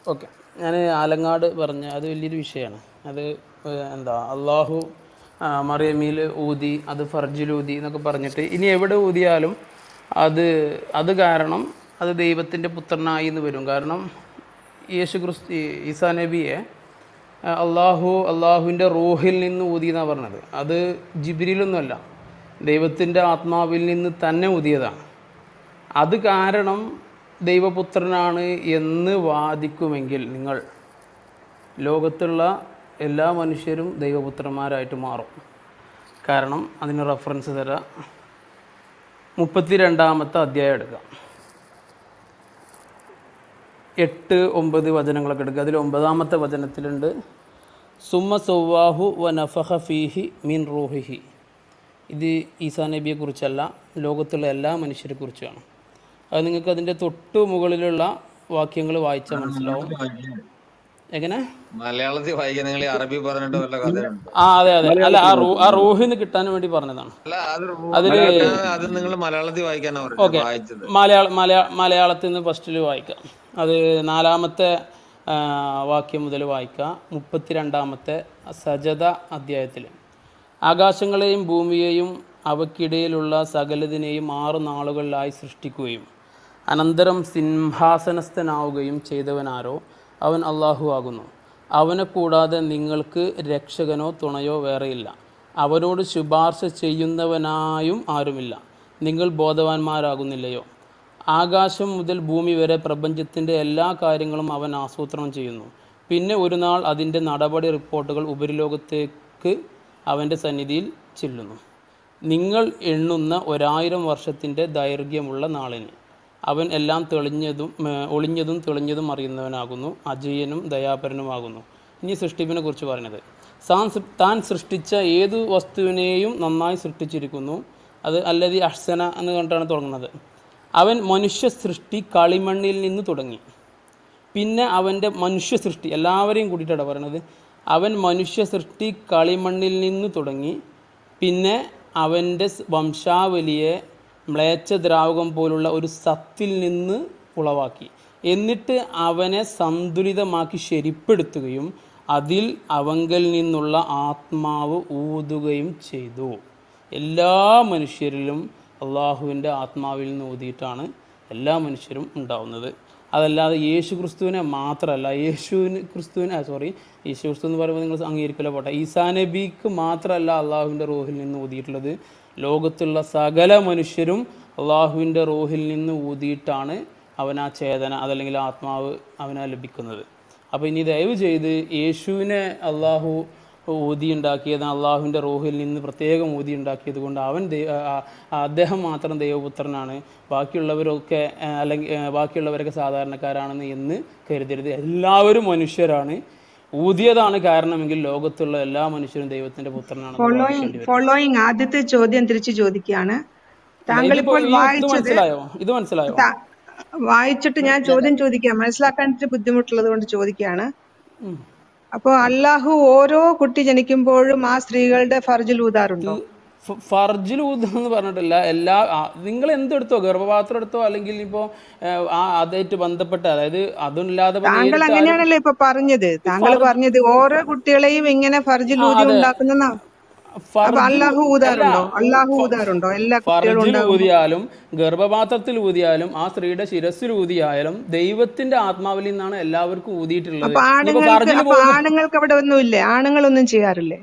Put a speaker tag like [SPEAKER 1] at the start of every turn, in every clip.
[SPEAKER 1] Okay ഞാൻ ആലങ്ങാട് പറഞ്ഞ അത് വലിയൊരു വിഷയമാണ് അത് ഏഹ്, എന്താ അള്ളാഹു ആ, മറിയമിയിൽ ഊതി അത് ഫർജിൽ ഊതി എന്നൊക്കെ പറഞ്ഞിട്ട് ഇനി എവിടെ ഊതിയാലും അത് അത് കാരണം അത് ദൈവത്തിൻ്റെ പുത്രനായി എന്ന് വരും കാരണം യേശു ക്രിസ്തു ഈസാ നബിയെ ആ, അള്ളാഹു അള്ളാഹുവിൻ്റെ റൂഹിൽ നിന്ന് ഊതി എന്നാണ് പറഞ്ഞത് അത് ജിബിരിലൊന്നുമല്ല ദൈവത്തിൻ്റെ ആത്മാവിൽ നിന്ന് തന്നെ ഊതിയതാണ് അത് കാരണം ദൈവപുത്രനാണ് എന്ന് വാദിക്കുമെങ്കിൽ നിങ്ങൾ ലോകത്തുള്ള എല്ലാ മനുഷ്യരും ദൈവപുത്രന്മാരായിട്ട് മാറും കാരണം അതിന് റെഫറൻസ് തരാം മുപ്പത്തി രണ്ടാമത്തെ അധ്യായം എടുക്കാം എട്ട് ഒമ്പത് വചനങ്ങളൊക്കെ എടുക്കുക അതിൽ ഒമ്പതാമത്തെ വചനത്തിലുണ്ട് സുമ്മ സൗവാഹു വ നഫഹ ഫീഹി മിൻ റൂഹിഹി ഇത് ഈസാ നബിയെ കുറിച്ചല്ല ലോകത്തുള്ള എല്ലാ മനുഷ്യരെ കുറിച്ചാണ് അത് നിങ്ങൾക്ക് അതിൻ്റെ തൊട്ട് മുകളിലുള്ള വാക്യങ്ങൾ വായിച്ചാൽ മനസ്സിലാവും എങ്ങനെ
[SPEAKER 2] മലയാളത്തിൽ വായിക്കാൻ നിങ്ങൾ ഈ അറബി പറഞ്ഞിട്ട് വല്ല കഥയുണ്ട്
[SPEAKER 1] ആ അതെ അതെ അല്ല ആ റൂ ആ റൂഹിന് കിട്ടാൻ വേണ്ടി പറഞ്ഞതാണ്
[SPEAKER 2] അല്ല അത്
[SPEAKER 1] അതില്
[SPEAKER 2] മലയാളത്തിൽ- അത് നിങ്ങൾ മലയാളത്തിൽ വായിക്കാനാ പറഞ്ഞത് വായിച്ചത്
[SPEAKER 1] മലയാള മലയാ മലയാളത്തിൽ നിന്ന് ഫസ്റ്റിൽ വായിക്കാം അത് നാലാമത്തെ ആ, വാക്യം മുതൽ വായിക്കാം മുപ്പത്തിരണ്ടാമത്തെ സജത അധ്യായത്തിൽ ആകാശങ്ങളെയും ഭൂമിയെയും അവയ്ക്കിടയിലുള്ള സകലതിനെയും ആറ് നാളുകളിലായി സൃഷ്ടിക്കുകയും അനന്തരം സിംഹാസനസ്ഥനാവുകയും ചെയ്തവനാരോ അവൻ അള്ളാഹു ആകുന്നു അവനെ കൂടാതെ നിങ്ങൾക്ക് രക്ഷകനോ തുണയോ വേറെയില്ല അവനോട് ശുപാർശ ചെയ്യുന്നവനായും ആരുമില്ല നിങ്ങൾ ബോധവാന്മാരാകുന്നില്ലയോ ആകാശം മുതൽ ഭൂമി വരെ പ്രപഞ്ചത്തിൻ്റെ എല്ലാ കാര്യങ്ങളും അവൻ ആസൂത്രണം ചെയ്യുന്നു പിന്നെ ഒരു നാൾ അതിൻ്റെ നടപടി റിപ്പോർട്ടുകൾ ഉപരിലോകത്തേക്ക് അവൻ്റെ സന്നിധിയിൽ ചെല്ലുന്നു നിങ്ങൾ എണ്ണുന്ന ഒരായിരം വർഷത്തിൻ്റെ ദൈർഘ്യമുള്ള നാളിന് അവൻ എല്ലാം തെളിഞ്ഞതും ഏർ, ഒളിഞ്ഞതും തെളിഞ്ഞതും അറിയുന്നവനാകുന്നു അജയനും ദയാപരനുമാകുന്നു ഇനി സൃഷ്ടിപ്പിനെ കുറിച്ച് പറഞ്ഞത് താൻ സൃ- താൻ സൃഷ്ടിച്ച ഏതു വസ്തുവിനെയും നന്നായി സൃഷ്ടിച്ചിരിക്കുന്നു അത് അല്ലതി അഹ്സന എന്ന് കണ്ടിട്ടാണ് തുടങ്ങുന്നത് അവൻ മനുഷ്യ സൃഷ്ടി കളിമണ്ണിൽ നിന്ന് തുടങ്ങി പിന്നെ അവൻ്റെ മനുഷ്യ സൃഷ്ടി എല്ലാവരെയും കൂട്ടിയിട്ടാണ് പറയണത് അവൻ മനുഷ്യ സൃഷ്ടി കളിമണ്ണിൽ നിന്ന് തുടങ്ങി പിന്നെ അവൻ്റെ സ് വംശാവലിയെ മ്ലേച്ഛ ദ്രാവകം പോലുള്ള ഒരു സത്തിൽ നിന്ന് ഉളവാക്കി എന്നിട്ട് അവനെ സന്തുലിതമാക്കി ശരിപ്പെടുത്തുകയും അതിൽ അവങ്കൽ നിന്നുള്ള ആത്മാവ് ഊതുകയും ചെയ്തു എല്ലാ മനുഷ്യരിലും അള്ളാഹുവിൻ്റെ ആത്മാവിൽ നിന്ന് ഊതിയിട്ടാണ് എല്ലാ മനുഷ്യരും ഉണ്ടാവുന്നത് അതല്ലാതെ യേശു ക്രിസ്തുവിനെ മാത്രമല്ല യേശുവിന് ക്രിസ്തുവിനെ സോറി യേശു ക്രിസ്തു എന്ന് പറയുമ്പോൾ നിങ്ങൾ അംഗീകരിക്കില്ല പോട്ടെ ഈസാ നബിക്ക് മാത്രമല്ല അള്ളാഹുവിൻ്റെ റൂഹിൽ നിന്ന് ഊതിയിട്ടുള്ളത് ലോകത്തുള്ള സകല മനുഷ്യരും അള്ളാഹുവിൻ്റെ റൂഹിൽ നിന്ന് ഊതിയിട്ടാണ് അവൻ ആ ചേതന അതല്ലെങ്കിൽ ആത്മാവ് അവനെ ലഭിക്കുന്നത് അപ്പോൾ ഇനി ദയവ് ചെയ്ത് യേശുവിനെ അള്ളാഹു ഊതി ഉണ്ടാക്കിയത് അള്ളാഹുവിൻ്റെ റൂഹിൽ നിന്ന് പ്രത്യേകം ഊതി ഉണ്ടാക്കിയത് കൊണ്ട് അവൻ ദൈ- ആ- ആ- അദ്ദേഹം മാത്രം ദൈവപുത്രനാണ് ബാക്കിയുള്ളവരൊക്കെ ആ, അല്ലെങ്കിൽ ആ, ബാക്കിയുള്ളവരൊക്കെ സാധാരണക്കാരാണെന്ന് എന്ന് കരുതരുത് എല്ലാവരും മനുഷ്യരാണ് ഊതിയതാണ് കാരണമെങ്കിൽ ലോകത്തുള്ള എല്ലാ മനുഷ്യരും ദൈവത്തിന്റെ പുത്രനാണെന്ന്
[SPEAKER 3] ഫോളോയിങ്
[SPEAKER 1] വാദിക്കേണ്ടി വരും
[SPEAKER 3] ഫോളോയിങ് ആദ്യത്തെ ചോദ്യം തിരിച്ചു ചോദിക്കുകയാണ് താങ്കൾ
[SPEAKER 1] ഇതിപ്പോ
[SPEAKER 3] ഇപ്പോൾ
[SPEAKER 1] ഈ- ഇത്
[SPEAKER 3] വായിച്ചത്
[SPEAKER 1] മനസ്സിലായോ ഇത് മനസ്സിലായോ
[SPEAKER 3] ത- വായിച്ചിട്ട് ഞാൻ ചോദ്യം ചോദിക്കാം മനസ്സിലാക്കാൻ ഇത്തിരി ബുദ്ധിമുട്ടുള്ളത് കൊണ്ട് ചോദിക്കുകയാണ്
[SPEAKER 1] ഉം.
[SPEAKER 3] അപ്പോ അള്ളാഹു ഓരോ കുട്ടി ജനിക്കുമ്പോഴും ആ സ്ത്രീകളുടെ ഫർജിൽ ഊതാറുണ്ടോ
[SPEAKER 1] ഫ- ഫർജിൽ ഊതുക എന്ന് പറഞ്ഞിട്ടില്ല എല്ലാ ആ- നിങ്ങൾ എന്തെടുത്തോ ഗർഭപാത്രം എടുത്തോ അല്ലെങ്കിൽ ഇപ്പോൾ ആ അതായിട്ട് ബന്ധപ്പെട്ട അതായത് അതില്ലാതെ ഇപ്പൊ
[SPEAKER 3] താങ്കൾ
[SPEAKER 1] നേരിട്ട് ആരും
[SPEAKER 3] അങ്ങനെയാണല്ലോ ഇപ്പൊ പറഞ്ഞത് താങ്കൾ പറഞ്ഞത് ഓരോ കുട്ടികളെയും ഇങ്ങനെ ഫർജിൽ
[SPEAKER 1] ആ,
[SPEAKER 3] ഊതി
[SPEAKER 1] അതെ.
[SPEAKER 3] ഉണ്ടാക്കുന്ന അപ്പൊ
[SPEAKER 1] ഫർജിൽ
[SPEAKER 3] അള്ളാഹു
[SPEAKER 1] അല്ല
[SPEAKER 3] ഊതാറുണ്ടോ അള്ളാഹു
[SPEAKER 1] ഫ-
[SPEAKER 3] ഊതാറുണ്ടോ എല്ലാ കുട്ടികളും
[SPEAKER 1] ഫർജിൽ
[SPEAKER 3] ഉണ്ടാകുമ്പോ
[SPEAKER 1] ഊതിയാലും ഗർഭപാത്രത്തിൽ ഊതിയാലും ആ സ്ത്രീയുടെ ശിരസിൽ ഊതിയാലും ദൈവത്തിന്റെ ആത്മാവിൽ നിന്നാണ് എല്ലാവർക്കും ഊതിയിട്ടുള്ളത്
[SPEAKER 3] അപ്പൊ
[SPEAKER 1] ഇനിയിപ്പോ
[SPEAKER 3] ആണുങ്ങൾക്ക്
[SPEAKER 1] ഫർജിൽ
[SPEAKER 3] അപ്പൊ
[SPEAKER 1] പോകുന്ന
[SPEAKER 3] ആണുങ്ങൾക്ക് അവിടെ ഒന്നുമില്ലേ ആണുങ്ങളൊന്നും ചെയ്യാറില്ലേ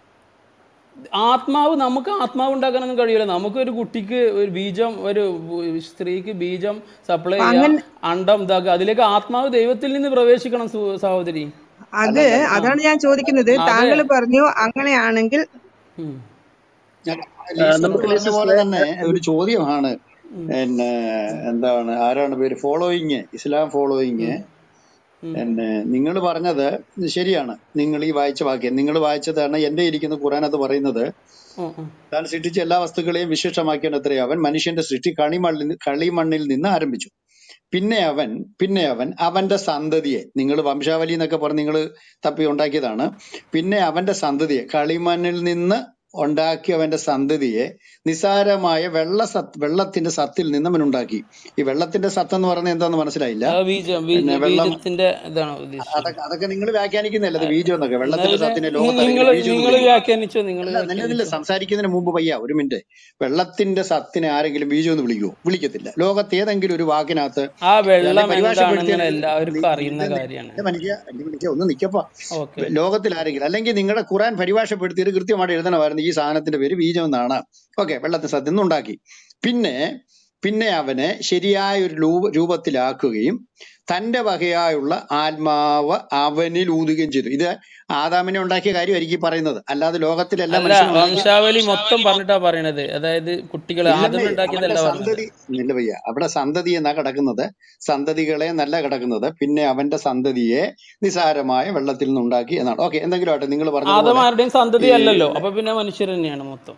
[SPEAKER 1] ആത്മാവ് നമുക്ക് ആത്മാവ് ഉണ്ടാക്കാനൊന്നും കഴിയില്ല നമുക്ക് ഒരു കുട്ടിക്ക് ഒരു ബീജം ഒരു സ്ത്രീക്ക് ബീജം സപ്ലൈ
[SPEAKER 3] അപ്പൊ
[SPEAKER 1] ചെയ്യുക
[SPEAKER 3] അങ്ങനെ
[SPEAKER 1] അണ്ടം ഇതാക്കുക അതിലേക്ക് ആത്മാവ് ദൈവത്തിൽ നിന്ന് പ്രവേശിക്കണം സു- സഹോദരി
[SPEAKER 3] അത്
[SPEAKER 1] ആ
[SPEAKER 3] അതാണ് ഞാൻ ചോദിക്കുന്നത്
[SPEAKER 1] അതെ
[SPEAKER 3] താങ്കൾ പറഞ്ഞു അങ്ങനെയാണെങ്കിൽ
[SPEAKER 1] ഉം.
[SPEAKER 4] ഞാൻ
[SPEAKER 5] ആ,
[SPEAKER 4] ലീസ
[SPEAKER 5] നമുക്ക്
[SPEAKER 4] പറഞ്ഞ
[SPEAKER 5] ലിസ്റ്റ്
[SPEAKER 4] പോലെ തന്നെ ഒരു ചോദ്യമാണ്
[SPEAKER 1] ഉം.
[SPEAKER 4] പിന്നെ എന്താണ് ആരാണ് പേര് ഫോളോയിങ് ഇസ്ലാം ഫോളോയിങ്
[SPEAKER 1] ഉം. ഉം.
[SPEAKER 4] പിന്നെ നിങ്ങൾ പറഞ്ഞത് ശരിയാണ് നിങ്ങൾ ഈ വായിച്ച വാക്യം നിങ്ങൾ വായിച്ചതാണ് എന്റെ ഇരിക്കുന്ന ഖുറാൻ അത് പറയുന്നത്
[SPEAKER 1] ഉം, ഉം.
[SPEAKER 4] താൻ സൃഷ്ടിച്ച എല്ലാ വസ്തുക്കളെയും വിശിഷ്ടമാക്കിയാണ് എത്രയോ അവൻ മനുഷ്യന്റെ സൃഷ്ടി കളിമണ്ണിൽ കളിമണ്ണിൽ നിന്ന് ആരംഭിച്ചു പിന്നെ അവൻ പിന്നെ അവൻ അവന്റെ സന്തതിയെ നിങ്ങൾ വംശാവലി എന്നൊക്കെ പറഞ്ഞ് നിങ്ങൾ തപ്പി ഉണ്ടാക്കിയതാണ് പിന്നെ അവന്റെ സന്തതിയെ കളിമണ്ണിൽ നിന്ന് ഉണ്ടാക്കിയവന്റെ സന്തതിയെ നിസാരമായ വെള്ള സത്ത് വെള്ളത്തിന്റെ സത്തിൽ നിന്ന് അവൻ ഉണ്ടാക്കി ഈ വെള്ളത്തിന്റെ സത്ത് എന്ന് പറയുന്നത് എന്താന്ന് മനസ്സിലായില്ല
[SPEAKER 1] ആ ബീജം ബീജ
[SPEAKER 4] പിന്നെ വെള്ളം
[SPEAKER 1] ബീജത്തിന്റെ ഇതാണ് ഉദ്ദേശിച്ചത്
[SPEAKER 4] അതൊക്കെ അതൊക്കെ നിങ്ങൾ വ്യാഖ്യാനിക്കുന്നില്ല അത് ബീജം എന്നൊക്കെ വെള്ളത്തിന്റെ സത്തിനെ
[SPEAKER 1] നിങ്ങൾ
[SPEAKER 4] ലോകത്ത് ആരെങ്കിലും ബീജം എന്ന്
[SPEAKER 1] നിങ്ങൾ
[SPEAKER 4] വിളിക്കുമോ
[SPEAKER 1] വ്യാഖ്യാനിച്ചോ നിങ്ങൾ
[SPEAKER 4] അല്ല നിലവിൽ
[SPEAKER 1] വ്യാഖ്യാനിച്ചോ
[SPEAKER 4] സംസാരിക്കുന്നതിന് മുമ്പ് പയ്യ ഒരു മിനിറ്റ് വെള്ളത്തിന്റെ സത്തിനെ ആരെങ്കിലും ബീജം എന്ന് വിളിക്കുമോ വിളിക്കത്തില്ല ലോകത്ത് ഏതെങ്കിലും ഒരു വാക്കിനകത്ത്
[SPEAKER 1] ആ
[SPEAKER 4] അല്ലെ
[SPEAKER 1] വെള്ളം
[SPEAKER 4] പരിഭാഷപ്പെടുത്തിയ
[SPEAKER 1] എന്താണെന്ന് എല്ലാവർക്കും അറിയുന്ന
[SPEAKER 4] ഇത്
[SPEAKER 1] കാര്യമാണ്
[SPEAKER 4] എന്റെ മനുഷ്യ എന്റെ മനുഷ്യ ഒന്ന് നിക്കപ്പാ
[SPEAKER 1] ഓക്കെ
[SPEAKER 4] ലോകത്തിൽ ആരെങ്കിലും അല്ലെങ്കിൽ നിങ്ങളുടെ ഖുറാൻ പരിഭാഷപ്പെടുത്തിയിട്ട് കൃത്യമായിട്ട് എഴുതണമായിരുന്നു ഈ സാധനത്തിന്റെ പേര് ബീജം എന്നാണ് ഓക്കെ വെള്ളത്തിൽ സത്യം ഉണ്ടാക്കി പിന്നെ പിന്നെ അവനെ ശരിയായ ഒരു രൂപ രൂപത്തിലാക്കുകയും തന്റെ വകയായുള്ള ആത്മാവ് അവനിൽ ഊതുകയും ചെയ്തു ഇത് ആദാമിനെ ഉണ്ടാക്കിയ കാര്യമായിരിക്കും ഈ പറയുന്നത് അല്ലാതെ ലോകത്തിലെ എല്ലാ
[SPEAKER 1] അല്ല
[SPEAKER 4] മനുഷ്യനും ഉണ്ടാക്കിയ
[SPEAKER 1] വംശാവലി മൊത്തം പറഞ്ഞിട്ടാ പറയണത് അതായത് കുട്ടികൾ ആദ്യം
[SPEAKER 4] ഇല്ലെന്നേ
[SPEAKER 1] ഉണ്ടാക്കിയതല്ല
[SPEAKER 4] അവന്റെ
[SPEAKER 1] പറഞ്ഞത്
[SPEAKER 4] സന്തതി ഇല്ല വയ്യ അവിടെ സന്തതി എന്നാ കിടക്കുന്നത് സന്തതികളെ നല്ല കിടക്കുന്നത് പിന്നെ അവന്റെ സന്തതിയെ നിസാരമായ വെള്ളത്തിൽ നിന്നുണ്ടാക്കി എന്നാണ് ഓക്കെ എന്തെങ്കിലും ആട്ടെ നിങ്ങൾ
[SPEAKER 1] ആദം
[SPEAKER 4] പറഞ്ഞതുപോലെ
[SPEAKER 1] ആരുടെയും
[SPEAKER 4] ഈ
[SPEAKER 1] സന്തതി അല്ലല്ലോ അപ്പൊ പിന്നെ മനുഷ്യർ തന്നെയാണ് മൊത്തം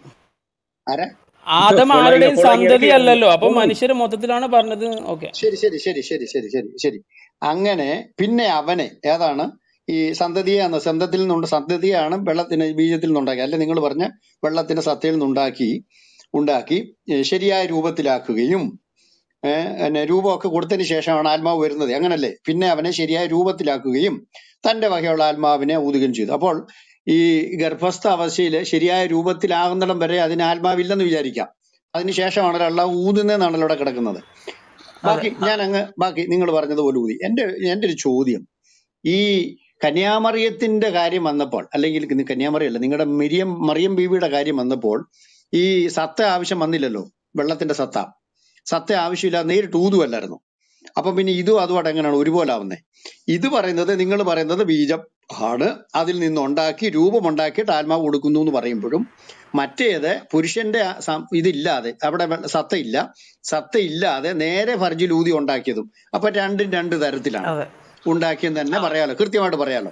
[SPEAKER 4] ആരാ
[SPEAKER 1] ആദം
[SPEAKER 5] കൊളായി
[SPEAKER 1] ആരുടെയും
[SPEAKER 5] കൊളായി
[SPEAKER 1] സന്തതി
[SPEAKER 5] ഇറക്കി
[SPEAKER 1] അല്ലല്ലോ അപ്പൊ
[SPEAKER 5] കൊളായി
[SPEAKER 1] മനുഷ്യർ മൊത്തത്തിലാണ് പറഞ്ഞത് ഓക്കെ
[SPEAKER 4] ശരി ശരി ശരി ശരി ശരി ശരി ശരി അങ്ങനെ പിന്നെ അവനെ ഏതാണ് ഈ സന്തതിയാണ് സന്തതിയിൽ നിന്നുണ്ട് സന്തതിയാണ് വെള്ളത്തിന് ബീജത്തിൽ നിന്നുണ്ടാക്കി അല്ലെ നിങ്ങൾ പറഞ്ഞ വെള്ളത്തിന്റെ സത്തയിൽ നിന്നുണ്ടാക്കി ഉണ്ടാക്കി ഏ, ശരിയായ രൂപത്തിലാക്കുകയും ഏഹ് പിന്നെ രൂപമൊക്കെ കൊടുത്തതിന് ശേഷമാണ് ആത്മാവ് വരുന്നത് അങ്ങനല്ലേ പിന്നെ അവനെ ശരിയായ രൂപത്തിലാക്കുകയും തന്റെ വകയുള്ള ആത്മാവിനെ ഊതുകയും ചെയ്തു അപ്പോൾ ഈ ഗർഭസ്ഥ അവസ്ഥയിൽ ശരിയായ രൂപത്തിലാകുന്നിടം വരെ അതിന് ആത്മാവില്ലെന്ന് വിചാരിക്കാം അതിനുശേഷമാണ് അള്ളാഹ് ഊതുന്നതെന്നാണല്ലോ ഇവിടെ കിടക്കുന്നത്
[SPEAKER 1] അതെ
[SPEAKER 4] ബാക്കി ഞാൻ അങ്ങ് ബാക്കി നിങ്ങൾ പറഞ്ഞതുപോലെ ഊതി എന്റെ എന്റെ ഒരു ചോദ്യം ഈ കന്യാമറിയത്തിന്റെ കാര്യം വന്നപ്പോൾ അല്ലെങ്കിൽ ഇത് കന്യാമറിയല്ല നിങ്ങളുടെ മിരിയം മറിയം ബീവിയുടെ കാര്യം വന്നപ്പോൾ ഈ സത്ത ആവശ്യം വന്നില്ലല്ലോ വെള്ളത്തിന്റെ സത്ത സത്ത ആവശ്യമില്ല നേരിട്ട് ഊതുമല്ലായിരുന്നു അപ്പൊ പിന്നെ ഇതും അതുമായിട്ട് എങ്ങനെയാണ് ഒരുപോലെ ആവുന്നത് ഇത് പറയുന്നത് നിങ്ങൾ പറയുന്നത് ബീജം ആണ് അതിൽ നിന്നുണ്ടാക്കി രൂപമുണ്ടാക്കിയിട്ട് ആത്മാവ് കൊടുക്കുന്നു എന്ന് പറയുമ്പോഴും മറ്റേത് പുരുഷന്റെ ആ സം- ഇതില്ലാതെ അവിടെ വെ- സത്ത ഇല്ല സത്ത ഇല്ലാതെ നേരെ ഫർജിൽ ഊതി ഉണ്ടാക്കിയതും അപ്പൊ രണ്ടും രണ്ട് തരത്തിലാണ്
[SPEAKER 1] അതെ
[SPEAKER 4] ഉണ്ടാക്കിയെന്ന് തന്നെ പറയാലോ കൃത്യമായിട്ട് പറയാലോ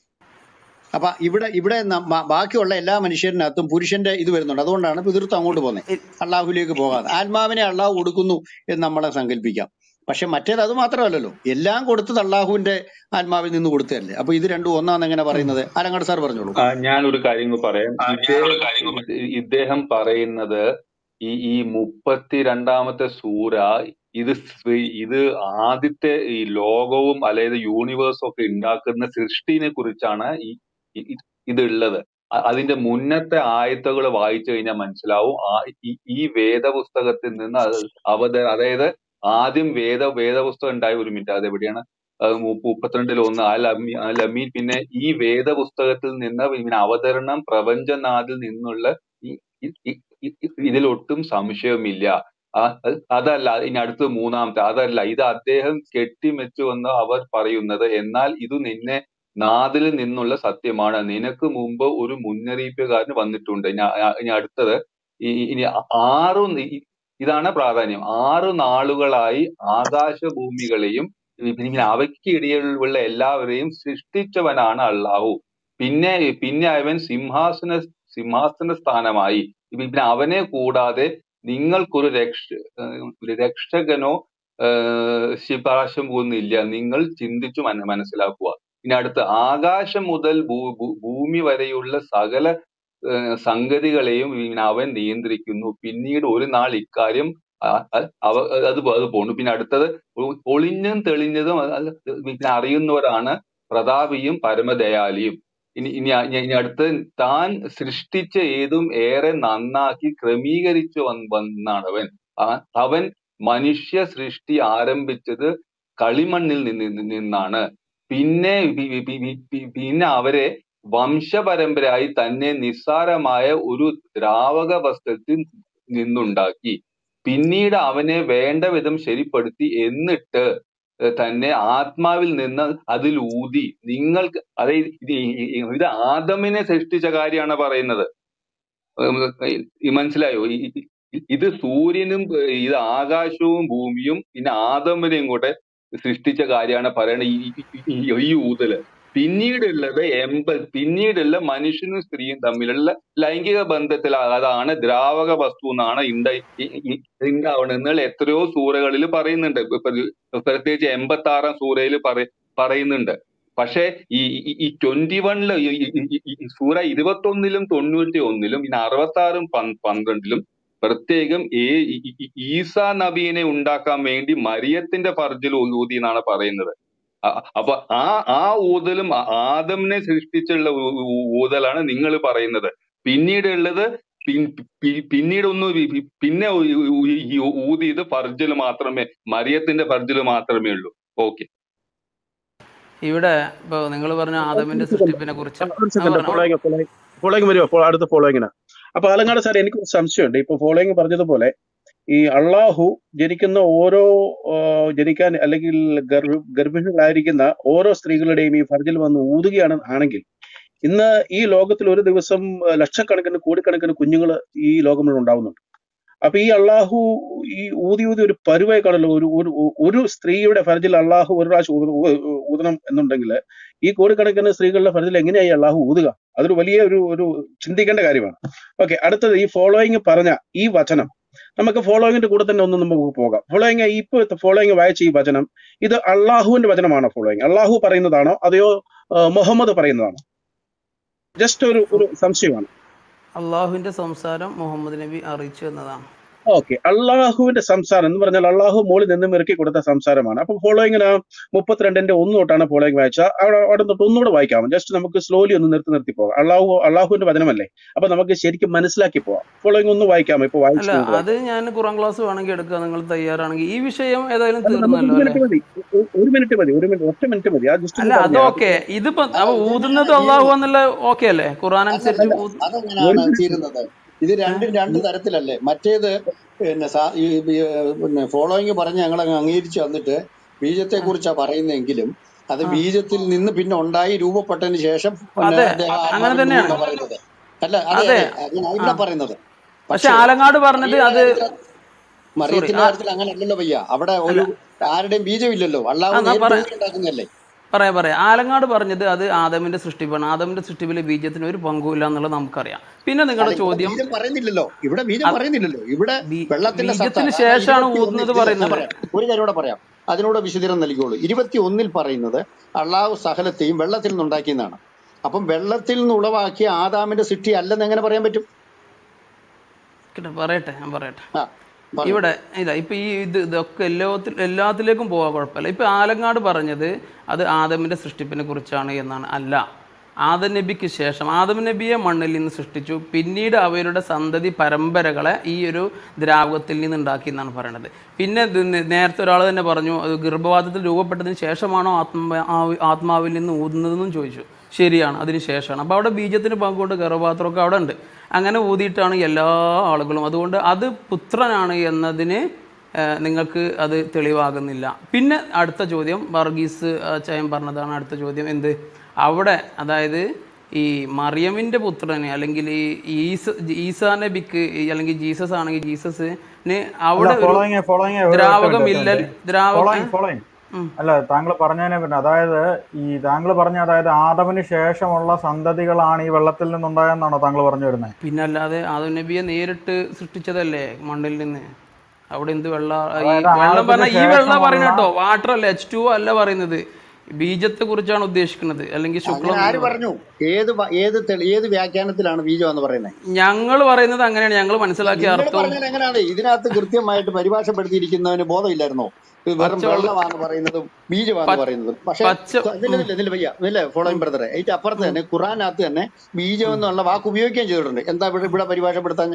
[SPEAKER 4] അപ്പൊ ഇവിടെ ഇവിടെ ന- മ- ബാക്കിയുള്ള എല്ലാ മനുഷ്യരിനകത്തും പുരുഷന്റെ ഇത് വരുന്നുണ്ട് അതുകൊണ്ടാണ് പിതൃത്വം അങ്ങോട്ട് പോകുന്നത് അള്ളാഹുലേക്ക് പോകാതെ ആത്മാവിനെ അള്ളാഹു കൊടുക്കുന്നു എന്ന് നമ്മളെ സങ്കല്പിക്കാം പക്ഷെ മറ്റേത് അത് മാത്രമല്ലല്ലോ എല്ലാം കൊടുത്തത് അള്ളാഹുവിന്റെ ആത്മാവിൽ നിന്ന് കൊടുത്തതല്ലേ അപ്പൊ ഇത് രണ്ടും ഒന്നാന്ന് എങ്ങനെ പറയുന്നത് ആലങ്ങാട് സാർ പറഞ്ഞോളൂ
[SPEAKER 5] ആ, ഞാനൊരു കാര്യം കൂടി പറയാം ഇദ്ദേഹം ഇദ്ദേഹം പറയുന്നത് ഈ ഈ മുപ്പത്തിരണ്ടാമത്തെ സൂര ഇത് സ് ഇത് ആദ്യത്തെ ഈ ലോകവും അതായത് യൂണിവേഴ്സും ഒക്കെ ഉണ്ടാക്കുന്ന സൃഷ്ടിനെ കുറിച്ചാണ് ഈ ഈ- ഈ- ഇതുള്ളത് അ- അതിന്റെ മുന്നത്തെ ആയത്തുകൾ വായിച്ചു കഴിഞ്ഞാൽ മനസ്സിലാവും ആ ഈ ഈ വേദപുസ്തകത്തിൽ നിന്ന് അത് അവത അതായത് ആദ്യം വേദ വേദപുസ്തകം ഉണ്ടായ ഒരു മിനിറ്റ് അത് എവിടെയാണ് അത് മുപ്പ- മുപ്പത്തിരണ്ടിൽ ഒന്ന് അൽ അമീ അൽ അമീൻ പിന്നെ ഈ വേദപുസ്തകത്തിൽ നിന്ന് പിന്നെ അവതരണം പ്രപഞ്ചനാഥിൽ നിന്നുള്ള ഈ ഈ- ഈ- ഈ- ഈ- ഇതിലൊട്ടും സംശയമില്ല ആ, അത് അതല്ല ഇനി അടുത്ത മൂന്നാമത്തെ അതല്ല ഇത് അദ്ദേഹം കെട്ടിമെച്ചു എന്ന് അവർ പറയുന്നത് എന്നാൽ ഇത് നിന്നെ നാദിൽ നിന്നുള്ള സത്യമാണ് നിനക്ക് മുമ്പ് ഒരു മുന്നറിയിപ്പുകാരൻ വന്നിട്ടുണ്ട് ഇനി ആ- ഇനി അടുത്തത് ഈ- ഈ- ഇനി ആറു നി- ഇതാണ് പ്രാധാന്യം ആറു നാളുകളായി ആകാശഭൂമികളെയും പിന്നെ അവയ്ക്ക് ഇടയിലുള്ള എല്ലാവരെയും സൃഷ്ടിച്ചവനാണ് അള്ളാഹു പിന്നെ പിന്നെ അവൻ സിംഹാസന സിംഹാസന സ്ഥാനമായി പിന്നെ അവനെ കൂടാതെ നിങ്ങൾക്കൊരു രക്ഷ ഏഹ് ഒരു രക്ഷകനോ ഏഹ് ശിപാർശം പോകുന്നില്ല നിങ്ങൾ ചിന്തിച്ചു മന മനസ്സിലാക്കുക ഇനി അടുത്ത ആകാശം മുതൽ ഭൂ ഭൂ- ഭൂമി വരെയുള്ള സകല ഏഹ് സംഗതികളെയും ഇങ്ങനെ അവൻ നിയന്ത്രിക്കുന്നു പിന്നീട് ഒരു നാൾ ഇക്കാര്യം ആ- അ- അവ അത് പോ- അത് പോണു പിന്നെ അടുത്തത് ഒ- ഒളിഞ്ഞും തെളിഞ്ഞതും അത് അത് പിന്നെ അറിയുന്നവരാണ് പ്രതാപിയും പരമദയാലിയും ഇനി ഇനി അ- ഇനി ഇനി അടുത്ത് താൻ സൃഷ്ടിച്ച ഏതും ഏറെ നന്നാക്കി ക്രമീകരിച്ചു വന്ന് വന്നാണ് അവൻ ആ- അവൻ മനുഷ്യ സൃഷ്ടി ആരംഭിച്ചത് കളിമണ്ണിൽ നിന്ന് നിന്ന് നിന്നാണ് പിന്നെ പി- പി- പി- പി- പിന്നെ അവരെ വംശപരമ്പരയായി തന്നെ നിസ്സാരമായ ഒരു ദ്രാവക വസ്തുത്തിൽ നിന്നുണ്ടാക്കി പിന്നീട് അവനെ വേണ്ട വിധം ശരിപ്പെടുത്തി എന്നിട്ട് ഏഹ് തന്നെ ആത്മാവിൽ നിന്ന് അതിൽ ഊതി നിങ്ങൾക്ക് അതായത് ഇത് ഈ- ഈ- ഇത് ആദമിനെ സൃഷ്ടിച്ച കാര്യമാണ് പറയുന്നത് ഉം, ഈ മനസ്സിലായോ ഈ- ഈ- ഈ- ഇത് സൂര്യനും ഏഹ് ഇത് ആകാശവും ഭൂമിയും പിന്നെ ആദമിനെയും കൂടെ സൃഷ്ടിച്ച കാര്യമാണ് പറയണത് ഈ ഈ- ഈ- ഈ ഊതല് പിന്നീടുള്ളത് എൺപ പിന്നീടുള്ള മനുഷ്യനും സ്ത്രീയും തമ്മിലുള്ള ലൈംഗിക ബന്ധത്തിൽ അതാണ് ദ്രാവക വസ്തു എന്നാണ് ഉണ്ടായി ഉണ്ടാവണമെന്നുള്ള എത്രയോ സൂറകളിൽ പറയുന്നുണ്ട് ഇപ്പൊ ഇത് പ്രത്യേകിച്ച് എൺപത്തി ആറാം സൂറയിൽ പറ പറയുന്നുണ്ട് പക്ഷേ ഈ ഈ- ഈ ട്വന്റി വണ്ണില് സൂറ ഇരുപത്തൊന്നിലും തൊണ്ണൂറ്റി ഒന്നിലും ഇനി അറുപത്തി ആറും പന്ത്രണ്ടിലും പ്രത്യേകം ഏ ഈ- ഈ- ഈ- ഈസാ നബീനെ ഉണ്ടാക്കാൻ വേണ്ടി മരിയത്തിന്റെ ഫർജിൽ ഊതി എന്നാണ് പറയുന്നത് അ- അപ്പൊ ആ ആ ഊതലും ആ- ആദമിനെ സൃഷ്ടിച്ചുള്ള ഊ- ഊ- ഊതലാണ് നിങ്ങൾ പറയുന്നത് പിന്നീട് ഉള്ളത് പിൻ- പി- പിന്നീട് ഒന്ന് വി- വി- പിന്നെ ഊ- ഊ- ഈ ഊതിയത് ഫർജിൽ മാത്രമേ മരിയത്തിന്റെ ഫർജിൽ മാത്രമേ ഉള്ളൂ ഓക്കെ
[SPEAKER 1] ഇവിടെ ഇപ്പോൾ നിങ്ങൾ പറഞ്ഞ ആദമിന്റെ സൃഷ്ടിപ്പിനെ കുറിച്ച്
[SPEAKER 6] ഒരു സെക്കൻഡ് ഫോളോയിങ് ഫോളോയിങ് വരുമോ ഫോ- അടുത്ത ഫോളോയിങ്ങിന് അപ്പൊ ആലങ്ങാട് സാർ എനിക്ക് ഒരു സംശയമുണ്ട് ഇപ്പൊ ഫോളോയിങ് പറഞ്ഞതുപോലെ ഈ അള്ളാഹു ജനിക്കുന്ന ഓരോ ആ, ജനിക്കാൻ അല്ലെങ്കിൽ ഗർഭ ഗർഭിണികളായിരിക്കുന്ന ഓരോ സ്ത്രീകളുടെയും ഈ ഫർജിൽ വന്ന് ഊതുകയാണ് ആണെങ്കിൽ ഇന്ന് ഈ ലോകത്തിൽ ഒരു ദിവസം ആ, ലക്ഷക്കണക്കിന് കോടിക്കണക്കിന് കുഞ്ഞുങ്ങൾ ഈ ലോകം മുഴുവൻ ഉണ്ടാവുന്നുണ്ട് അപ്പൊ ഈ അള്ളാഹു ഈ ഊതി ഊതി ഒരു പരുവായി കാണല്ലോ ഒരു ഒരു ഒരു സ്ത്രീയുടെ ഫർജിൽ അള്ളാഹു ഒരു പ്രാവശ്യം ഊത- ഊ- ഊതണം എന്നുണ്ടെങ്കിൽ ഈ കോടിക്കണക്കിന് സ്ത്രീകളുടെ ഫർജിൽ എങ്ങനെയായി അള്ളാഹു ഊതുക അതൊരു വലിയ ഒരു ഒരു ചിന്തിക്കേണ്ട കാര്യമാണ് ഓക്കെ അടുത്തത് ഈ ഫോളോയിങ് പറഞ്ഞ ഈ വചനം നമുക്ക് ഫോളോയിങ്ങിന്റെ കൂടെ തന്നെ ഒന്ന് നമുക്ക് പോകാം ഫോളോയിങ് ഇപ്പൊ ഫോളോയിങ് വായിച്ച ഈ വചനം ഇത് അള്ളാഹുവിന്റെ വചനമാണോ ഫോളോയിങ് അള്ളാഹു പറയുന്നതാണോ അതെയോ ആ, മുഹമ്മദ് പറയുന്നതാണോ ജസ്റ്റ് ഒരു ഒരു സംശയമാണ്
[SPEAKER 1] അള്ളാഹുവിന്റെ സംസാരം മുഹമ്മദ് നബി അറിയിച്ചു എന്നതാണ്
[SPEAKER 6] ഓക്കെ അള്ളാഹുവിന്റെ സംസാരം എന്ന് പറഞ്ഞാൽ അള്ളാഹു മോളിൽ നിന്നും ഇറക്കി കൊടുത്ത സംസാരമാണ് അപ്പൊ ഫോളോയിങ്ങിന് മുപ്പത്തിരണ്ടിന്റെ ഒന്ന് തൊട്ടാണ് ഫോളോയിങ് വായിച്ച അവിടെ അവിടെ തൊട്ട് ഒന്നുകൂടെ വായിക്കാം ജസ്റ്റ് നമുക്ക് സ്ലോലി ഒന്ന് നിർത്തി നിർത്തി പോകാം അള്ളാഹു അള്ളാഹുവിന്റെ വചനമല്ലേ അപ്പൊ നമുക്ക് ശരിക്കും മനസ്സിലാക്കി പോവാം ഫോളോയിങ് ഒന്ന് വായിക്കാം ഇപ്പൊ വായിച്ചു
[SPEAKER 1] അല്ല
[SPEAKER 6] നോക്കുക.
[SPEAKER 1] അത് ഞാൻ ഖുറാൻ ക്ലാസ് വേണമെങ്കിൽ എടുക്കുക നിങ്ങൾ തയ്യാറാണെങ്കിൽ ഈ വിഷയം ഏതായാലും
[SPEAKER 6] അല്ല, നമുക്ക്
[SPEAKER 1] തീർന്നല്ലോ
[SPEAKER 6] ഒരു
[SPEAKER 1] അല്ലേ
[SPEAKER 6] മിനിറ്റ് മതി ഒ- ഒരു മിനിറ്റ് മതി ഒരു മിനിറ്റ് ഒറ്റ മിനിറ്റ് മതി ആ ജസ്റ്റ്
[SPEAKER 1] അല്ല അത് ഓക്കെ ഇതിപ്പോ അപ്പൊ ഊതുന്നത് അള്ളാഹു എന്നുള്ള ഓക്കെ അല്ലേ ഖുറാൻ അനുസരിച്ച്
[SPEAKER 4] അതല്ല
[SPEAKER 1] ഊത്-
[SPEAKER 4] അതെങ്ങനെയാണ് തീരുന്നത് ഇത് രണ്ടും രണ്ട് തരത്തിലല്ലേ മറ്റേത് പിന്നെ സാ- ഈ ഈ, പിന്നെ ഫോളോയിങ് പറഞ്ഞ് ഞങ്ങൾ അങ്ങ് അംഗീകരിച്ച് വന്നിട്ട് ബീജത്തെ കുറിച്ചാ പറയുന്നതെങ്കിലും അത് ബീജത്തിൽ നിന്ന് പിന്നെ ഉണ്ടായി രൂപപ്പെട്ടതിന് ശേഷം പിന്നെ
[SPEAKER 1] അതെ
[SPEAKER 4] അദ്ദേഹം
[SPEAKER 1] അങ്ങനെ
[SPEAKER 4] ആത്മാവിൽ
[SPEAKER 1] തന്നെയാണ്
[SPEAKER 4] നിന്നാ പറയുന്നത് അല്ല അതെ
[SPEAKER 1] അതെ
[SPEAKER 4] അതെ അങ്ങനെ ഇവിടെ പറയുന്നത്
[SPEAKER 1] പക്ഷെ ആലങ്ങാട് പറഞ്ഞത്
[SPEAKER 4] മറിയയുടെ
[SPEAKER 1] അത്
[SPEAKER 4] കാര്യത്തിൽ മറിയത്തിന്റെ കാര്യത്തിൽ അങ്ങനെ അല്ലല്ലോ പയ്യ അവിടെ ഒരു ആരുടെയും ബീജമില്ലല്ലോ അള്ളാഹു
[SPEAKER 1] ആ, ഞാൻ
[SPEAKER 4] നേരിട്ട്
[SPEAKER 1] പറയാം.
[SPEAKER 4] ഊതി ഉണ്ടാക്കുന്നതല്ലേ
[SPEAKER 1] പറയാം പറയാം ആലങ്ങാട് പറഞ്ഞത് അത് ആദമിന്റെ സൃഷ്ടിപ്പാണ് ആദമിന്റെ സൃഷ്ടിപ്പിൽ ബീജത്തിന് ഒരു പങ്കുമില്ല എന്നുള്ളത് നമുക്കറിയാം പിന്നെ നിങ്ങളുടെ
[SPEAKER 4] അല്ല, ഇവിടെ
[SPEAKER 1] ചോദ്യം
[SPEAKER 4] ബീജം പറയുന്നില്ലല്ലോ ഇവിടെ ബീജം പറയുന്നില്ലല്ലോ ഇവിടെ
[SPEAKER 1] ബീ-
[SPEAKER 4] വെള്ളത്തിന്റെ സത്ത
[SPEAKER 1] ബീജത്തിന്
[SPEAKER 4] അതായത്
[SPEAKER 1] ശേഷമാണ്
[SPEAKER 4] ഇരുപത്തി
[SPEAKER 1] ഊതുന്നത്
[SPEAKER 4] ഒന്നിൽ-
[SPEAKER 1] പറയുന്നത്.
[SPEAKER 4] ഞാൻ പറയാം. ഒരു കാര്യം കൂടെ പറയാം അതിനോട് വിശദീകരണം നൽകിക്കോളൂ ഇരുപത്തി ഒന്നിൽ പറയുന്നത് അള്ളാഹു സകലത്തെയും വെള്ളത്തിൽ നിന്നുണ്ടാക്കിയെന്നാണ് അപ്പം വെള്ളത്തിൽ നിന്ന് ഉളവാക്കിയ ആദാമിന്റെ സൃഷ്ടി അല്ലെന്ന് എങ്ങനെ പറയാൻ പറ്റും
[SPEAKER 1] കേട്ടോ, പറയട്ടെ ഞാൻ പറയട്ടെ
[SPEAKER 4] ആ പറയൂ.
[SPEAKER 1] ഇവിടെ ഇതാ ഇപ്പൊ ഈ ഇത് ഇതൊക്കെ എല്ലാത്തിൽ എല്ലാത്തിലേക്കും പോകാൻ കുഴപ്പമില്ല ഇപ്പൊ ആലങ്ങാട് പറഞ്ഞത് അത് ആദമിന്റെ സൃഷ്ടിപ്പിനെ കുറിച്ചാണ് എന്നാണ് അല്ല ആദം നബിക്ക് ശേഷം ആദം നബിയെ മണ്ണിൽ നിന്ന് സൃഷ്ടിച്ചു പിന്നീട് അവരുടെ സന്തതി പരമ്പരകളെ ഈ ഒരു ദ്രാവകത്തിൽ നിന്ന് ഉണ്ടാക്കി എന്നാണ് പറയുന്നത് പിന്നെ ഇത് നേ- നേരത്തെ ഒരാൾ തന്നെ പറഞ്ഞു അത് ഗർഭപാത്രത്തിൽ രൂപപ്പെട്ടതിന് ശേഷമാണോ ആത്മ ആ- ആത്മാവിൽ നിന്ന് ഊതുന്നതെന്നും ചോദിച്ചു ശരിയാണ് അതിന് ശേഷമാണ് അപ്പോൾ അവിടെ ബീജത്തിന് പങ്കുകൊണ്ട് ഗർഭപാത്രമൊക്കെ അവിടെ ഉണ്ട് അങ്ങനെ ഊതിയിട്ടാണ് എല്ലാ ആളുകളും അതുകൊണ്ട് അത് പുത്രനാണ് എന്നതിന് ഏഹ്, നിങ്ങൾക്ക് അത് തെളിവാകുന്നില്ല പിന്നെ അടുത്ത ചോദ്യം വർഗീസ് ആ, ചയം പറഞ്ഞതാണ് അടുത്ത ചോദ്യം എന്ത് അവിടെ അതായത് ഈ മറിയമിൻ്റെ പുത്രന് അല്ലെങ്കിൽ ഈ ഈസ ഈസാ നബിക്ക് ഈ അല്ലെങ്കിൽ ജീസസ് ആണെങ്കിൽ ജീസസിന് അവിടെ ഒരു
[SPEAKER 7] ഫോളോയിങ് ഫോളോയിങ്
[SPEAKER 1] ദ്രാവകം ഇല്ല ദ്രാവകം
[SPEAKER 7] ഫോളോയിങ് ഫോളോയിങ് അല്ല താങ്കൾ പറഞ്ഞതിനെ പിന്നെ അതായത് ഈ താങ്കൾ പറഞ്ഞ അതായത് ആദമിന് ശേഷമുള്ള സന്തതികളാണ് ഈ വെള്ളത്തിൽ നിന്നുണ്ടായെന്നാണോ താങ്കൾ പറഞ്ഞു വരുന്നത്
[SPEAKER 1] പിന്നല്ലാതെ ആദം നബിയെ നേരിട്ട് സൃഷ്ടിച്ചതല്ലേ മണ്ണിൽ നിന്ന് അവിടെ എന്ത് വെള്ള ഈ
[SPEAKER 7] അതായത്
[SPEAKER 1] വെള്ളം പറഞ്ഞ ഈ വെള്ളം
[SPEAKER 7] ശേഷമുള്ള-
[SPEAKER 1] പറയുന്ന കേട്ടോ വാട്ടർ അല്ല എച്ച് ടു അല്ല പറയുന്നത് ബീജത്തെ കുറിച്ചാണ് ഉദ്ദേശിക്കുന്നത് അല്ലെങ്കിൽ
[SPEAKER 4] അങ്ങനെ
[SPEAKER 1] ശുക്ലം
[SPEAKER 4] ആര് പറഞ്ഞു ഏത് വ- ഏത് തെളി- ഏത് വ്യാഖ്യാനത്തിലാണ് ബീജം എന്ന് പറയുന്നത്
[SPEAKER 1] ഞങ്ങൾ പറയുന്നത് അങ്ങനെയാണ് ഞങ്ങൾ മനസ്സിലാക്കിയ
[SPEAKER 4] നിങ്ങൾ
[SPEAKER 1] അർത്ഥവും
[SPEAKER 4] പറഞ്ഞാൽ എങ്ങനെയാണ് ഇതിനകത്ത് കൃത്യമായിട്ട് പരിഭാഷപ്പെടുത്തിയിരിക്കുന്നവന് ബോധമില്ലായിരുന്നോ ഇത് വെറും
[SPEAKER 1] പച്ചവെള്ളം-
[SPEAKER 4] വെള്ളമാണെന്ന് പറയുന്നതും ബീജമാണെന്ന്
[SPEAKER 1] പച്ച-
[SPEAKER 4] പറയുന്നതും പക്ഷെ
[SPEAKER 1] പച്ച-
[SPEAKER 4] നില്ല നില്ല നില്ല വയ്യ നില്ല ഫോളോയിങ് ബ്രദറെ അതിന്റെ അപ്പുറത്ത് തന്നെ ഖുറാനകത്ത് തന്നെ ബീജം എന്നുള്ള വാക്ക് ഉപയോഗിക്കുകയും ചെയ്തിട്ടുണ്ട് എന്താ ഇവിടെ ഇവിടെ പരിഭാഷപ്പെടുത്താൻ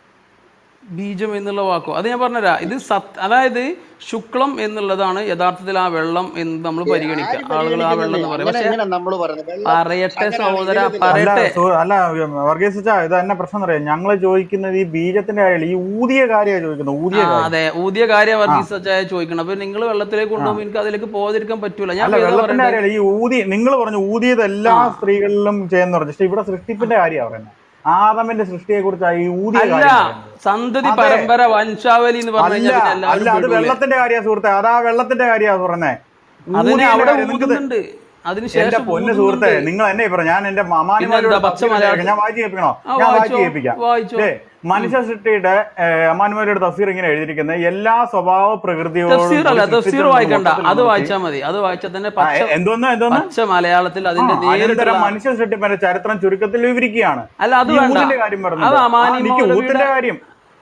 [SPEAKER 1] ബീജം എന്നുള്ള വാക്കോ അത് ഞാൻ പറഞ്ഞുതരാ ഇത് സത് അതായത് ശുക്ലം എന്നുള്ളതാണ് യഥാർത്ഥത്തിൽ ആ വെള്ളം എന്ന് നമ്മൾ പരിഗണിക്കുക ആളുകൾ ആ വെള്ളം എന്ന് പറയും
[SPEAKER 4] അങ്ങനെ
[SPEAKER 1] പക്ഷെ
[SPEAKER 4] എങ്ങനെ നമ്മൾ പറയുന്നത് വെള്ളം
[SPEAKER 1] പറയട്ടെ
[SPEAKER 4] അങ്ങനെയാണ്
[SPEAKER 1] സഹോദര
[SPEAKER 4] ഇതിൽ
[SPEAKER 7] അല്ല
[SPEAKER 1] പറയട്ടെ
[SPEAKER 7] സു- അല്ല വർഗീസ് ചാ, ഇത് തന്നെ പ്രശ്നം അറിയാം ഞങ്ങൾ ചോദിക്കുന്നത് ഈ ബീജത്തിന്റെ കാര്യമല്ല ഈ ഊതിയ കാര്യമാണ് ചോദിക്കുന്നത് ഊതിയ
[SPEAKER 1] ആ
[SPEAKER 7] കാര്യം
[SPEAKER 1] അതെ ഊതിയ കാര്യം വർഗീസ് ചായ ചോദിക്കണം അപ്പൊ നിങ്ങൾ വെള്ളത്തിലേക്ക് കൊണ്ടുപോകുമ്പോൾ എനിക്ക് അതിലേക്ക് പോകാതിരിക്കാൻ പറ്റൂല ഞാൻ
[SPEAKER 7] അല്ല
[SPEAKER 1] ഇപ്പൊ ഏതാ
[SPEAKER 7] വെള്ളത്തിന്റെ
[SPEAKER 1] പറയണ്ടേ
[SPEAKER 7] കാര്യമല്ല ഈ ഊതി നിങ്ങൾ പറഞ്ഞു ഊതിയത് എല്ലാ
[SPEAKER 1] ആ.
[SPEAKER 7] സ്ത്രീകളിലും ചെയ്യുന്ന പറഞ്ഞു പക്ഷെ ഇവിടെ സൃഷ്ടിപ്പിന്റെ കാര്യമാണ് പറയുന്നത് ആദമിന്റെ സൃഷ്ടിയെ കുറിച്ചാണ് ഈ ഊതിയ
[SPEAKER 1] അല്ല
[SPEAKER 7] കാര്യം പറയുന്നത്.
[SPEAKER 1] സന്തതി
[SPEAKER 7] അതെ.
[SPEAKER 1] പരമ്പര വംശാവലി എന്ന് പറഞ്ഞു
[SPEAKER 7] അല്ല
[SPEAKER 1] കഴിഞ്ഞാൽ പിന്നെ എല്ലാവരും
[SPEAKER 7] അല്ല അത്
[SPEAKER 1] പെടൂലേ?
[SPEAKER 7] വെള്ളത്തിന്റെ കാര്യ സുഹൃത്തെ അതാ വെള്ളത്തിന്റെ കാര്യ പറഞ്ഞേ
[SPEAKER 1] അതിനെ
[SPEAKER 7] ഊതിയതിന്റെ
[SPEAKER 1] അവിടെ
[SPEAKER 7] കാര്യം. നിങ്ങക്ക് ഇത്
[SPEAKER 1] ഊതുന്നുണ്ട്
[SPEAKER 7] എന്റെ
[SPEAKER 1] അതിനുശേഷം
[SPEAKER 7] പൊന്ന്
[SPEAKER 1] ഊതുന്നുണ്ട്
[SPEAKER 7] സുഹൃത്തെ നിങ്ങൾ എന്നെ പറ ഞാൻ എന്റെ
[SPEAKER 1] പിന്നെന്താ
[SPEAKER 7] അമാനുമാരുടെ
[SPEAKER 1] പച്ച
[SPEAKER 7] തഫ്സീർ
[SPEAKER 1] മലയാളത്തിൽ
[SPEAKER 7] ഞാൻ വായിച്ചു കേൾപ്പിക്കണോ
[SPEAKER 1] ആ
[SPEAKER 7] ഞാൻ വായിച്ചു
[SPEAKER 1] വായിച്ചോ
[SPEAKER 7] കേൾപ്പിക്കാം
[SPEAKER 1] വായിച്ചോ
[SPEAKER 7] ഏ മനുഷ്യ സൃഷ്ടിയുടെ അമാനുമാരുടെ തഫ്സീർ ഇങ്ങനെ എഴുതിയിരിക്കുന്നത് എല്ലാ സ്വഭാവ പ്രകൃതിയോടും
[SPEAKER 1] തഫ്സീർ
[SPEAKER 7] കൂടി
[SPEAKER 1] അല്ല തഫ്സീർ
[SPEAKER 7] സൃഷ്ടിച്ചിട്ടുണ്ടെന്ന്
[SPEAKER 1] വായിക്കണ്ട
[SPEAKER 7] മൊത്തത്തിൽ
[SPEAKER 1] അത്
[SPEAKER 7] നോക്കി
[SPEAKER 1] വായിച്ചാൽ മതി അത് വായിച്ചാൽ തന്നെ
[SPEAKER 7] ആ,
[SPEAKER 1] പച്ച
[SPEAKER 7] എ- എന്തോന്ന് എന്തോന്ന്
[SPEAKER 1] പച്ച മലയാളത്തിൽ
[SPEAKER 7] ആ
[SPEAKER 1] അതിന്റെ നേരിട്ടുള്ള
[SPEAKER 7] അനന്തരം മനുഷ്യ സൃഷ്ടിപ്പിന്റെ ചരിത്രം ചുരുക്കത്തിൽ വിവരിക്കുകയാണ്
[SPEAKER 1] അല്ല അത്
[SPEAKER 7] ഈ
[SPEAKER 1] വേണ്ട
[SPEAKER 7] ഊതിന്റെ കാര്യം
[SPEAKER 1] അത്
[SPEAKER 7] പറഞ്ഞിട്ട് ആ
[SPEAKER 1] അമാനി
[SPEAKER 7] നിക്ക് ഊത്തിന്റെ
[SPEAKER 1] മൗലവിയുടെ
[SPEAKER 7] കാര്യം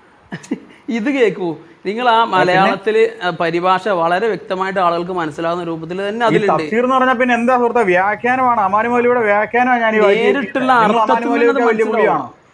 [SPEAKER 1] ഇത് കേൾക്കൂ നിങ്ങൾ ആ മലയാളത്തിൽ പരിഭാഷ വളരെ വ്യക്തമായിട്ട് ആളുകൾക്ക് മനസ്സിലാവുന്ന രൂപത്തിൽ തന്നെ
[SPEAKER 7] ഈ
[SPEAKER 1] അതിലുണ്ട്
[SPEAKER 7] തഫ്സീർ എന്ന് പറഞ്ഞാൽ പിന്നെ എന്താ സുഹൃത്തെ വ്യാഖ്യാനമാണ് അമാനി മൗലിയുടെ വ്യാഖ്യാനമാണ് ഞാൻ ഈ
[SPEAKER 1] നേരിട്ടുള്ള
[SPEAKER 7] വായിച്ചിരിക്കുന്നത് നിങ്ങൾ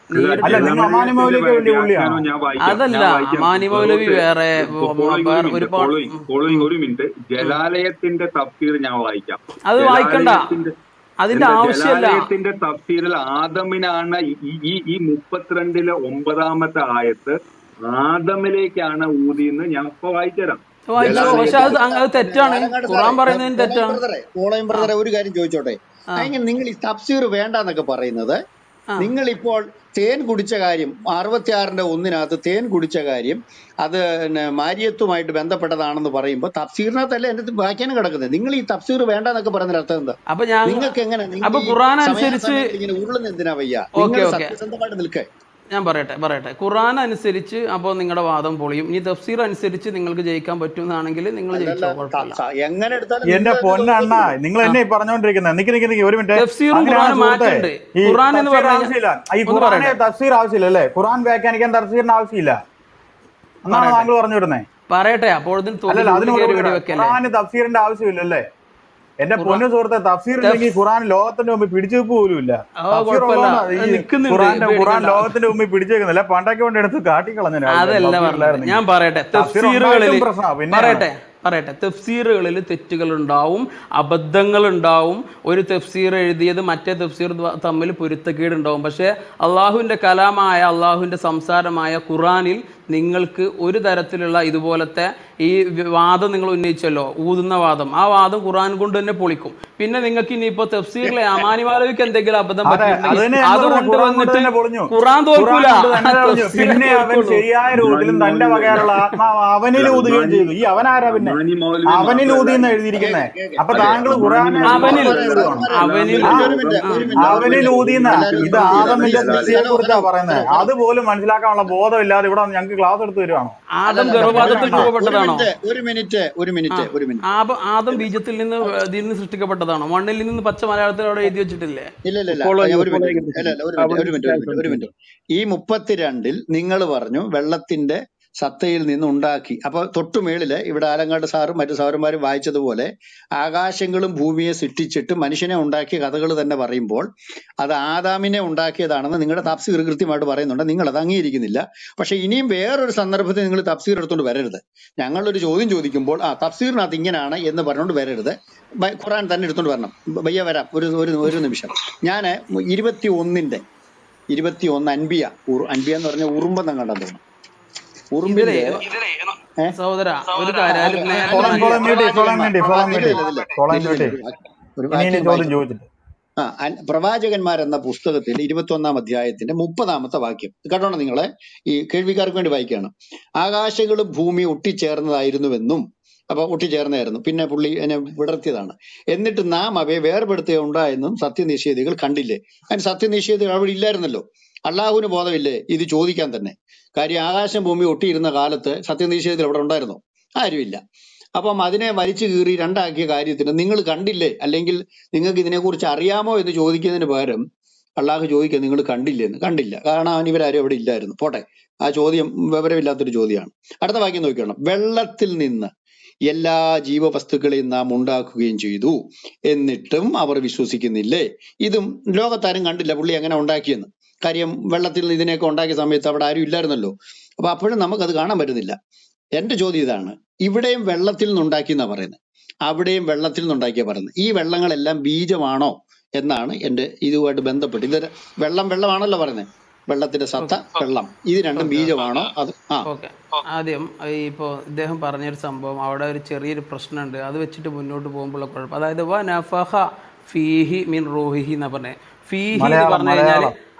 [SPEAKER 7] അമാനി
[SPEAKER 1] അർത്ഥത്തിൽ
[SPEAKER 7] മൗലിയൊക്കെ
[SPEAKER 1] നിന്ന് അത്
[SPEAKER 7] വലിയ പുള്ളിയാണോ
[SPEAKER 1] മനസ്സിലാവും
[SPEAKER 7] അല്ല
[SPEAKER 1] നേരിട്ട്
[SPEAKER 7] നിങ്ങൾ അമാനി മൗലിയൊക്കെ വലിയ പുള്ളിയാണോ
[SPEAKER 5] ഞാൻ വായിക്കാം
[SPEAKER 1] അതല്ല
[SPEAKER 5] ഞാൻ വായിക്കാം
[SPEAKER 1] അമാനി മൗലവി
[SPEAKER 5] ഫറോക്ക്
[SPEAKER 1] വേറെ
[SPEAKER 5] ഫോളോയിങ്
[SPEAKER 1] വേറെ
[SPEAKER 5] ഒരു മിനിറ്റ്
[SPEAKER 1] ഒരുപാട്
[SPEAKER 5] ഫോളോയിങ് ഫോളോയിങ് ഒരു മിനിറ്റ് ജലാലയത്തിന്റെ തഫ്സീർ ഞാൻ വായിക്കാം
[SPEAKER 1] അത് വായിക്കണ്ട
[SPEAKER 5] ജലാലയത്തിന്റെ
[SPEAKER 1] അതിന്റെ
[SPEAKER 5] എന്റെ
[SPEAKER 1] ആവശ്യമല്ല
[SPEAKER 5] ജലാലയത്തിന്റെ തഫ്സീറിൽ ആദമിനാണ് ഈ ഈ ഈ മുപ്പത്തിരണ്ടിലെ ഒമ്പതാമത്തെ ആയത്ത് ആദമിലേക്കാണ് ഊതിയെന്ന് ഞാൻ ഇപ്പൊ വായിച്ചുതരാം
[SPEAKER 1] വായിച്ചോ പക്ഷെ അത് അങ്ങ് അത് തെറ്റാണ്
[SPEAKER 4] ആലങ്ങാട്
[SPEAKER 1] ഖുറാൻ
[SPEAKER 4] സാറേ
[SPEAKER 1] പറയുന്നതിന്
[SPEAKER 4] പോളയം
[SPEAKER 1] തെറ്റാണ്
[SPEAKER 4] ബ്രദറെ പോളയം
[SPEAKER 1] ആ
[SPEAKER 4] ബ്രദറെ ഒരു കാര്യം ചോദിച്ചോട്ടെ
[SPEAKER 1] ആ
[SPEAKER 4] അതിന് നിങ്ങൾ ഈ തഫ്സീർ വേണ്ടെന്നൊക്കെ പറയുന്നത്
[SPEAKER 1] ആ
[SPEAKER 4] നിങ്ങൾ ഇപ്പോൾ തേൻ കുടിച്ച കാര്യം അറുപത്തിയാറിന്റെ ഒന്നിനകത്ത് തേൻ കുടിച്ച കാര്യം അത് പിന്നെ മാരിയത്തുമായിട്ട് ബന്ധപ്പെട്ടതാണെന്ന് പറയുമ്പോൾ തഫ്സീറിനകത്തല്ല എന്റെ വ്യാഖ്യാനം കിടക്കുന്നത് നിങ്ങൾ ഈ തഫ്സീർ വേണ്ടെന്നൊക്കെ പറയുന്നതിന് അർത്ഥം എന്താ
[SPEAKER 1] അപ്പൊ ഞാൻ
[SPEAKER 4] നിങ്ങൾക്ക് എങ്ങനെ നിങ്ങൾ
[SPEAKER 1] അപ്പൊ
[SPEAKER 4] ഈ
[SPEAKER 1] ഖുറാൻ അനുസരിച്ച്
[SPEAKER 4] സമയാസമയത്ത് ഇങ്ങനെ ഉരുളുന്ന എന്തിനാ വയ്യ
[SPEAKER 1] ഓക്കെ
[SPEAKER 4] നിങ്ങൾ
[SPEAKER 1] ഓക്കെ
[SPEAKER 4] സത്യസന്ധമായിട്ട് നിൽക്കേ
[SPEAKER 1] ഞാൻ പറയട്ടെ പറയട്ടെ ഖുറാൻ അനുസരിച്ച് അപ്പോൾ നിങ്ങളുടെ വാദം പൊളിയും ഇനി തഫ്സീർ അനുസരിച്ച് നിങ്ങൾക്ക് ജയിക്കാൻ പറ്റുന്നതാണെങ്കിൽ നിങ്ങൾ
[SPEAKER 4] അല്ലല്ല
[SPEAKER 1] ജയിച്ചോ
[SPEAKER 4] ത-
[SPEAKER 1] കുഴപ്പമില്ല
[SPEAKER 4] സ- എങ്ങനെ എടുത്താലും
[SPEAKER 7] എന്റെ
[SPEAKER 4] നിങ്ങൾ
[SPEAKER 7] പൊന്നണ്ണ നിങ്ങൾ
[SPEAKER 1] ആ
[SPEAKER 7] എന്നെ ഈ പറഞ്ഞുകൊണ്ടിരിക്കുന്നത് നിക്ക് നിക്ക് നിക്ക് ഒരു മിനിറ്റ്
[SPEAKER 1] തഫ്സീറും
[SPEAKER 7] അങ്ങനെയാണ്
[SPEAKER 1] ഖുറാനും
[SPEAKER 7] സുഹൃത്തെ
[SPEAKER 1] മാറ്റുണ്ട്
[SPEAKER 7] ഈ
[SPEAKER 1] ഖുറാൻ എന്ന്
[SPEAKER 7] തഫ്സീർ
[SPEAKER 1] പറഞ്ഞു കഴിഞ്ഞാൽ
[SPEAKER 7] ആവശ്യമില്ല ഈ
[SPEAKER 1] ഒന്ന്
[SPEAKER 7] ഖുറാനെ
[SPEAKER 1] പറയട്ടെ
[SPEAKER 7] തഫ്സീർ ആവശ്യമില്ല അല്ലേ ഖുറാൻ വ്യാഖ്യാനിക്കാൻ തഫ്സീറിന് ആവശ്യമില്ല എന്നാണ്
[SPEAKER 1] പറയട്ടെ
[SPEAKER 7] താങ്കൾ പറഞ്ഞു വരുന്നത്
[SPEAKER 1] പറയട്ടെ അപ്പോഴത്തിന്
[SPEAKER 7] അല്ലല്ല അതിന്
[SPEAKER 1] കയറി
[SPEAKER 7] മറുപടി
[SPEAKER 1] വെടി
[SPEAKER 7] തരാം.
[SPEAKER 1] വെക്കല്ലേ
[SPEAKER 7] ഖുറാന് തഫ്സീറിന്റെ ആവശ്യമില്ലല്ലേ എന്റെ
[SPEAKER 1] ഖുറാൻ
[SPEAKER 7] പൊന്നു സുഹൃത്തെ തഫ്സീർ ഇല്ലെങ്കിൽ
[SPEAKER 1] തഫ്
[SPEAKER 7] ഖുറാൻ ലോകത്തിന്റെ മുമ്പിൽ പിടിച്ചു വെപ്പ് പോലും ഇല്ല
[SPEAKER 1] ആ
[SPEAKER 7] തഫ്സീർ
[SPEAKER 1] കുഴപ്പമില്ല
[SPEAKER 7] ഉള്ളതുകൊണ്ടാണ് ഈ
[SPEAKER 1] നിൽക്കുന്നുണ്ട്
[SPEAKER 7] ഖുറാന്റെ ഖുറാൻ
[SPEAKER 1] പേടിക്കണ്ട
[SPEAKER 7] ലോകത്തിന്റെ മുമ്പിൽ പിടിച്ചു വെക്കുന്നില്ല പണ്ടൊക്കെ കൊണ്ട് എടുത്ത് കാട്ടിക്കളഞ്ഞ രാവിലെ
[SPEAKER 1] അതല്ല
[SPEAKER 7] തഫ്സീർ
[SPEAKER 1] പറഞ്ഞത്
[SPEAKER 7] ഇല്ലായിരുന്നെങ്കിൽ
[SPEAKER 1] ഞാൻ പറയട്ടെ
[SPEAKER 7] തഫ്സീർ
[SPEAKER 1] തഫ്സീറുകളിൽ
[SPEAKER 7] ഉണ്ടായിട്ടും പ്രശ്നമാണ് പിന്നെയാണ്
[SPEAKER 1] പറയട്ടെ പറയട്ടെ തഫ്സീറുകളിൽ തെറ്റുകൾ ഉണ്ടാവും അബദ്ധങ്ങൾ ഉണ്ടാവും ഒരു തഫ്സീർ എഴുതിയത് മറ്റേ തഫ്സീർ ദ്വ- തമ്മിൽ പൊരുത്തക്കേട് ഉണ്ടാവും പക്ഷേ അള്ളാഹുവിൻ്റെ കലാമായ അള്ളാഹുവിൻ്റെ സംസാരമായ ഖുറാനിൽ നിങ്ങൾക്ക് ഒരു തരത്തിലുള്ള ഇതുപോലത്തെ ഈ വി- വാദം നിങ്ങൾ ഉന്നയിച്ചല്ലോ ഊതുന്ന വാദം ആ വാദം ഖുറാൻ കൊണ്ട് തന്നെ പൊളിക്കും പിന്നെ നിങ്ങൾക്ക് ഇനിയിപ്പോൾ തഫ്സീറിലെ അമാനിമാലവിക്ക് എന്തെങ്കിലും അബദ്ധം
[SPEAKER 7] അതെ അത്
[SPEAKER 1] പറ്റിയിട്ടുണ്ടെങ്കിൽ
[SPEAKER 7] തന്നെ ഞാൻ
[SPEAKER 1] അത്
[SPEAKER 7] പറഞ്ഞ ഖുറാൻ കൊണ്ട്
[SPEAKER 1] കൊണ്ടുവന്നിട്ട്
[SPEAKER 7] തന്നെ പൊളിഞ്ഞു
[SPEAKER 1] ഖുറാൻ
[SPEAKER 7] ഖുറാൻ
[SPEAKER 1] തോൽക്കൂല
[SPEAKER 7] കൊണ്ട് തന്നെ പൊളിഞ്ഞു
[SPEAKER 1] തഫ്സീറേ
[SPEAKER 7] പിന്നെ അവൻ
[SPEAKER 1] തോൽക്കുള്ളൂ
[SPEAKER 7] ശരിയായ രൂപത്തിലും
[SPEAKER 5] അമാനി
[SPEAKER 7] തന്റെ
[SPEAKER 5] മൗലവി
[SPEAKER 7] വകയാലുള്ള ആത്മാവ് അവനിൽ
[SPEAKER 5] അല്ല
[SPEAKER 7] ഊതുകയും
[SPEAKER 5] അമാനി
[SPEAKER 7] ചെയ്തു ഈ അവനാരാ പിന്നെ
[SPEAKER 5] അമാനി മൗലവി
[SPEAKER 7] അവനിൽ
[SPEAKER 5] മാത്രമല്ല
[SPEAKER 7] ഊതി എന്ന്
[SPEAKER 4] കേക്ക്
[SPEAKER 7] എഴുതിയിരിക്കുന്നേ
[SPEAKER 4] കേക്ക്
[SPEAKER 7] അപ്പൊ
[SPEAKER 5] അതെ
[SPEAKER 7] താങ്കൾ
[SPEAKER 5] അമാനി
[SPEAKER 7] ഖുറാനെ
[SPEAKER 5] മൗലവി
[SPEAKER 1] അവനിൽ
[SPEAKER 4] ബ്രദറെ
[SPEAKER 5] മാത്രമല്ല
[SPEAKER 4] ബ്രദറെ
[SPEAKER 7] ഊതുവാണോ
[SPEAKER 4] ഒരു
[SPEAKER 1] അവനിൽ
[SPEAKER 4] മിനിറ്റ്
[SPEAKER 7] ആ
[SPEAKER 4] ഒരു മിനിറ്റ് ഒരു
[SPEAKER 1] ആ
[SPEAKER 4] മിനിറ്റ് ഒരു
[SPEAKER 7] അവനിൽ
[SPEAKER 4] മിനിറ്റ്
[SPEAKER 7] ഊതിന്ന
[SPEAKER 4] എല്ലാവരും
[SPEAKER 7] ഇത്
[SPEAKER 4] ഒന്ന്
[SPEAKER 7] ആദമിന്റെ
[SPEAKER 4] ഹലോ
[SPEAKER 7] സൃഷ്ടിയെ
[SPEAKER 4] ഹലോ
[SPEAKER 7] കുറിച്ചാ
[SPEAKER 4] ഹലോ
[SPEAKER 7] പറയുന്നത്
[SPEAKER 4] ഹലോ ഹലോ
[SPEAKER 7] അതുപോലും മനസ്സിലാക്കാനുള്ള ബോധം ഇല്ലാതെ ഇവിടെ ഞങ്ങൾക്ക് ക്ലാസ് എടുത്തു തരുവാണോ
[SPEAKER 1] ആദം
[SPEAKER 4] അല്ലല്ല
[SPEAKER 7] എന്റെ
[SPEAKER 1] ഗർഭപാത്രത്തിൽ
[SPEAKER 7] പൊന്നണ്ണ
[SPEAKER 4] ഒരു
[SPEAKER 1] രൂപപ്പെട്ടതാണോ
[SPEAKER 4] മിനിറ്റ് ഒരു മിനിറ്റ് ഒരു
[SPEAKER 1] ആ
[SPEAKER 4] മിനിറ്റ് ഒരു മിനിറ്റ്
[SPEAKER 1] ആപ ആദം ബീജത്തിൽ നിന്ന് ഇതിൽ നിന്ന് സൃഷ്ടിക്കപ്പെട്ടതാണോ മണ്ണിൽ നിന്ന് പച്ച മലയാളത്തിൽ അവിടെ എഴുതി വെച്ചിട്ടില്ലേ
[SPEAKER 4] ഇല്ല ഇല്ല ഇല്ല
[SPEAKER 6] ഫോളോ
[SPEAKER 4] ആ,
[SPEAKER 6] ചെയ്ത്
[SPEAKER 4] ഒരു
[SPEAKER 6] ഫോളോ
[SPEAKER 4] മിനിറ്റ്
[SPEAKER 6] ചെയ്ത്
[SPEAKER 4] അല്ല അല്ല ഒരു മിനിറ്റ് ഒരു മിനിറ്റ് ഒരു മിനിറ്റ് ഒരു മിനിറ്റ് ഈ മുപ്പത്തിരണ്ടിൽ നിങ്ങൾ പറഞ്ഞു വെള്ളത്തിന്റെ സത്തയിൽ നിന്ന് ഉണ്ടാക്കി അപ്പൊ തൊട്ടു മേളില് ഇവിടെ ആലങ്ങാട് സാറും മറ്റു സാറുമാരും വായിച്ചതുപോലെ ആകാശങ്ങളും ഭൂമിയെ സൃഷ്ടിച്ചിട്ട് മനുഷ്യനെ ഉണ്ടാക്കിയ കഥകൾ തന്നെ പറയുമ്പോൾ അത് ആദാമിനെ ഉണ്ടാക്കിയതാണെന്ന് നിങ്ങളുടെ തഫ്സീർ കൃത്യമായിട്ട് പറയുന്നുണ്ട് നിങ്ങൾ അത് അംഗീകരിക്കുന്നില്ല പക്ഷെ ഇനിയും വേറൊരു സന്ദർഭത്തിൽ നിങ്ങൾ തഫ്സീർ എടുത്തുകൊണ്ട് വരരുത് ഞങ്ങളൊരു ചോദ്യം ചോദിക്കുമ്പോൾ ആ തഫ്സീറിനകത്ത് ഇങ്ങനെയാണ് എന്ന് പറഞ്ഞുകൊണ്ട് വരരുത് ബൈ- ഖുറാൻ തന്നെ എടുത്തുകൊണ്ട് വരണം ഭയ്യ വരാം ഒരു ഒരു ഒരു നിമിഷം ഞാൻ ഇരുപത്തി ഒന്നിന്റെ ഇരുപത്തി ഒന്ന് അൻപിയ ഉറു- അൻപിയ എന്ന് പറഞ്ഞ ഉറുമ്പെന്ന് കണ്ടാൻ തോന്നുന്നു
[SPEAKER 1] ഇതിലേ
[SPEAKER 4] ഉറുമ്പിന്റെ ഏ?
[SPEAKER 1] സഹോദര ഒരു കാര്യം
[SPEAKER 4] ആ,
[SPEAKER 1] അതിൽ
[SPEAKER 4] ആ,
[SPEAKER 1] നേരത്തെ
[SPEAKER 7] ഫോളോ
[SPEAKER 1] നല്ല
[SPEAKER 7] ഫോളോ മ്യൂട്ടി ഫോളോ
[SPEAKER 4] പ്രവാചകന്മാർ
[SPEAKER 7] മ്യൂട്ടി ഫോളോ
[SPEAKER 4] പ്രവാ- ഇല്ല
[SPEAKER 7] മ്യൂട്ടി
[SPEAKER 4] ഇല്ല ഇല്ല
[SPEAKER 7] ഫോളോ
[SPEAKER 4] ഇല്ല
[SPEAKER 7] മ്യൂട്ടി
[SPEAKER 4] ഇല്ല ഒരു വാക്യം ഒരു
[SPEAKER 7] ഇനി ഇനി
[SPEAKER 4] വാക്യം
[SPEAKER 7] ചോദ്യം
[SPEAKER 4] വായിക്കാം
[SPEAKER 7] ചോദിച്ചിട്ട്
[SPEAKER 4] ആ അൻ- പ്രവാചകന്മാർ എന്ന പുസ്തകത്തിൽ ഇരുപത്തി ഒന്നാം അധ്യായത്തിന്റെ മുപ്പതാമത്തെ വാക്യം കേട്ടോണം നിങ്ങളെ ഈ കേൾവിക്കാർക്ക് വേണ്ടി വായിക്കുകയാണ് ആകാശങ്ങളും ഭൂമി ഒട്ടിച്ചേർന്നതായിരുന്നുവെന്നും അപ്പൊ ഒട്ടിച്ചേർന്നായിരുന്നു പിന്നെ പുള്ളി എന്നെ വിടർത്തിയതാണ് എന്നിട്ട് നാം അവയെ വേർപെടുത്തുക ഉണ്ടായെന്നും സത്യനിഷേധികൾ കണ്ടില്ലേ അതിന് സത്യനിഷേധികൾ അവിടെ ഇല്ലായിരുന്നല്ലോ അള്ളാഹുവിന് ബോധമില്ലേ ഇത് ചോദിക്കാൻ തന്നെ കാര്യം ആകാശം ഭൂമി ഒട്ടിയിരുന്ന കാലത്ത് സത്യനിഷേധികൾ അവിടെ ഉണ്ടായിരുന്നോ ആരുമില്ല അപ്പം അതിനെ വലിച്ചു കീറി രണ്ടാക്കിയ കാര്യത്തിന് നിങ്ങൾ കണ്ടില്ലേ അല്ലെങ്കിൽ നിങ്ങൾക്ക് ഇതിനെക്കുറിച്ച് അറിയാമോ എന്ന് ചോദിക്കുന്നതിന് പകരം അള്ളാഹു ചോദിക്കുക നിങ്ങൾ കണ്ടില്ലേ എന്ന് കണ്ടില്ല കാരണം ഇവരാരും അവിടെ ഇല്ലായിരുന്നു പോട്ടെ ആ ചോദ്യം വിവരമില്ലാത്തൊരു ചോദ്യമാണ് അടുത്ത വാക്യം നോക്കിക്കണം വെള്ളത്തിൽ നിന്ന് എല്ലാ ജീവവസ്തുക്കളെയും നാം ഉണ്ടാക്കുകയും ചെയ്തു എന്നിട്ടും അവർ വിശ്വസിക്കുന്നില്ലേ ഇതും ലോകത്താരും കണ്ടില്ല പുള്ളി എങ്ങനെ ഉണ്ടാക്കിയെന്ന് കാര്യം വെള്ളത്തിൽ നിന്ന് ഇതിനെയൊക്കെ ഉണ്ടാക്കിയ സമയത്ത് അവിടെ ആരും ഇല്ലായിരുന്നല്ലോ അപ്പൊ അപ്പോഴും നമുക്കത് കാണാൻ പറ്റുന്നില്ല എന്റെ ചോദ്യം ഇതാണ് ഇവിടെയും വെള്ളത്തിൽ നിന്നുണ്ടാക്കി എന്നാ പറയുന്നത് അവിടെയും വെള്ളത്തിൽ നിന്നുണ്ടാക്കിയ പറയുന്നത് ഈ വെള്ളങ്ങളെല്ലാം ബീജമാണോ എന്നാണ് എന്റെ ഇതുമായിട്ട് ബന്ധപ്പെട്ട് ഇത് വെള്ളം വെള്ളമാണല്ലോ പറയുന്നത് വെള്ളത്തിന്റെ സത്ത വെള്ളം ഇത് രണ്ടും
[SPEAKER 1] ഓക്കെ
[SPEAKER 4] ബീജമാണോ അത് ആ
[SPEAKER 1] ഓക്കെ ആദ്യം ഈ ഇപ്പോൾ ഇദ്ദേഹം പറഞ്ഞൊരു സംഭവം അവിടെ ഒരു ചെറിയൊരു പ്രശ്നമുണ്ട് അത് വെച്ചിട്ട് മുന്നോട്ട് പോകുമ്പോഴുള്ള കുഴപ്പം അതായത് വ നഫഹ ഫീഹി മിൻ റൂഹിഹി എന്നാ പറഞ്ഞത് ഫീഹി എന്ന്
[SPEAKER 7] മലയാളം
[SPEAKER 1] പറഞ്ഞു കഴിഞ്ഞാൽ
[SPEAKER 7] മലയാളം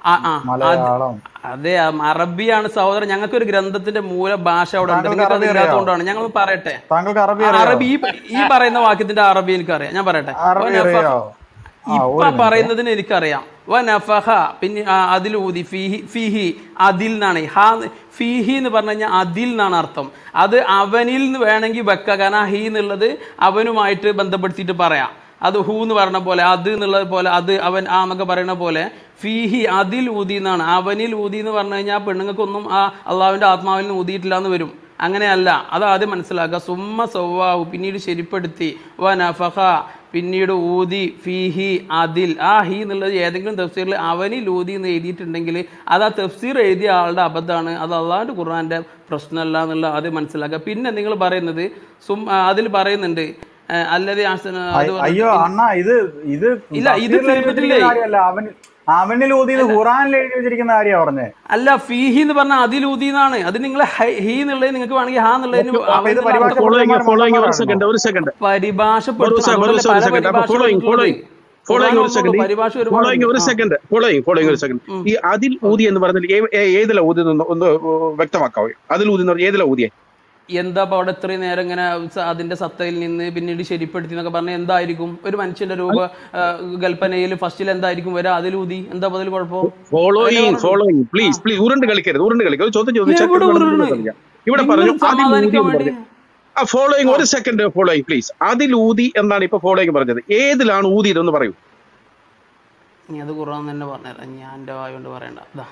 [SPEAKER 1] ആ ആ അത്
[SPEAKER 7] മലയാളം
[SPEAKER 1] അതെ ആ, അറബിയാണ് സഹോദരൻ ഞങ്ങൾക്ക് ഒരു ഗ്രന്ഥത്തിന്റെ മൂല ഭാഷ അവിടെ ഉണ്ട്
[SPEAKER 7] താങ്കൾക്ക്
[SPEAKER 1] നിങ്ങൾക്ക് അത്
[SPEAKER 7] അറബി അറിയാവോ
[SPEAKER 1] ഇല്ലാത്തതുകൊണ്ടാണ് ഞങ്ങൾ പറയട്ടെ
[SPEAKER 7] താങ്കൾക്ക് അറബി
[SPEAKER 1] ആ,
[SPEAKER 7] അറിയാവോ
[SPEAKER 1] അറബി ഈ ഈ പറയുന്ന വാക്യത്തിന്റെ അറബി എനിക്കറിയാം ഞാൻ പറയട്ടെ
[SPEAKER 7] അറബി
[SPEAKER 1] വനഫ-
[SPEAKER 7] അറിയാവോ ആ
[SPEAKER 1] ഇപ്പൊ
[SPEAKER 7] ഒരു മിനിറ്റ്
[SPEAKER 1] പറയുന്നതിന് എനിക്കറിയാം വനഫഹ പിന്നെ ആ, അതിൽ ഊതി ഫിഹി ഫിഹി അതിൽ നിന്നാണ് ഹാ ഫിഹി എന്ന് പറഞ്ഞു കഴിഞ്ഞാൽ അതിൽ നിന്നാണ് അർത്ഥം അത് അവനിൽ നിന്ന് വേണമെങ്കിൽ വെക്കുക കാരണം ആ ഹി എന്നുള്ളത് അവനുമായിട്ട് ബന്ധപ്പെടുത്തിയിട്ട് പറയാം അത് ഹൂ എന്ന് പറഞ്ഞ പോലെ അത് എന്നുള്ളത് പോലെ അത് അവൻ ആ എന്നൊക്കെ പറയുന്ന പോലെ ഫീഹി അതിൽ ഊതി എന്നാണ് അവനിൽ ഊതി എന്ന് പറഞ്ഞു കഴിഞ്ഞാൽ പെണ്ണുങ്ങൾക്കൊന്നും ആ അള്ളാഹുവിൻ്റെ ആത്മാവിൽ നിന്ന് ഊതിയിട്ടില്ല എന്ന് വരും അങ്ങനെയല്ല അത് ആദ്യം മനസ്സിലാക്കുക സുമ്മ സൗവാഹു പിന്നീട് ശരിപ്പെടുത്തി വ നഫഹ പിന്നീട് ഊതി ഫീഹി അതിൽ ആ ഹി എന്നുള്ളത് ഏതെങ്കിലും തഫ്സീറിൽ അവനിൽ ഊതി എന്ന് എഴുതിയിട്ടുണ്ടെങ്കിൽ അത് ആ തഫ്സീർ എഴുതിയ ആളുടെ അബദ്ധമാണ് അത് അള്ളാഹുൻ്റെ ഖുർആൻ്റെ പ്രശ്നമല്ല എന്നുള്ള ആദ്യം മനസ്സിലാക്കുക പിന്നെ നിങ്ങൾ പറയുന്നത് സും അതിൽ പറയുന്നുണ്ട് ഏഹ് അല്ലതെ ആസന അത്
[SPEAKER 7] അയ്-
[SPEAKER 1] പറഞ്ഞിട്ട്
[SPEAKER 7] അയ്യോ അണ്ണ ഇത് ഇത്
[SPEAKER 1] ഇല്ല ഇത്
[SPEAKER 7] തഫ്സീറിൽ എഴുതി
[SPEAKER 1] തീർന്നിട്ടില്ലേ
[SPEAKER 7] വെച്ചിരിക്കുന്ന കാര്യമല്ല അവൻ അവനിൽ ഊതിയത് ഖുറാനിൽ എഴുതി വെച്ചിരിക്കുന്ന കാര്യമാ പറഞ്ഞേ
[SPEAKER 1] അല്ല ഫീഹി എന്ന് പറഞ്ഞാൽ അതിലൂതി എന്നാണ് അത് നിങ്ങൾ ഹി എന്നുള്ളത് നിങ്ങൾക്ക് വേണമെങ്കിൽ ഹാ എന്നുള്ളതിന്
[SPEAKER 7] അപ്പൊ
[SPEAKER 1] അവൻ
[SPEAKER 7] ഇത്
[SPEAKER 1] എന്നുള്ള അർത്ഥം
[SPEAKER 6] ഫോളോയിങ്
[SPEAKER 7] പരിഭാഷപ്പെടുത്തുന്നവർ
[SPEAKER 6] ഫോളോയിങ് ഒരു
[SPEAKER 7] മണ്ടന്മാരാണോ
[SPEAKER 6] സെക്കൻഡ് ഒരു സെക്കൻഡ് ഒരു
[SPEAKER 1] പരിഭാഷപ്പെടുത്തും
[SPEAKER 6] സെക്കൻഡ് ഒരു
[SPEAKER 1] അതുകൊണ്ടല്ലേ പല
[SPEAKER 6] സെക്കൻഡ് അപ്പൊ
[SPEAKER 1] പരിഭാഷ
[SPEAKER 6] ഫോളോയിങ്
[SPEAKER 1] വന്നിട്ടുള്ളത്
[SPEAKER 6] ഫോളോയിങ് ഫോളോയിങ് ഒരു
[SPEAKER 1] ഖുറാൻ
[SPEAKER 6] സെക്കൻഡ്
[SPEAKER 1] പരിഭാഷ ഒരുപാടുണ്ട്
[SPEAKER 6] ഫോളോയിങ് ഒരു
[SPEAKER 1] ആ
[SPEAKER 6] സെക്കൻഡ് ഫോളോയിങ് ഫോളോയിങ്
[SPEAKER 1] ഉം,
[SPEAKER 6] ഒരു സെക്കൻഡ്
[SPEAKER 1] ഉം.
[SPEAKER 6] ഈ അതിൽ ഊതി എന്ന് പറഞ്ഞാൽ ഏ- ഏ- ഏതിലാ ഊതി എന്ന് ഒന്ന് വ്യക്തമാക്കാവോ അതിൽ ഊതി എന്ന് പറഞ്ഞാൽ ഏതിലാ ഊതിയെ
[SPEAKER 1] എന്താ അപ്പൊ അവിടെ ഇത്രയും നേരം ഇങ്ങനെ സ- അതിന്റെ സത്തയിൽ നിന്ന് പിന്നീട് ശരിപ്പെടുത്തി എന്നൊക്കെ പറഞ്ഞാൽ എന്തായിരിക്കും ഒരു മനുഷ്യന്റെ രൂപ ആ, കൽപ്പനയിൽ ഫസ്റ്റിൽ എന്തായിരിക്കും വരാ അതിലൂതി എന്താ അപ്പൊ അതിൽ കുഴപ്പം അതല്ലേ
[SPEAKER 6] ഫോളോയിങ്
[SPEAKER 1] പറഞ്ഞത്
[SPEAKER 6] ഫോളോയിങ്
[SPEAKER 1] ആ
[SPEAKER 6] പ്ലീസ് പ്ലീസ് ഉരുണ്ട് കളിക്കരുത് ഉരുണ്ട് കളിക്കരുത് ഒരു ചോദ്യം ചോദിച്ചാൽ
[SPEAKER 1] എവിടെ
[SPEAKER 6] ഇവിടെ
[SPEAKER 1] ഉരുണ്
[SPEAKER 6] കളിക്കാം ഇവിടെ
[SPEAKER 1] നിങ്ങൾ
[SPEAKER 6] പറഞ്ഞു അതിൽ ഊതി
[SPEAKER 1] സമാധാനിക്കാൻ
[SPEAKER 6] എന്ന്
[SPEAKER 1] വേണ്ടി
[SPEAKER 6] പറഞ്ഞു ആ ഫോളോയിങ് ഒരു സെക്കൻഡ് ഫോളോയിങ് പ്ലീസ് അതിൽ ഊതി എന്നാണ് ഇപ്പൊ ഫോളോയിങ് പറഞ്ഞത് ഏതിലാണ് ഊതിയതെന്ന് പറയൂ
[SPEAKER 1] നീ അത് ഖുർആൻ തന്നെ പറഞ്ഞുതരാം ഞാൻ എൻ്റെ വായ കൊണ്ട് പറയണ്ട ഇതാ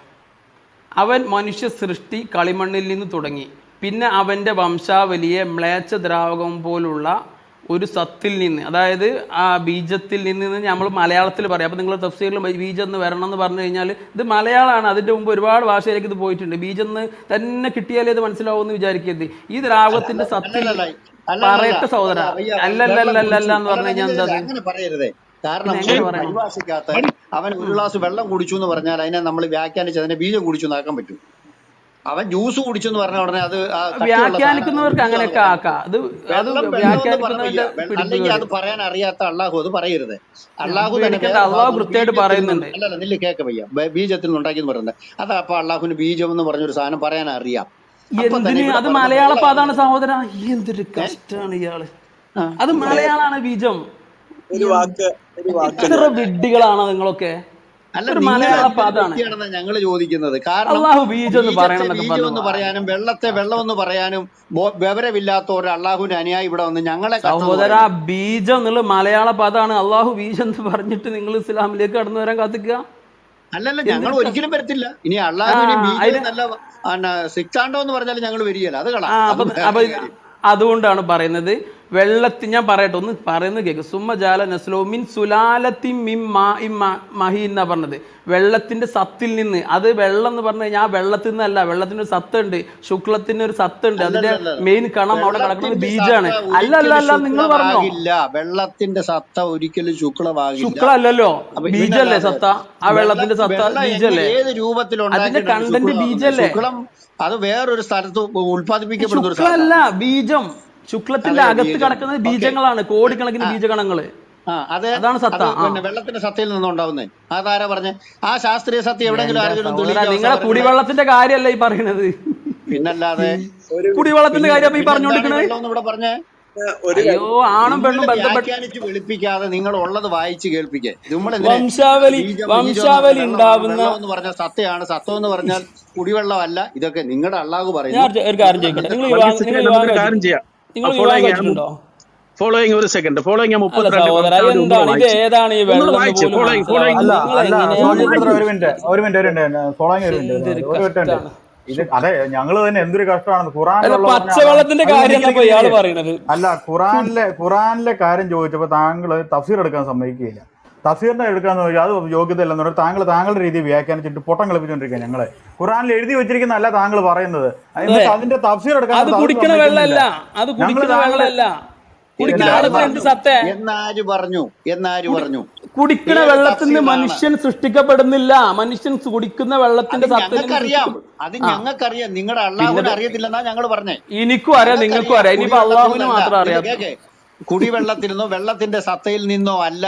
[SPEAKER 1] അവൻ മനുഷ്യ സൃഷ്ടി കളിമണ്ണിൽ നിന്ന് തുടങ്ങി പിന്നെ അവൻ്റെ വംശാവലിയെ മ്ലേച്ഛ ദ്രാവകം പോലുള്ള ഒരു സത്തിൽ നിന്ന് അതായത് ആ ബീജത്തിൽ നിന്ന് നമ്മൾ മലയാളത്തിൽ പറയാം അപ്പോൾ നിങ്ങൾ തഫ്സീറിൽ ബീജം എന്ന് വരണം എന്ന് പറഞ്ഞു കഴിഞ്ഞാൽ ഇത് മലയാളമാണ് അതിൻ്റെ മുമ്പ് ഒരുപാട് ഭാഷയിലേക്ക് ഇത് പോയിട്ടുണ്ട് ബീജം എന്ന് തന്നെ കിട്ടിയാലേ ഇത് മനസ്സിലാവുമെന്ന് വിചാരിക്കരുത് ഈ ദ്രാവകത്തിന്റെ സത്തിൽ
[SPEAKER 4] അല്ലല്ല അല്ലല്ല
[SPEAKER 1] പറയട്ടെ സഹോദര
[SPEAKER 4] അല്ല അയ്യ വെള്ളം
[SPEAKER 1] അല്ലല്ലല്ലല്ല
[SPEAKER 4] കുടിച്ചു
[SPEAKER 1] എന്ന് പറഞ്ഞു കഴിഞ്ഞാൽ എന്താ
[SPEAKER 4] അല്ലല്ല
[SPEAKER 1] അത്
[SPEAKER 4] അങ്ങനെ പറയരുതേ കാരണം
[SPEAKER 1] പിന്നെ എങ്ങനെ
[SPEAKER 4] ഒരു
[SPEAKER 1] പറയണം
[SPEAKER 4] പരിഭാഷയ്ക്കകത്ത് അവൻ ഒരു ഗ്ലാസ് വെള്ളം കുടിച്ചു എന്ന് പറഞ്ഞാൽ അതിനെ നമ്മൾ വ്യാഖ്യാനിച്ച് അതിനെ ബീജം കുടിച്ചു എന്നാക്കാൻ പറ്റും അവൻ ജ്യൂസ് കുടിച്ചു എന്ന് പറഞ്ഞ ഉടനെ അത് ആ കട്ടിയുള്ള സാധനമാണ്
[SPEAKER 1] വ്യാഖ്യാനിക്കുന്നവർക്ക്
[SPEAKER 4] ജ്യൂസ്
[SPEAKER 1] അങ്ങനെയൊക്കെ
[SPEAKER 4] പറയാൻ
[SPEAKER 1] ആക്കാം അത് അത്
[SPEAKER 4] വെള്ളം വെള്ളം എന്ന് പറഞ്ഞ
[SPEAKER 1] വ്യാഖ്യാനിക്കുന്നവന്റെ
[SPEAKER 4] അല്ലെങ്കിൽ അത്
[SPEAKER 1] പിടിപ്പുകേട്
[SPEAKER 4] പറയാൻ അറിയാത്ത അള്ളാഹു അത് പറയരുത്
[SPEAKER 1] ഞാൻ
[SPEAKER 4] അള്ളാഹു തന്നെ
[SPEAKER 1] പേടിക്കണ്ട
[SPEAKER 4] വേറെ
[SPEAKER 1] അള്ളാഹു
[SPEAKER 4] ഭാഗത്ത്
[SPEAKER 1] കൃത്യമായിട്ട്
[SPEAKER 4] ബീജത്തിൽ നിന്ന്
[SPEAKER 1] പറയുന്നുണ്ട്
[SPEAKER 4] അല്ലല്ല നില്ല് കേക്ക് വയ്യ ബീജത്തിൽ നിന്ന് ഉണ്ടാക്കി പറയുന്നത് അതാ അപ്പൊ അള്ളാഹുവിന് ബീജം എന്ന് പറഞ്ഞൊരു സാധനം പറയാൻ അറിയാം അപ്പൊ തന്നെ
[SPEAKER 1] എന്തിന്
[SPEAKER 4] ഇവിടെ
[SPEAKER 1] അത്
[SPEAKER 4] പറഞ്ഞ
[SPEAKER 1] മലയാള
[SPEAKER 4] വെള്ളം
[SPEAKER 1] പദാണ്
[SPEAKER 4] എന്ന്
[SPEAKER 1] സഹോദര എന്തൊരു
[SPEAKER 4] ഏ?
[SPEAKER 1] കഷ്ടാണ് ഇയാള്
[SPEAKER 4] ആ,
[SPEAKER 1] അത്
[SPEAKER 4] പറയാം
[SPEAKER 1] മലയാളാണ് ബീജം
[SPEAKER 8] ഒരു വാക്ക് ഒരു വാക്ക്
[SPEAKER 1] എത്ര വിഡ്ഢികളാണോ നിങ്ങളൊക്കെ
[SPEAKER 4] അല്ല
[SPEAKER 1] ഒരു
[SPEAKER 4] നിങ്ങൾ
[SPEAKER 1] മലയാള
[SPEAKER 4] എന്തൊരു
[SPEAKER 1] പദാണ്
[SPEAKER 4] വ്യക്തിയാണെന്ന് ഞങ്ങൾ ചോദിക്കുന്നത് കാരണം
[SPEAKER 1] അള്ളാഹു ബീജം എന്ന്
[SPEAKER 4] ബീജത്തെ
[SPEAKER 1] പറയണം എന്നൊക്കെ
[SPEAKER 4] ബീജം
[SPEAKER 1] പറഞ്ഞു
[SPEAKER 4] എന്ന് പറയാനും വെള്ളത്തെ വെള്ളം എന്ന് പറയാനും ബോ- വിവരമില്ലാത്ത ഒരു അള്ളാഹുവിന്റെ അനുയായി ഇവിടെ വന്ന് ഞങ്ങളെ കഷ്ടം എന്ന്
[SPEAKER 1] സഹോദര
[SPEAKER 4] പറയുന്നു
[SPEAKER 1] ബീജം എന്നുള്ള മലയാള പദാണ് അള്ളാഹു ബീജം എന്ന് പറഞ്ഞിട്ട് നിങ്ങൾ ഇസ്ലാമിലേക്ക് കടന്നു വരാൻ കാത്തിക്കുക
[SPEAKER 4] അല്ലല്ല ഞങ്ങൾ
[SPEAKER 1] എന്തൊരു
[SPEAKER 4] ഒരിക്കലും വരത്തില്ല ഇനി
[SPEAKER 1] ആ
[SPEAKER 4] അള്ളാഹുവിന് ബീജം
[SPEAKER 1] അതിന്
[SPEAKER 4] നല്ല സിക്സാണ്ടോ എന്ന് പറഞ്ഞാൽ ഞങ്ങൾ വരികയില്ല അത് കളാ
[SPEAKER 1] ആ
[SPEAKER 4] അത്
[SPEAKER 1] അപ്പൊ
[SPEAKER 4] വേറെ
[SPEAKER 1] അപ്പൊ
[SPEAKER 4] കാര്യം
[SPEAKER 1] അതുകൊണ്ടാണ് പറയുന്നത് വെള്ളത്തിൽ ഞാൻ പറയട്ടെ ഒന്ന് പറയുന്നത് കേക്ക് സുമ്മ ജാല നസ്ലോ മിൻ സുലാലത്തി മിൻ മാ ഇം മ- മഹി എന്നാ പറഞ്ഞത് വെള്ളത്തിന്റെ സത്തിൽ നിന്ന് അത് വെള്ളം എന്ന് പറഞ്ഞു കഴിഞ്ഞാൽ ആ വെള്ളത്തിൽ നിന്നല്ല വെള്ളത്തിന് ഒരു സത്തുണ്ട് ശുക്ലത്തിന് ഒരു സത്തുണ്ട് അതിന്റെ
[SPEAKER 4] അല്ലല്ലല്ല
[SPEAKER 1] മെയിൻ കണം അവിടെ കിടക്കുന്നത്
[SPEAKER 4] വെള്ളത്തിന്റെ
[SPEAKER 1] ബീജാണ്
[SPEAKER 4] സത്ത
[SPEAKER 1] അല്ല അല്ല
[SPEAKER 4] ഒരിക്കലും
[SPEAKER 1] അല്ല നിങ്ങൾ പറഞ്ഞോ
[SPEAKER 4] ശുക്ലമാകില്ല വെള്ളത്തിന്റെ സത്ത ഒരിക്കലും ശുക്ലമാകില്ല
[SPEAKER 1] ശുക്ല അല്ലല്ലോ
[SPEAKER 4] അപ്പൊ
[SPEAKER 1] ബീജല്ലേ
[SPEAKER 4] പിന്നല്ലാതെ
[SPEAKER 1] സത്ത ആ
[SPEAKER 4] വെള്ളം
[SPEAKER 1] വെള്ളത്തിന്റെ സത്ത
[SPEAKER 4] വെള്ളം എങ്ങനെ
[SPEAKER 1] ബീജല്ലേ
[SPEAKER 4] ഏത് രൂപത്തിൽ
[SPEAKER 1] അതിന്റെ
[SPEAKER 4] ഉണ്ടാക്കിയിട്ടാണ്
[SPEAKER 1] കണ്ടന്റ്
[SPEAKER 4] ശുക്ലമാകുന്നത്
[SPEAKER 1] ബീജല്ലേ
[SPEAKER 4] ശുക്ലം അത് വേറൊരു സ്ഥലത്ത് ഉൽപ്പാദിപ്പിക്കപ്പെടുന്ന ഒരു
[SPEAKER 1] ശുക്ലല്ല
[SPEAKER 4] സാധനമാണ്
[SPEAKER 1] ബീജം ശുക്ലത്തിന്റെ
[SPEAKER 4] അതെ
[SPEAKER 1] അകത്ത്
[SPEAKER 4] ബീജം
[SPEAKER 1] കിടക്കുന്നത്
[SPEAKER 4] ഓക്കെ
[SPEAKER 1] ബീജങ്ങളാണ് കോടിക്കണക്കിന് ബീജകണങ്ങള്
[SPEAKER 4] ആ അത്
[SPEAKER 1] അതാണ്
[SPEAKER 4] അത്
[SPEAKER 1] സത്ത ആ
[SPEAKER 4] പിന്നെ വെള്ളത്തിന്റെ സത്തയിൽ നിന്നുണ്ടാവുന്നേ അതാരാ പറഞ്ഞേ ആ ശാസ്ത്രീയ സത്യം എവിടെങ്കിലും
[SPEAKER 1] എന്റെ
[SPEAKER 4] ആരെങ്കിലും
[SPEAKER 1] സഹോദര
[SPEAKER 4] തെളിയിക്കാൻ അവസ്ഥ
[SPEAKER 1] നിങ്ങളെ
[SPEAKER 4] പറയുന്നത്
[SPEAKER 1] കുടിവെള്ളത്തിന്റെ കാര്യമല്ല ഈ പറയണത്
[SPEAKER 4] പിന്നല്ലാതെ
[SPEAKER 8] ഒരു
[SPEAKER 1] കുടിവെള്ളത്തിന്റെ
[SPEAKER 4] പിന്നെ
[SPEAKER 1] കാര്യം ഈ
[SPEAKER 4] പിന്നെന്താണ് ഈ
[SPEAKER 1] പറഞ്ഞുകൊണ്ടിരിക്കണത്
[SPEAKER 4] വെള്ളം എന്ന് ഇവിടെ പറഞ്ഞേ
[SPEAKER 8] ഒരു
[SPEAKER 1] അയ്യോ ആണും
[SPEAKER 4] നിങ്ങൾ
[SPEAKER 1] പെണ്ണും ബന്ധപ്പെട്ട്
[SPEAKER 4] വ്യാഖ്യാനിച്ച് വെളുപ്പിക്കാതെ നിങ്ങൾ ഉള്ളത് വായിച്ച് കേൾപ്പിക്കേ നമ്മൾ എന്തിനാ
[SPEAKER 1] വംശാവലി
[SPEAKER 4] ബീജം ബീജം എന്ന്
[SPEAKER 1] വംശാവലി
[SPEAKER 4] പറഞ്ഞാൽ വെള്ളമാണ്
[SPEAKER 1] ഉണ്ടാവുന്ന
[SPEAKER 4] വെള്ളം എന്ന് പറഞ്ഞാൽ സത്യമാണ് സത്യം എന്ന് പറഞ്ഞാൽ കുടിവെള്ളമല്ല ഇതൊക്കെ നിങ്ങളുടെ അള്ളാഹു
[SPEAKER 1] ഞാൻ
[SPEAKER 4] പറയുന്നു
[SPEAKER 1] ഒരു ഒരു കാര്യം
[SPEAKER 4] നിങ്ങൾ
[SPEAKER 1] ചോദിക്കട്ടെ
[SPEAKER 4] അതിന്റെ
[SPEAKER 1] നിങ്ങൾ
[SPEAKER 6] ഒരു
[SPEAKER 1] വിവാഹം നിങ്ങൾ
[SPEAKER 6] സെക്കൻഡ്
[SPEAKER 1] വിവാഹം
[SPEAKER 6] നമുക്കൊരു
[SPEAKER 1] കഴിച്ചു
[SPEAKER 6] കാര്യം ചെയ്യാം
[SPEAKER 1] നിങ്ങൾ വിവാഹം
[SPEAKER 6] ഫോളോയിങ്
[SPEAKER 1] കഴിച്ചിട്ടുണ്ടോ
[SPEAKER 6] ഫോളോയിങ് ഒരു സെക്കൻഡ് ഫോളോയിങ്
[SPEAKER 1] അല്ല
[SPEAKER 6] മുപ്പത്തിരണ്ട്
[SPEAKER 1] സഹോദര
[SPEAKER 6] വംശാവലി ഒന്നുകൂടെ
[SPEAKER 1] എന്താണ് ഇത്
[SPEAKER 6] വായിച്ചു
[SPEAKER 1] ഏതാണ് ഈ
[SPEAKER 6] ഒന്നുകൂടെ
[SPEAKER 1] വെള്ളം എന്ന്
[SPEAKER 6] വായിച്ചു
[SPEAKER 1] പോലും
[SPEAKER 6] ഫോളോയിങ് ഫോളോയിങ്
[SPEAKER 1] മനസ്സിലാവുന്നില്ല
[SPEAKER 7] അല്ല
[SPEAKER 1] നിങ്ങൾ
[SPEAKER 7] അല്ല
[SPEAKER 1] എങ്ങനെയാണ്
[SPEAKER 7] സോജി
[SPEAKER 6] ഒന്നുകൂടെ
[SPEAKER 7] ബ്രദർ
[SPEAKER 6] വായിച്ചു
[SPEAKER 7] ഒരു മിനിറ്റ് ഒരു മിനിറ്റ് ഒരു മിനിറ്റ് സോളാങ്ങി ഒരു മിനിറ്റ്
[SPEAKER 1] എന്തൊരു
[SPEAKER 7] ഒരു ഒറ്റ മിനിറ്റ്
[SPEAKER 1] കഷ്ടാണ്
[SPEAKER 7] ഇത് അതെ ഞങ്ങള് തന്നെ എന്തൊരു കഷ്ടമാണ്
[SPEAKER 1] അല്ല
[SPEAKER 7] ഖുറാനിലുള്ള പറഞ്ഞ അതാണ്
[SPEAKER 1] പച്ചവെള്ളത്തിന്റെ
[SPEAKER 7] അല്ല
[SPEAKER 1] കാര്യം
[SPEAKER 7] നിക്ക്
[SPEAKER 1] ഇപ്പൊ
[SPEAKER 7] നിക്ക്
[SPEAKER 1] ഇയാള്
[SPEAKER 7] നിക്ക്
[SPEAKER 1] പറയണത്
[SPEAKER 7] അല്ല ഖുറാനിലെ ഖുറാനിലെ കാര്യം ചോദിച്ചപ്പോ താങ്കൾ തഫ്സീർ എടുക്കാൻ സമ്മതിക്കുകയില്ല തഫ്സീറിന്റെ എടുക്കാന്ന് ചോദിച്ചാൽ അത് യോഗ്യത അല്ലെന്ന് പറഞ്ഞാൽ താങ്കൾ താങ്കളുടെ രീതി വ്യാഖ്യാനിച്ചിട്ട് പൊട്ടം കളിപ്പിച്ചുകൊണ്ടിരിക്കുക ഞങ്ങളെ ഖുറാനിൽ എഴുതി വെച്ചിരിക്കുന്ന അല്ല താങ്കൾ പറയുന്നത്
[SPEAKER 1] അതെ
[SPEAKER 7] എന്നിട്ട് അതിന്റെ തഫ്സീർ എടുക്കാൻ
[SPEAKER 1] അത്
[SPEAKER 7] താങ്കൾ
[SPEAKER 1] കുടിക്കണ
[SPEAKER 7] സമ്മതിക്കുന്നില്ല
[SPEAKER 1] വെള്ളമല്ല അത്
[SPEAKER 7] ഞങ്ങൾ
[SPEAKER 1] കുടിക്കണ
[SPEAKER 7] താങ്കളെ
[SPEAKER 1] വെള്ളമല്ല കുടിക്കണ
[SPEAKER 4] എന്നാര്
[SPEAKER 1] വെള്ളത്തിന് എന്ത്
[SPEAKER 4] പറഞ്ഞു
[SPEAKER 1] സത്തേ
[SPEAKER 4] എന്നാര് പറഞ്ഞു എന്നാര്
[SPEAKER 1] കുടി
[SPEAKER 4] പറഞ്ഞു
[SPEAKER 1] കുടിക്കണ
[SPEAKER 4] ഏത്
[SPEAKER 1] വെള്ളത്തിൽ നിന്ന്
[SPEAKER 4] തഫ്സീറാണ്
[SPEAKER 1] മനുഷ്യൻ സൃഷ്ടിക്കപ്പെടുന്നില്ല മനുഷ്യൻ കുടിക്കുന്ന
[SPEAKER 4] അത്
[SPEAKER 1] വെള്ളത്തിന്റെ സത്തിൽ നിന്ന്
[SPEAKER 4] ഞങ്ങൾക്കറിയാം
[SPEAKER 1] സൃഷ്ടിക്കപ്പെടും
[SPEAKER 4] അത്
[SPEAKER 1] ആ
[SPEAKER 4] ഞങ്ങൾക്കറിയാം നിങ്ങളുടെ
[SPEAKER 1] പിന്നെ
[SPEAKER 4] അള്ളാഹുവിന് അറിയത്തില്ലെന്നാ ഞങ്ങൾ പറഞ്ഞേ
[SPEAKER 1] എനിക്കും അറിയാം നിങ്ങൾക്കും
[SPEAKER 4] ഞങ്ങൾക്കറിയാം
[SPEAKER 1] അറിയാം ഇനിയിപ്പോ
[SPEAKER 4] കുടിവെള്ളത്തിൽ
[SPEAKER 1] അള്ളാഹുവിന്
[SPEAKER 4] നിന്നല്ല
[SPEAKER 1] മാത്രം
[SPEAKER 4] നില്ല
[SPEAKER 1] അറിയാത്ത
[SPEAKER 4] കേക്കെ കുടിവെള്ളത്തിൽ നിന്നോ വെള്ളത്തിന്റെ സത്തയിൽ നിന്നോ അല്ല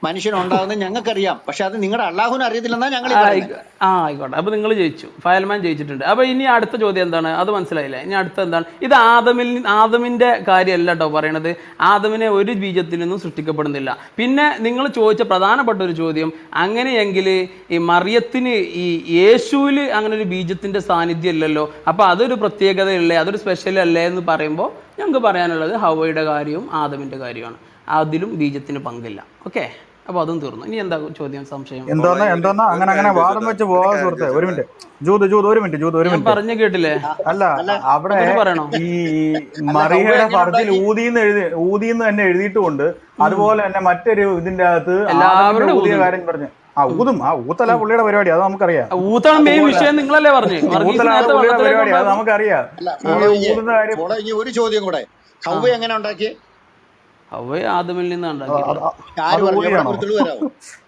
[SPEAKER 4] മനുഷ്യനുണ്ടാകുന്നത് ഞങ്ങൾക്കറിയാം പക്ഷെ അത് നിങ്ങളുടെ അള്ളാഹുവിന് അറിയത്തില്ലെന്നാ ഞങ്ങൾ ഈ പറയുന്നത്
[SPEAKER 1] ആയിക്കോ- ആ ആയിക്കോട്ടെ അപ്പൊ നിങ്ങൾ ജയിച്ചു ഫയൽമാൻ ജയിച്ചിട്ടുണ്ട് അപ്പൊ ഇനി അടുത്ത ചോദ്യം എന്താണ് അത് മനസ്സിലായില്ല ഇനി അടുത്ത എന്താണ് ഇത് ആദമിൽ നി- ആദമിന്റെ കാര്യമല്ല കേട്ടോ പറയണത് ആദമിനെ ഒരു ബീജത്തിൽ നിന്നും സൃഷ്ടിക്കപ്പെടുന്നില്ല പിന്നെ നിങ്ങൾ ചോദിച്ച പ്രധാനപ്പെട്ട ഒരു ചോദ്യം അങ്ങനെയെങ്കിൽ ഈ മറിയത്തിന് ഈ യേശുവിൽ അങ്ങനെ ഒരു ബീജത്തിന്റെ സാന്നിധ്യം ഇല്ലല്ലോ അപ്പൊ അതൊരു പ്രത്യേകതയല്ലേ അതൊരു സ്പെഷ്യൽ അല്ലേ എന്ന് പറയുമ്പോൾ ഞങ്ങൾക്ക് പറയാനുള്ളത് ഹവയുടെ കാര്യവും ആദമിന്റെ കാര്യമാണ് അതിലും ബീജത്തിന് പങ്കില്ല ഓക്കെ അപ്പൊ അതും തീർന്നു ഇനി എന്താ ചോദ്യം സംശയം
[SPEAKER 7] എന്തോന്നാ എന്തോന്നാ അങ്ങനെ അങ്ങനെ വാദം വെച്ച് പോവാ സുഹൃത്തെ ഒരു മിനിറ്റ് ജൂത് ജൂത് ഒരു മിനിറ്റ് ജൂത് ഒരു
[SPEAKER 1] ഞാൻ
[SPEAKER 7] മിനിറ്റ്
[SPEAKER 1] പറഞ്ഞു കേട്ടില്ലേ
[SPEAKER 7] അല്ല അവിടെ
[SPEAKER 1] അങ്ങനെ പറയണോ
[SPEAKER 7] ഈ മറിയയുടെ ഫർദിൽ ഊതിന്ന് എഴുതി ഊതിന്ന് തന്നെ എഴുതിയിട്ടുമുണ്ട് അതുപോലെ തന്നെ മറ്റൊരു ഇതിന്റെ അകത്ത്
[SPEAKER 1] എല്ലാവരുടെ
[SPEAKER 7] ആദമിന്റെ ഊതിയ
[SPEAKER 1] ഊതും.
[SPEAKER 7] കാര്യം പറഞ്ഞു ആ ഊതും ആ ഊത്തല പുള്ളിയുടെ പരിപാടി അത് നമുക്കറിയാം
[SPEAKER 1] ഊത്താണ് മെയിൻ വിഷയം നിങ്ങളല്ലേ പറഞ്ഞു വർഗീസ്
[SPEAKER 7] ഊത്തലാണ്
[SPEAKER 1] നേരത്തെ
[SPEAKER 7] പുള്ളിയുടെ
[SPEAKER 1] വെള്ളത്തിലേക്ക്
[SPEAKER 7] പരിപാടി അത്
[SPEAKER 1] കൊണ്ടുവന്നു.
[SPEAKER 7] നമുക്കറിയാം
[SPEAKER 4] അല്ല
[SPEAKER 7] ഈ
[SPEAKER 4] ഫോളോ
[SPEAKER 7] ഊതുന്ന കാര്യം
[SPEAKER 4] ഫോളോ ഇനി ഒരു ചോദ്യം കൂടെ ഹൗവ എങ്ങനെ ഉണ്ടാക്കിയേ
[SPEAKER 1] ഹവ്വ ആദമിൽ നിന്നാണ്
[SPEAKER 7] അത്
[SPEAKER 1] ഉണ്ടാക്കിയത്
[SPEAKER 7] അത്
[SPEAKER 4] ആര്
[SPEAKER 7] അത്
[SPEAKER 4] പറഞ്ഞു എവിടെ
[SPEAKER 7] ഊതിയാണോ
[SPEAKER 4] ഒരു തെളിവ് തരാമോ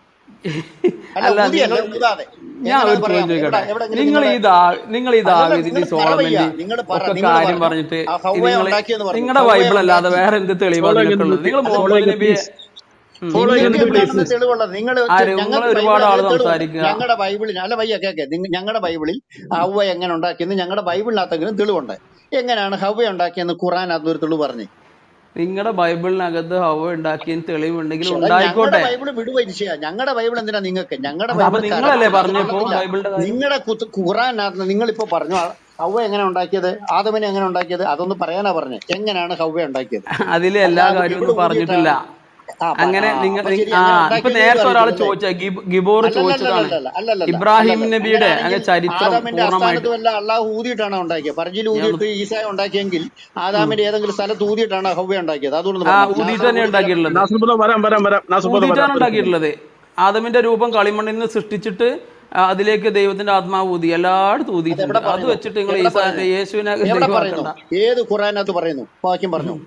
[SPEAKER 4] അല്ല
[SPEAKER 1] അല്ല
[SPEAKER 4] ഊതിയല്ല
[SPEAKER 1] നിങ്ങൾ
[SPEAKER 4] ഊതാതെ
[SPEAKER 1] ഞാൻ
[SPEAKER 4] എങ്ങനെ
[SPEAKER 1] ഒരു
[SPEAKER 4] അത്
[SPEAKER 1] ചോദ്യം
[SPEAKER 4] പറയാമോ
[SPEAKER 1] ചോദിക്കട്ടെ
[SPEAKER 4] എവിടെ എവിടെങ്കിലും
[SPEAKER 1] നിങ്ങൾ ഈ
[SPEAKER 4] നിങ്ങളുടെ
[SPEAKER 1] ദാ- നിങ്ങൾ ഈ
[SPEAKER 4] അല്ലല്ല
[SPEAKER 1] ദാവീദിന്റെ
[SPEAKER 4] നിങ്ങൾ പറ വയ്യ
[SPEAKER 1] സോളമന്റെ
[SPEAKER 4] നിങ്ങൾ പറ
[SPEAKER 1] ഒക്കെ
[SPEAKER 4] നിങ്ങൾ
[SPEAKER 1] കാര്യം
[SPEAKER 4] പറഞ്ഞു
[SPEAKER 1] പറഞ്ഞിട്ട്
[SPEAKER 4] ആ ഹൗവ
[SPEAKER 1] നിങ്ങൾ
[SPEAKER 4] ഉണ്ടാക്കിയെന്ന് പറഞ്ഞു
[SPEAKER 1] നിങ്ങളുടെ
[SPEAKER 4] ഹൗവ
[SPEAKER 1] ബൈബിൾ അല്ലാതെ
[SPEAKER 4] ഉണ്ടാക്കി
[SPEAKER 1] വേറെ എന്ത് തെളിവാണ്
[SPEAKER 6] ഫോളോയിങ്
[SPEAKER 1] നിങ്ങൾക്കുള്ളത് നിങ്ങൾ
[SPEAKER 4] അല്ല
[SPEAKER 1] മുഹമ്മദ്
[SPEAKER 6] ഫോളോയിങ്
[SPEAKER 1] നബിയെ
[SPEAKER 6] പ്ലീസ്
[SPEAKER 1] ഉം.
[SPEAKER 6] ഫോളോയിങ്
[SPEAKER 4] നിങ്ങൾക്ക്
[SPEAKER 6] എന്നിട്ട്
[SPEAKER 4] എന്താണ്
[SPEAKER 6] പ്ലീസ്
[SPEAKER 4] തെളിവുള്ളത് നിങ്ങൾ
[SPEAKER 1] ആര് നിങ്ങൾ
[SPEAKER 4] ഞങ്ങൾക്ക്
[SPEAKER 1] ഒരുപാട്
[SPEAKER 4] ബൈബിളിൽ
[SPEAKER 1] ആള്
[SPEAKER 4] അതിന് തെളിവുണ്ട്
[SPEAKER 1] സംസാരിക്കുക
[SPEAKER 4] ഞങ്ങളുടെ ബൈബിളിൽ അല്ല വയ്യ കേക്കെ ഞങ്ങളുടെ ബൈബിളിൽ ഹൗവ എങ്ങനെ ഉണ്ടാക്കിയെന്ന് ഞങ്ങളുടെ ബൈബിളിനകത്തെങ്കിലും തെളിവുണ്ട് എങ്ങനെയാണ് ഹൗവ ഉണ്ടാക്കിയെന്ന് ഖുറാനകത്ത് ഒരു തെളിവ് പറഞ്ഞു
[SPEAKER 1] നിങ്ങളുടെ ബൈബിളിനകത്ത് ഹവ ഉണ്ടാക്കിയതിന് തെളിവുണ്ടെങ്കിൽ
[SPEAKER 4] ചേട്ടാ ഞങ്ങളുടെ
[SPEAKER 1] ഉണ്ടായിക്കോട്ടെ
[SPEAKER 4] ബൈബിൾ വിടുവ വിഷയ ഞങ്ങളുടെ ബൈബിൾ എന്തിനാ നിങ്ങൾക്ക് ഞങ്ങളുടെ
[SPEAKER 1] അപ്പൊ
[SPEAKER 4] ബൈബിൾ
[SPEAKER 1] നിങ്ങളല്ലേ
[SPEAKER 4] കറക്റ്റ്
[SPEAKER 1] പറഞ്ഞപ്പോ
[SPEAKER 4] നടന്നില്ല
[SPEAKER 1] ബൈബിളിന്റെ കാര്യം
[SPEAKER 4] നിങ്ങളുടെ ഖുറാനകത്ത് നിങ്ങളിപ്പോ പറഞ്ഞു ഹൗവ എങ്ങനെ ഉണ്ടാക്കിയത് ആദമിനെ എങ്ങനെ ഉണ്ടാക്കിയത് അതൊന്ന് പറയാനാ പറഞ്ഞത് എങ്ങനെയാണ് ഹൗവ ഉണ്ടാക്കിയത്
[SPEAKER 1] അതിലെ എല്ലാ
[SPEAKER 4] അല്ലാതെ
[SPEAKER 1] കാര്യവും
[SPEAKER 4] എവിടെ
[SPEAKER 1] ഒന്നും പറഞ്ഞിട്ടില്ല
[SPEAKER 4] ഊതിയിട്ടാണ് ആ പ-
[SPEAKER 1] അങ്ങനെ
[SPEAKER 4] ആ
[SPEAKER 1] നിങ്ങൾ
[SPEAKER 4] അപ്പൊ
[SPEAKER 1] നി-
[SPEAKER 4] ശരി
[SPEAKER 1] ആ
[SPEAKER 4] അങ്ങനെ
[SPEAKER 1] ഇപ്പൊ
[SPEAKER 4] ഉണ്ടാക്കിയെന്ന്
[SPEAKER 1] നേരത്തെ ഒരാൾ
[SPEAKER 4] അറിയില്ലല്ലേ
[SPEAKER 1] ചോദിച്ച ഗിബ് ഗിബോർ ചോദിച്ചതാണ്
[SPEAKER 4] അല്ലല്ലല്ലല്ല അല്ലല്ലല്ല
[SPEAKER 1] ഇബ്രാഹിം
[SPEAKER 4] അല്ലല്ലല്ല
[SPEAKER 1] നബിയുടെ അങ്ങനെ
[SPEAKER 4] അങ്ങനെയാണെങ്കിൽ
[SPEAKER 1] ചരിത്രം
[SPEAKER 4] ആദാമിന്റെ
[SPEAKER 1] പൂർണ്ണമായിട്ട്
[SPEAKER 4] അസ്ഥാനത്ത് വല്ല അള്ളാഹു ഊതിയിട്ടാണോ ഉണ്ടാക്കിയത് പറജിൽ
[SPEAKER 1] ഞാൻ
[SPEAKER 4] ഊതിയിട്ട് ഈസായ ഉണ്ടാക്കിയെങ്കിൽ ആദാമിന്റെ ഏതെങ്കിലും സ്ഥലത്ത് ഊതിയിട്ടാണോ ഹൗവ ഉണ്ടാക്കിയത് അതുകൊണ്ട്
[SPEAKER 1] ആ
[SPEAKER 4] പറഞ്ഞു
[SPEAKER 1] ഊതിയിട്ട്
[SPEAKER 4] നാസർ
[SPEAKER 1] തന്നെ
[SPEAKER 4] ഊതിയിട്ടാണ്
[SPEAKER 1] ഉണ്ടാക്കിയിട്ടുള്ളത്
[SPEAKER 6] നാസർ ബ്രദർ വരാം വരാം വരാം നാസർ ബ്രദർ വരാം
[SPEAKER 1] ഊതിയിട്ടാണ്
[SPEAKER 6] ഒരു second.
[SPEAKER 1] ഉണ്ടാക്കിയിട്ടുള്ളത് ആദമിന്റെ രൂപം കളിമണ്ണിൽ നിന്ന് സൃഷ്ടിച്ചിട്ട് ആ, അതിലേക്ക് ദൈവത്തിന്റെ ആത്മാവ് ഊതി എല്ലായിടത്തും
[SPEAKER 4] അത്
[SPEAKER 1] ഊതിയിട്ടുണ്ട്
[SPEAKER 4] എവിടെ
[SPEAKER 1] അത്
[SPEAKER 4] പറയുന്നു
[SPEAKER 1] വെച്ചിട്ട് നിങ്ങൾ
[SPEAKER 4] എവിടെ
[SPEAKER 1] ഈസാ
[SPEAKER 4] പറയുന്നു
[SPEAKER 1] യേശുവിനെ
[SPEAKER 4] എവിടെ പറയുന്നു
[SPEAKER 1] ദൈവമാക്കണ്ട
[SPEAKER 4] ഏത് ഖുറാനകത്ത് പറയുന്നു വാക്യം പറഞ്ഞു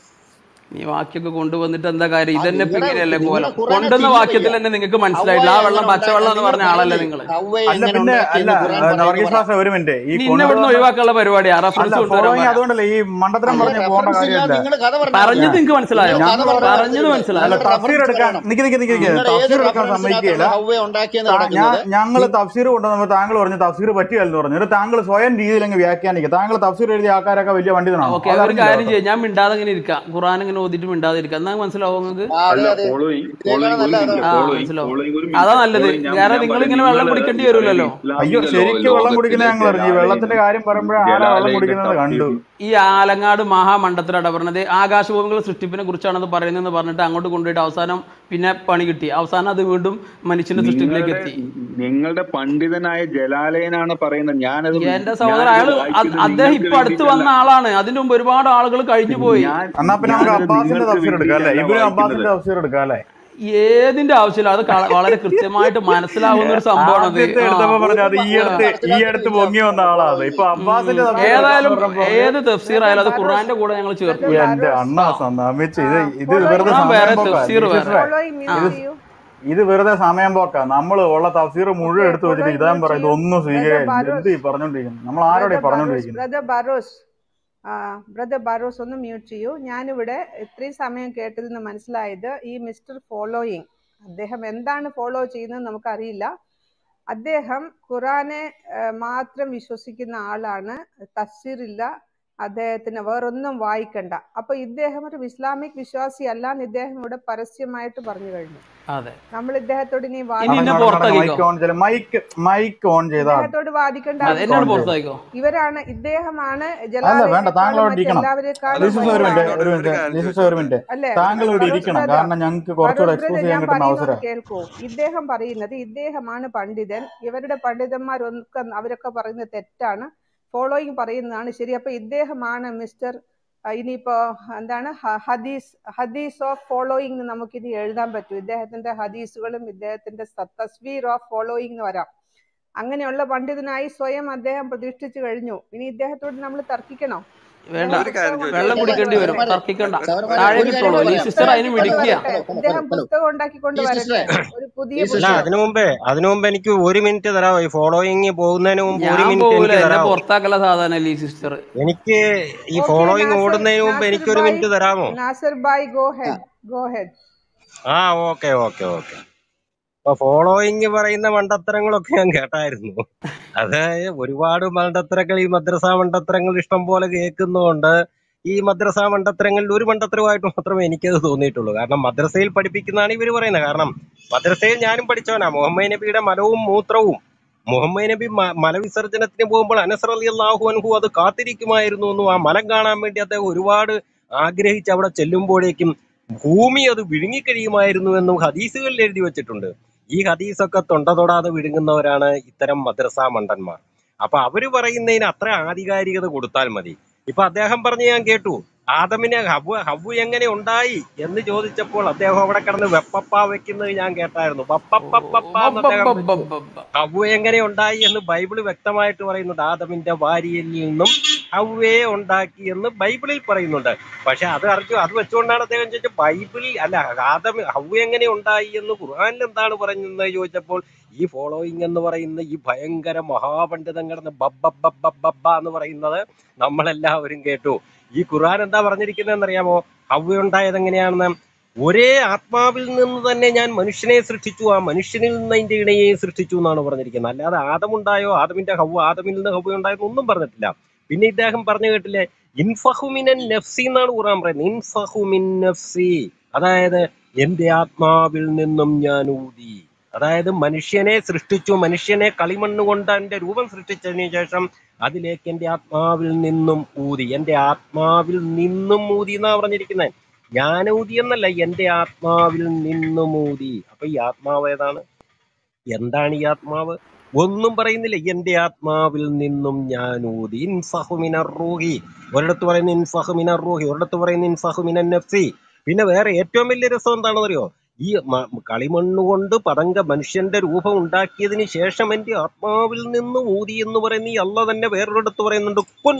[SPEAKER 1] ഈ വാക്യൊക്കെ കൊണ്ടുവന്നിട്ട് എന്താ കാര്യം
[SPEAKER 4] ആ
[SPEAKER 1] ഇതന്നെ ഇപ്പൊ
[SPEAKER 4] നിങ്ങളുടെ
[SPEAKER 1] ഇങ്ങനെയല്ലേ
[SPEAKER 4] നിങ്ങളുടെ
[SPEAKER 1] കോലം
[SPEAKER 4] ഖുറാനെ
[SPEAKER 1] കൊണ്ടുവന്ന
[SPEAKER 4] തിരികെ
[SPEAKER 1] വാക്യത്തിൽ
[SPEAKER 4] വയ്യ
[SPEAKER 1] തന്നെ നിങ്ങൾക്ക്
[SPEAKER 4] ഹൗവ
[SPEAKER 1] മനസ്സിലായിട്ടില്ല ആ വെള്ളം
[SPEAKER 4] എങ്ങനെ
[SPEAKER 1] പച്ചവെള്ളം
[SPEAKER 4] ഉണ്ടാക്കി
[SPEAKER 1] എന്ന്
[SPEAKER 4] നിങ്ങൾ
[SPEAKER 1] പറഞ്ഞ ആളല്ലേ
[SPEAKER 4] പറയില്ലേ
[SPEAKER 1] നിങ്ങൾ
[SPEAKER 4] ഹൗവ
[SPEAKER 7] അല്ല
[SPEAKER 4] എങ്ങനെ
[SPEAKER 7] പിന്നെ അല്ല
[SPEAKER 4] ഉണ്ടാക്കിയെന്ന് ഖുറാൻ
[SPEAKER 7] ആ,
[SPEAKER 4] പറയുന്നു
[SPEAKER 7] വർഗീസ്
[SPEAKER 4] പറ
[SPEAKER 7] പാസ്റ്റർ ഒരു മിനിറ്റ് ഈ
[SPEAKER 1] ഇനി ഇന്നെ ഇവിടുന്ന്
[SPEAKER 7] കൊണ്ടുവന്ന
[SPEAKER 1] ഒഴിവാക്കാനുള്ള പരിപാടിയാ
[SPEAKER 7] അല്ല
[SPEAKER 1] റെഫറൻസ് കൊണ്ടുവരാൻ
[SPEAKER 7] ഫോളോയിങ്
[SPEAKER 1] പറയാം
[SPEAKER 7] അതുകൊണ്ടല്ലേ ഈ മണ്ടത്തരം
[SPEAKER 4] അല്ല
[SPEAKER 7] പറഞ്ഞ് പോകേണ്ട
[SPEAKER 4] റെഫറൻസ് ഇല്ലാതെ
[SPEAKER 7] കാര്യമില്ല
[SPEAKER 4] നിങ്ങൾ കഥ പറഞ്ഞാൽ മതി
[SPEAKER 1] പറഞ്ഞത് നിങ്ങൾക്ക് മനസ്സിലായോ
[SPEAKER 4] നിങ്ങൾ കഥ
[SPEAKER 7] ഞങ്ങൾ
[SPEAKER 4] പറഞ്ഞാൽ
[SPEAKER 1] പറഞ്ഞത്
[SPEAKER 4] മതി
[SPEAKER 1] മനസ്സിലായോ
[SPEAKER 7] അല്ല
[SPEAKER 4] നിങ്ങളുടെ
[SPEAKER 7] തഫ്സീർ
[SPEAKER 4] റെഫറൻസ്
[SPEAKER 7] എടുക്കാൻ
[SPEAKER 4] പറയണം
[SPEAKER 7] നിക്ക് നിക്ക് നിക്ക് നിക്ക്
[SPEAKER 4] നിങ്ങളുടെ ഏത്
[SPEAKER 7] തഫ്സീർ എടുക്കാൻ സമ്മതിക്കുകയില്ല
[SPEAKER 4] റെഫറൻസിനകത്താണ് ഹൗവ ഉണ്ടാക്കിയെന്ന്
[SPEAKER 7] താ- ഞാൻ
[SPEAKER 4] കിടക്കുന്നത്
[SPEAKER 7] ഞങ്ങൾ തഫ്സീർ കൊണ്ടുവന്നപ്പോൾ താങ്കൾ പറഞ്ഞു തഫ്സീർ പറ്റിയല്ലെന്ന് പറഞ്ഞു എന്നിട്ട് താങ്കൾ സ്വയം രീതിയിൽ അങ്ങ് വ്യാഖ്യാനിക്കുക താങ്കൾ തഫ്സീർ എഴുതിയ ആൾക്കാരൊക്കെ വലിയ പണ്ഡിതനാണോ
[SPEAKER 1] ഓക്കെ
[SPEAKER 7] അത്
[SPEAKER 1] ഒരു
[SPEAKER 7] അറിഞ്ഞില്ല
[SPEAKER 1] കാര്യം
[SPEAKER 7] കേട്ടോ
[SPEAKER 1] ചെയ്യാം ഞാൻ മിണ്ടാതെ ഇങ്ങനെ ഇരിക്കാം ഖുറാൻ ഇങ്ങനെ ഓതിട്ട് മിണ്ടാതെ ഇരിക്കാം എന്നാ മനസ്സിലാവും നിങ്ങൾക്ക്
[SPEAKER 4] ആ അതെ
[SPEAKER 5] അല്ല
[SPEAKER 4] അതെ
[SPEAKER 5] ഫോളോയിങ്
[SPEAKER 4] ഇതിനേക്കാളും
[SPEAKER 5] ഫോളോയിങ് ഒരു
[SPEAKER 4] നല്ല
[SPEAKER 5] മിനിറ്റ്
[SPEAKER 1] ആ
[SPEAKER 4] അതാണ്
[SPEAKER 5] ഫോളോയിങ്
[SPEAKER 1] മനസ്സിലാവും
[SPEAKER 5] ഫോളോയിങ് ഒരു
[SPEAKER 1] അതാ
[SPEAKER 5] മിനിറ്റ്
[SPEAKER 1] നല്ലത്
[SPEAKER 5] ഫോളോയിങ് ഞാൻ
[SPEAKER 1] കാരണം
[SPEAKER 5] ഞാൻ
[SPEAKER 1] നിങ്ങൾ
[SPEAKER 5] പറയാം
[SPEAKER 1] ഇങ്ങനെ വെള്ളം
[SPEAKER 5] നിങ്ങള്
[SPEAKER 1] കുടിക്കേണ്ടി
[SPEAKER 5] അതായത്
[SPEAKER 1] വരില്ലല്ലോ
[SPEAKER 7] അയ്യോ
[SPEAKER 5] ഇസ്ലാമിക ലോ
[SPEAKER 7] ശരിക്കും വെള്ളം കുടിക്കുന്ന
[SPEAKER 5] ലോകത്തിലെ
[SPEAKER 7] ഞങ്ങൾ അറിഞ്ഞു ഈ വെള്ളത്തിന്റെ
[SPEAKER 5] ജലാലയം
[SPEAKER 7] കാര്യം പറയുമ്പോഴേ ആരാ വെള്ളം
[SPEAKER 5] ജലാലയന്റെ
[SPEAKER 7] കുടിക്കുന്നത് കണ്ടു
[SPEAKER 5] തഫ്സീർ
[SPEAKER 1] ഈ ആലങ്ങാട് മഹാമണ്ഡത്തിലാണ് പറഞ്ഞത് ആകാശഭൂമികളുടെ സൃഷ്ടിപ്പിനെ കുറിച്ചാണത് പറയുന്നതെന്ന് പറഞ്ഞിട്ട് അങ്ങോട്ട് കൊണ്ടുപോയിട്ട് അവസാനം പിന്നെ പണി കിട്ടി അവസാനം അത് വീണ്ടും മനുഷ്യന്റെ സൃഷ്ടിപ്പിലേക്ക്
[SPEAKER 5] നിങ്ങളുടെ
[SPEAKER 1] എത്തി
[SPEAKER 5] നിങ്ങളുടെ പണ്ഡിതനായ ജലാലയനാണ് പറയുന്നത് ഞാനത്
[SPEAKER 1] എന്റെ സഹോദരൻ
[SPEAKER 5] ഞാനത്
[SPEAKER 1] അയാൾ
[SPEAKER 5] വായിക്കുന്നത്
[SPEAKER 1] അദ്ദേഹം
[SPEAKER 5] നിങ്ങൾക്ക്
[SPEAKER 1] ഇപ്പൊ അടുത്ത്
[SPEAKER 5] വേണ്ടിയിട്ടല്ല
[SPEAKER 1] വന്ന ആളാണ് അതിന്റെ മുമ്പ് ഒരുപാട് ആളുകൾ കഴിഞ്ഞു പോയി
[SPEAKER 5] ഞാൻ
[SPEAKER 7] എന്നാ പിന്നെ നമുക്ക്
[SPEAKER 5] ഞാനത്
[SPEAKER 7] അബ്ബാസിന്റെ
[SPEAKER 5] നിങ്ങൾക്ക്
[SPEAKER 7] തഫ്സീർ എടുക്കാം അല്ലേ
[SPEAKER 5] വേണ്ടിയല്ല
[SPEAKER 7] ഇബിന്
[SPEAKER 5] വായിക്കുന്നത്
[SPEAKER 7] അബ്ബാസിന്റെ തഫ്സീർ എടുക്കാം അല്ലേ
[SPEAKER 1] ഏതിന്റെ ആവശ്യമില്ല അത് കള- വളരെ കൃത്യമായിട്ട് മനസ്സിലാവുന്ന ഒരു സംഭവമാണ് അത്
[SPEAKER 7] ആദ്യത്തെ
[SPEAKER 1] ആ
[SPEAKER 7] എടുത്തപ്പോ പറഞ്ഞു അത് ഈ
[SPEAKER 4] ഒരു
[SPEAKER 7] അടുത്ത് ഈ
[SPEAKER 4] മനസ്സിലാക്കുന്ന
[SPEAKER 7] അടുത്ത്
[SPEAKER 4] വ്യത്യാസം
[SPEAKER 7] പൊങ്ങി വന്ന ആളാ അത് ഇപ്പൊ അബ്ബാസിന്റെ
[SPEAKER 1] ഉം.
[SPEAKER 7] തഫ്സീർ എടുക്കാന്ന്
[SPEAKER 1] ഏതായാലും
[SPEAKER 7] പറഞ്ഞപ്പോ
[SPEAKER 1] ഏത് തഫ്സീർ
[SPEAKER 3] ബ്രദർ
[SPEAKER 1] ആയാലും അത്
[SPEAKER 3] ബാരോസ്
[SPEAKER 1] ഖുറാന്റെ കൂടെ ഞങ്ങൾ
[SPEAKER 3] ബ്രദർ
[SPEAKER 1] ചേർക്കും
[SPEAKER 7] എന്റെ
[SPEAKER 3] ബാരോസ്
[SPEAKER 7] അണ്ണ
[SPEAKER 3] ആ
[SPEAKER 7] സമ്മതിച്ച്
[SPEAKER 3] ആ
[SPEAKER 7] ഇത് ഇത്
[SPEAKER 3] ഫോളോയിങ്
[SPEAKER 7] വെറുതെ
[SPEAKER 1] ഖുറാൻ
[SPEAKER 7] സമയം
[SPEAKER 1] വേറെ
[SPEAKER 7] പോക്കാ
[SPEAKER 1] തഫ്സീർ വേറെ
[SPEAKER 7] ലിസിസ്റ്ററെ
[SPEAKER 3] ഫോളോയിങ്
[SPEAKER 1] ആ
[SPEAKER 7] ഇത്
[SPEAKER 3] മ്യൂട്ട് ചെയ്യൂ
[SPEAKER 7] ഇത് വെറുതെ സമയം പോക്കാ നമ്മൾ ഉള്ള തഫ്സീർ മുഴുവൻ
[SPEAKER 3] ഓക്കെ
[SPEAKER 7] എടുത്തു വെച്ചിട്ട്
[SPEAKER 3] ഫോളോയിങ്
[SPEAKER 7] ഇതാൻ
[SPEAKER 3] മ്യൂട്ട്
[SPEAKER 7] പറയും
[SPEAKER 3] ചെയ്യൂ
[SPEAKER 7] ഇതൊന്നും
[SPEAKER 3] ബ്രദർ
[SPEAKER 7] സ്വീകരിക്കില്ല എന്ത്
[SPEAKER 3] ബാരോസ്
[SPEAKER 7] ഈ പറഞ്ഞോണ്ടിരിക്കുന്നത് നമ്മൾ ആരോടെ
[SPEAKER 3] ബ്രദർ ബാരോസ്
[SPEAKER 7] പറഞ്ഞോണ്ടിരിക്കുന്നത്
[SPEAKER 3] ബ്രദർ ബാരോസ് ആ ബ്രദർ ബാരോസ് ഒന്ന് മ്യൂട്ട് ചെയ്യൂ ഞാനിവിടെ ഇത്രയും സമയം കേട്ടതിൽ നിന്ന് മനസ്സിലായത് ഈ മിസ്റ്റർ ഫോളോയിങ് അദ്ദേഹം എന്താണ് ഫോളോ ചെയ്യുന്നത് നമുക്കറിയില്ല അദ്ദേഹം ഖുറാനെ ആ, മാത്രം വിശ്വസിക്കുന്ന ആളാണ് തഫ്സീറില്ല അദ്ദേഹത്തിന് വേറൊന്നും വായിക്കണ്ട അപ്പൊ ഇദ്ദേഹം ഒരു ഇസ്ലാമിക് വിശ്വാസി അല്ലാന്ന് ഇദ്ദേഹം ഇവിടെ പരസ്യമായിട്ട് പറഞ്ഞു കഴിഞ്ഞു
[SPEAKER 1] അതെ
[SPEAKER 3] നമ്മൾ ഇദ്ദേഹത്തോട് ഇനി
[SPEAKER 1] ഇനി
[SPEAKER 3] വാദിക്കേണ്ട
[SPEAKER 1] എന്നെ
[SPEAKER 7] അടങ്ങ് അടങ്ങ് അടങ്ങ്
[SPEAKER 1] പുറത്താക്കിക്കോ
[SPEAKER 7] മൈക്ക് ഓൺ ചെയ്ത മൈക്ക് മൈക്ക് ഓൺ ചെയ്താൽ
[SPEAKER 3] ഇദ്ദേഹത്തോട് വാദിക്കേണ്ട
[SPEAKER 1] അതെ
[SPEAKER 7] മൈക്ക്
[SPEAKER 1] എന്നോട്
[SPEAKER 7] ഓൺ ചെയ്തു
[SPEAKER 1] പുറത്താക്കിക്കോ
[SPEAKER 3] ഇവരാണ് ഇദ്ദേഹമാണ്
[SPEAKER 7] അല്ല വേണ്ട താങ്കൾ
[SPEAKER 3] ജലാലയത്തെക്കാളും
[SPEAKER 7] അവിടെ ഇരിക്കണം
[SPEAKER 3] മറ്റെല്ലാവരെക്കാളും
[SPEAKER 7] ലിസിസ് ഒരു
[SPEAKER 3] വലിയ
[SPEAKER 7] മിനിറ്റ്
[SPEAKER 3] ആള്
[SPEAKER 7] ഒരു മിനിറ്റ് ലിസിസ് ഒരു മിനിറ്റ്
[SPEAKER 3] അല്ലേ
[SPEAKER 7] താങ്കൾ ഇവിടെ
[SPEAKER 3] ബറോസ്
[SPEAKER 7] ഇരിക്കണം
[SPEAKER 3] ബ്രദർ
[SPEAKER 7] കാരണം ഞങ്ങൾക്ക് കുറച്ചുകൂടെ
[SPEAKER 3] ബറോസ്
[SPEAKER 7] എക്സ്പോസ്
[SPEAKER 3] ബ്രദർ
[SPEAKER 7] ചെയ്യാൻ
[SPEAKER 3] ഞാൻ
[SPEAKER 7] കിട്ടുന്ന
[SPEAKER 3] പറയുന്നത്
[SPEAKER 7] അവസരം
[SPEAKER 3] കേൾക്കൂ ഇദ്ദേഹം പറയുന്നത് ഇദ്ദേഹമാണ് പണ്ഡിതൻ ഇവരുടെ പണ്ഡിതന്മാരൊക്കെ അവരൊക്കെ പറയുന്നത് തെറ്റാണ് ഫോളോയിങ് പറയുന്നതാണ് ശരി അപ്പൊ ഇദ്ദേഹമാണ് മിസ്റ്റർ അഹ് ഇനിയിപ്പോ എന്താണ് ഹ- ഹദീസ് ഹദീസ് ഓഫ് ഫോളോയിങ് എന്ന് നമുക്കിനി എഴുതാൻ പറ്റും ഇദ്ദേഹത്തിന്റെ ഹദീസുകളും ഇദ്ദേഹത്തിന്റെ സ- തസ്വീർ ഓഫ് ഫോളോയിങ് എന്ന് വരാം അങ്ങനെയുള്ള പണ്ഡിതനായി സ്വയം അദ്ദേഹം പ്രതിഷ്ഠിച്ചു കഴിഞ്ഞു ഇനി ഇദ്ദേഹത്തോട് നമ്മൾ തർക്കിക്കണോ
[SPEAKER 1] വേണ്ട
[SPEAKER 3] ഇദ്ദേഹം
[SPEAKER 8] ഒരു കാര്യം
[SPEAKER 3] പുസ്തകം
[SPEAKER 1] വെള്ളം
[SPEAKER 3] ഉണ്ടാക്കിക്കൊണ്ട്
[SPEAKER 1] കുടിക്കേണ്ടി വരും
[SPEAKER 3] വരട്ടെ
[SPEAKER 1] തർക്കിക്കണ്ട
[SPEAKER 4] സഹോദരന്മാരെ
[SPEAKER 1] താഴെ
[SPEAKER 4] ഒരു കാര്യം
[SPEAKER 1] കിട്ടുള്ളൂ
[SPEAKER 4] കൂടെ
[SPEAKER 1] ഈ
[SPEAKER 4] പറയാം
[SPEAKER 1] സിസ്റ്റർ അതിന്
[SPEAKER 3] ഉണ്ടാക്കിക്കൊണ്ട്
[SPEAKER 1] മിടിക്കുക
[SPEAKER 3] വരട്ടെ
[SPEAKER 4] ഹലോ ഹലോ
[SPEAKER 3] ഇദ്ദേഹം
[SPEAKER 4] ഹലോ
[SPEAKER 3] പുസ്തകം ഉണ്ടാക്കിക്കൊണ്ട്
[SPEAKER 4] ഈ
[SPEAKER 3] വരട്ടെ
[SPEAKER 4] സിസ്റ്ററെ
[SPEAKER 3] ഒരു പുതിയ
[SPEAKER 4] ഈ
[SPEAKER 9] അല്ല
[SPEAKER 3] പുസ്തകം
[SPEAKER 4] സിസ്റ്ററെ
[SPEAKER 9] അതിനു മുമ്പേ അതിനു മുമ്പ് എനിക്ക് ഒരു മിനിറ്റ് തരാമോ ഈ ഫോളോയിങ് പോകുന്നതിന് മുമ്പ് ഒരു
[SPEAKER 1] ഞാൻ
[SPEAKER 9] മിനിറ്റ്
[SPEAKER 1] പോകൂല
[SPEAKER 9] എനിക്ക്
[SPEAKER 1] എന്നെ
[SPEAKER 9] തരാമോ
[SPEAKER 1] പുറത്താക്കല സാധാരണ ഈ സിസ്റ്റർ
[SPEAKER 9] എനിക്ക് ഈ
[SPEAKER 3] ഓക്കെ
[SPEAKER 9] ഫോളോയിങ്
[SPEAKER 3] നാസർ
[SPEAKER 9] ഓടുന്നതിന് മുമ്പ്
[SPEAKER 3] നാസർ
[SPEAKER 9] എനിക്കൊരു
[SPEAKER 3] ബായ്
[SPEAKER 9] മിനിറ്റ് തരാമോ
[SPEAKER 3] Nasar bhai go
[SPEAKER 4] 
[SPEAKER 3] ahead go head
[SPEAKER 9] ആ ഓക്കെ ഓക്കെ ഓക്കെ അപ്പൊ ഫോളോയിങ് പറയുന്ന മണ്ടത്തരങ്ങളൊക്കെ ഞാൻ കേട്ടായിരുന്നു അതായത് ഒരുപാട് മണ്ടത്തരങ്ങൾ ഈ മദ്രസ മണ്ടത്തരങ്ങൾ ഇഷ്ടം പോലെ കേൾക്കുന്നതുകൊണ്ട് ഈ മദ്രസ മണ്ടത്തരങ്ങളിൽ ഒരു മണ്ടത്തരമായിട്ട് മാത്രമേ എനിക്കത് തോന്നിയിട്ടുള്ളൂ കാരണം മദ്രസയിൽ പഠിപ്പിക്കുന്നതാണ് ഇവർ പറയുന്നത് കാരണം മദ്രസയിൽ ഞാനും പഠിച്ചവനാ മുഹമ്മദ് നബിയുടെ മലവും മൂത്രവും മുഹമ്മദ് നബി മ- മലവിസർജനത്തിന് പോകുമ്പോൾ അനസർ അലി അള്ളാഹു അൻഹു അത് കാത്തിരിക്കുമായിരുന്നു എന്നും ആ മലം കാണാൻ വേണ്ടി അദ്ദേഹം ഒരുപാട് ആഗ്രഹിച്ച് അവിടെ ചെല്ലുമ്പോഴേക്കും ഭൂമി അത് വിഴുങ്ങിക്കഴിയുമായിരുന്നു എന്നും ഹദീസുകളിൽ എഴുതി വെച്ചിട്ടുണ്ട് ഈ ഹദീസൊക്കെ തൊണ്ട തൊടാതെ വിഴുങ്ങുന്നവരാണ് ഇത്തരം മദ്രസ മണ്ടന്മാർ അപ്പൊ അവര് പറയുന്നതിന് അത്ര ആധികാരികത കൊടുത്താൽ മതി ഇപ്പൊ അദ്ദേഹം പറഞ്ഞ് ഞാൻ കേട്ടു ആദമിനെ ഹവ്വ ഹവ്വ എങ്ങനെ ഉണ്ടായി എന്ന് ചോദിച്ചപ്പോൾ അദ്ദേഹം അവിടെ കിടന്ന് വെപ്പപ്പ വെക്കുന്നത് ഞാൻ കേട്ടായിരുന്നു പപ്പപ്പപ്പ എന്ന് അദ്ദേഹം വെച്ചു
[SPEAKER 1] ബബ്ബബ്ബബ്ബബ്ബ.
[SPEAKER 9] ഹവ്വ എങ്ങനെ ഉണ്ടായി എന്ന് ബൈബിള് വ്യക്തമായിട്ട് പറയുന്നുണ്ട് ആദമിന്റെ ഭാര്യയിൽ നിന്നും ഹവ്വയെ ഉണ്ടാക്കി എന്ന് ബൈബിളിൽ പറയുന്നുണ്ട് പക്ഷെ അത് അറിഞ്ഞു അത് വെച്ചുകൊണ്ടാണ് അദ്ദേഹം ചോദിച്ചത് ബൈബിളിൽ അല്ല ആദം ഹവ്വ എങ്ങനെ ഉണ്ടായി എന്ന് ഖുർആനിൽ എന്താണ് പറയുന്നത് ചോദിച്ചപ്പോൾ ഈ ഫോളോയിങ് എന്ന് പറയുന്ന ഈ ഭയങ്കര മഹാപണ്ഡിതം കിടന്ന് ബബ്ബബ്ബബ്ബബ്ബ എന്ന് പറയുന്നത് നമ്മളെല്ലാവരും കേട്ടു ഈ ഖുർആൻ എന്താ പറഞ്ഞിരിക്കുന്നതെന്ന് അറിയാമോ ഹവ്വ ഉണ്ടായത് എങ്ങനെയാണെന്ന് ഒരേ ആത്മാവിൽ നിന്ന് തന്നെ ഞാൻ മനുഷ്യനെ സൃഷ്ടിച്ചു ആ മനുഷ്യനിൽ നിന്ന് അതിന്റെ ഇണയെ സൃഷ്ടിച്ചു എന്നാണ് പറഞ്ഞിരിക്കുന്നത് അല്ലാതെ ആദമുണ്ടായോ ആദമിന്റെ ഹവ്വ ആദമിൽ നിന്ന് ഹവ്വ ഉണ്ടായോ ഒന്നും പറഞ്ഞിട്ടില്ല പിന്നെ ഇദ്ദേഹം പറഞ്ഞു കേട്ടില്ലേ ഇൻഫഹുമിനൻ നഫ്സി എന്നാണ് ഖുർആൻ പറയുന്നത് ഇൻഫഹുമിൻ നഫ്സി അതായത് എന്റെ ആത്മാവിൽ നിന്നും ഞാൻ ഊതി അതായത് മനുഷ്യനെ സൃഷ്ടിച്ചു മനുഷ്യനെ കളിമണ്ണ് കൊണ്ട് എന്റെ രൂപം സൃഷ്ടിച്ചതിന് ശേഷം അതിലേക്ക് എന്റെ ആത്മാവിൽ നിന്നും ഊതി എന്റെ ആത്മാവിൽ നിന്നും ഊതി എന്നാ പറഞ്ഞിരിക്കുന്നത് ഞാൻ ഊതി എന്നല്ല എന്റെ ആത്മാവിൽ നിന്നും ഊതി അപ്പൊ ഈ ആത്മാവ് ഏതാണ് എന്താണ് ഈ ആത്മാവ് ഒന്നും പറയുന്നില്ല എന്റെ ആത്മാവിൽ നിന്നും ഞാൻ ഊതി ഇൻഫഹുമിനർ റൂഹി ഒരിടത്ത് പറയുന്ന ഇൻഫഹുമിനർ റൂഹി ഒരിടത്ത് പറയുന്ന ഇൻഫഹുമിനൻ നഫ്സി പിന്നെ വേറെ ഏറ്റവും വലിയ രസം എന്താണെന്നറിയോ ഈ മ- കളിമണ്ണ് കൊണ്ട് പതങ്ക മനുഷ്യന്റെ രൂപം ഉണ്ടാക്കിയതിന് ശേഷം എന്റെ ആത്മാവിൽ നിന്ന് ഊതി എന്ന് പറയുന്ന ഈ അല്ല തന്നെ വേറൊരിടത്ത് പറയുന്നുണ്ട് കുൻ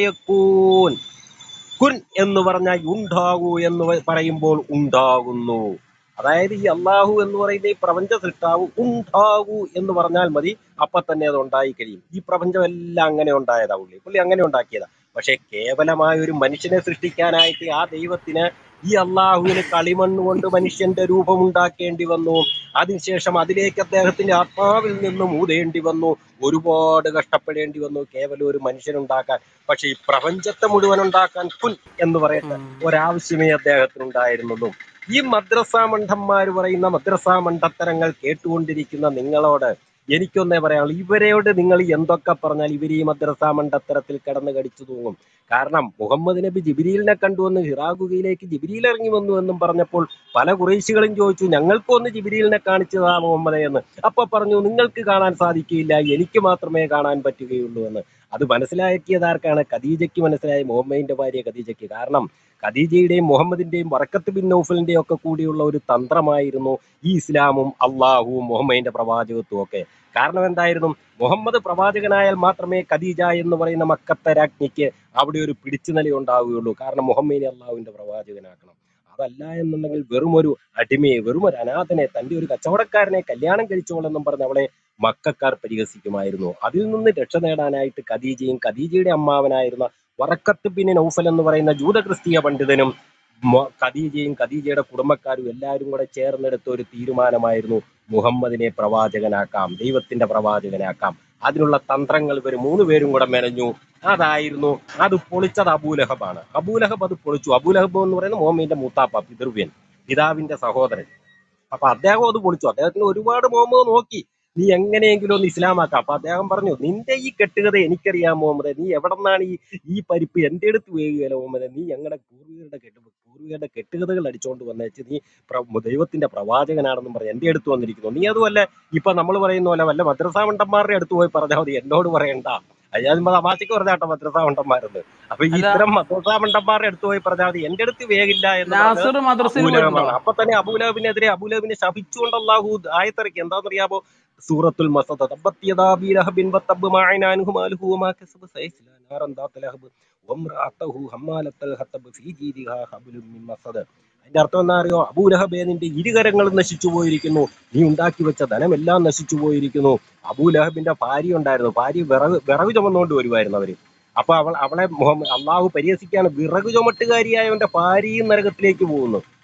[SPEAKER 9] ഫയക്കൂൻ കുൻ എന്ന് പറഞ്ഞാൽ ഉണ്ടാകൂ എന്ന് വ- പറയുമ്പോൾ ഉണ്ടാകുന്നു അതായത് ഈ അള്ളാഹു എന്ന് പറയുന്ന ഈ പ്രപഞ്ച സൃഷ്ടാവ് ഉണ്ടാകൂ എന്ന് പറഞ്ഞാൽ മതി അപ്പൊ തന്നെ അത് ഉണ്ടായി കഴിയും ഈ പ്രപഞ്ചം എല്ലാം അങ്ങനെ ഉണ്ടായതാ പുള്ളി പുള്ളി അങ്ങനെ ഉണ്ടാക്കിയതാ പക്ഷെ കേവലമായ ഒരു മനുഷ്യനെ സൃഷ്ടിക്കാനായിട്ട് ആ ദൈവത്തിന് ഈ അള്ളാഹുവിന് കളിമണ്ണ് കൊണ്ട് മനുഷ്യന്റെ രൂപം ഉണ്ടാക്കേണ്ടി വന്നു അതിനുശേഷം അതിലേക്ക് അദ്ദേഹത്തിന്റെ ആത്മാവിൽ നിന്നും ഊതേണ്ടി വന്നു ഒരുപാട് കഷ്ടപ്പെടേണ്ടി വന്നു കേവലം ഒരു മനുഷ്യനുണ്ടാക്കാൻ പക്ഷെ ഈ പ്രപഞ്ചത്തെ മുഴുവൻ ഉണ്ടാക്കാൻ കുൻ എന്ന് പറയട്ടെ
[SPEAKER 1] ഉം.
[SPEAKER 9] ഒരാവശ്യമേ അദ്ദേഹത്തിനുണ്ടായിരുന്നുള്ളൂ ഈ മദ്രസ മണ്ഡന്മാർ പറയുന്ന മദ്രസ മണ്ഡത്തരങ്ങൾ കേട്ടുകൊണ്ടിരിക്കുന്ന നിങ്ങളോട് എനിക്കൊന്നേ പറയാനുള്ളൂ ഇവരോട് നിങ്ങൾ എന്തൊക്കെ പറഞ്ഞാൽ ഇവർ ഈ മദ്രസ മണ്ഡത്തരത്തിൽ കിടന്ന് കടിച്ചു തൂങ്ങും കാരണം മുഹമ്മദ് നബി ജിബിരിലിനെ കണ്ടുവന്ന് ഹിറാഗുകയിലേക്ക് ജിബിരിയിൽ ഇറങ്ങി വന്നു എന്നും പറഞ്ഞപ്പോൾ പല കുറേശികളും ചോദിച്ചു ഞങ്ങൾക്കും ഒന്ന് ജിബിരിലിനെ കാണിച്ചതാ മുഹമ്മദേ എന്ന് അപ്പൊ പറഞ്ഞു നിങ്ങൾക്ക് കാണാൻ സാധിക്കുകയില്ല എനിക്ക് മാത്രമേ കാണാൻ പറ്റുകയുള്ളൂ എന്ന് അത് മനസ്സിലാക്കിയത് ആർക്കാണ് ഖദീജയ്ക്ക് മനസ്സിലായി മുഹമ്മദിന്റെ ഭാര്യ ഖദീജയ്ക്ക് കാരണം ഖദീജയുടെയും മുഹമ്മദിന്റെയും വറക്കത്ത് ബിൻ നൗഫലിന്റെയും ഒക്കെ കൂടിയുള്ള ഒരു തന്ത്രമായിരുന്നു ഈ ഇസ്ലാമും അള്ളാഹുവും മുഹമ്മദിന്റെ പ്രവാചകത്വവും ഒക്കെ കാരണം എന്തായിരുന്നു മുഹമ്മദ് പ്രവാചകനായാൽ മാത്രമേ ഖദീജ എന്ന് പറയുന്ന മക്കത്തെ രാജ്ഞിക്ക് അവിടെ ഒരു പിടിച്ചുനില ഉണ്ടാവുകയുള്ളൂ കാരണം മുഹമ്മദിനെ അള്ളാഹുവിന്റെ പ്രവാചകനാക്കണം അതല്ല എന്നുണ്ടെങ്കിൽ വെറും ഒരു അടിമയെ വെറും ഒരു അനാഥനെ തന്റെ ഒരു കച്ചവടക്കാരനെ കല്യാണം കഴിച്ചോളെന്നും പറഞ്ഞ് അവളെ മക്കാർ പരിഹസിക്കുമായിരുന്നു അതിൽ നിന്ന് രക്ഷ നേടാനായിട്ട് ഖദീജയും ഖദീജയുടെ അമ്മാവനായിരുന്ന വറക്കത്ത് ബിൻ നൗഫൽ എന്ന് പറയുന്ന ജൂത ക്രിസ്തീയ പണ്ഡിതനും മൊ- ഖദീജയും ഖദീജയുടെ കുടുംബക്കാരും എല്ലാവരും കൂടെ ചേർന്നെടുത്ത ഒരു തീരുമാനമായിരുന്നു മുഹമ്മദിനെ പ്രവാചകനാക്കാം ദൈവത്തിന്റെ പ്രവാചകനാക്കാം അതിനുള്ള തന്ത്രങ്ങൾ ഇവർ മൂന്ന് പേരും കൂടെ മെനഞ്ഞു അതായിരുന്നു അത് പൊളിച്ചത് അബൂലഹബാണ് അബൂലഹബ് അത് പൊളിച്ചു അബൂലഹബ് എന്ന് പറയുന്നത് മുഹമ്മദിന്റെ മൂത്താപ്പ പിതൃവ്യൻ പിതാവിന്റെ സഹോദരൻ അപ്പൊ അദ്ദേഹം അത് പൊളിച്ചു അദ്ദേഹത്തിന് ഒരുപാട് മുഹമ്മദ് നോക്കി നീ എങ്ങനെയെങ്കിലും ഒന്ന് ഇസ്ലാമാക്കാം അപ്പൊ അദ്ദേഹം പറഞ്ഞു നിന്റെ ഈ കെട്ടുകഥ എനിക്കറിയാം മുഹമ്മദ് നീ എവിടെ നിന്നാണ് ഈ ഈ പരിപ്പ് എന്റെ അടുത്ത് വേകുകയല്ല മുഹമ്മദ് നീ ഞങ്ങളുടെ പൂർവികരുടെ കെട്ട് പൂർവികരുടെ കെട്ടുകഥകൾ അടിച്ചുകൊണ്ട് വന്നേച്ച് നീ പ്ര- ദൈവത്തിന്റെ പ്രവാചകനാണെന്നും പറഞ്ഞ് എന്റെ അടുത്ത് വന്നിരിക്കുന്നു നീ അതുമല്ല ഇപ്പൊ നമ്മൾ പറയുന്ന പോലെ വല്ല മദ്രസാ മണ്ടന്മാരുടെ അടുത്ത് പോയി പറഞ്ഞാൽ മതി എന്നോട് പറയണ്ട അയാൾ തമാശക്ക് പറഞ്ഞാട്ടോ മദ്രസാ മണ്ടന്മാരെന്ന് അപ്പൊ ഈ
[SPEAKER 1] അല്ല
[SPEAKER 9] ഇത്തരം മദ്രസാ മണ്ടന്മാരുടെ അടുത്ത് പോയി പറഞ്ഞാൽ മതി എന്റെ അടുത്ത് വേഗില്ല എന്ന് പറഞ്ഞ്
[SPEAKER 1] നാസർ മദ്രസയിൽ പോയിട്ടുണ്ടോ
[SPEAKER 9] അബൂലഹബാണ് അപ്പൊ തന്നെ അബൂലഹബിനെതിരെ അബൂലഹബിനെ ശപിച്ചുകൊണ്ട് അള്ളാഹു ആയത്തിറക്കി എന്താണെന്നറിയാമോ സൂറത്തുൽ മസദ് തബ്ബത് യദാ അബീ ലഹബിൻ വതബ്ബ മാ അഗ്നാ അൻഹു മാലുഹു വമാ കസബ സയസ്ലാ നാറൻ ദാത ലഹബ് വംറഅതഹു ഹമ്മാലത്തൽ ഹത്തബ് ഫീ ജീദിഹാ ഹബ്ലും മിൻ മസദ് അതിന്റെ അർത്ഥം എന്താ അറിയോ അബൂലഹബേ നിന്റെ ഇരുകരങ്ങളും നശിച്ചു പോയിരിക്കുന്നു നീ ഉണ്ടാക്കി വെച്ച ധനമെല്ലാം നശിച്ചു പോയിരിക്കുന്നു അബൂലഹബിന്റെ ഭാര്യ ഉണ്ടായിരുന്നു ഭാര്യ വിറക് വിറക് ചുമന്നുകൊണ്ട് വരുമായിരുന്നു അവര് അപ്പൊ അവൾ അവളെ മുഹമ്മദ് അള്ളാഹു പരിഹസിക്കാണ് വിറക് ചുമട്ടുകാരിയായവന്റെ ഭാര്യയും നരകത്തിലേക്ക് പോകുന്നു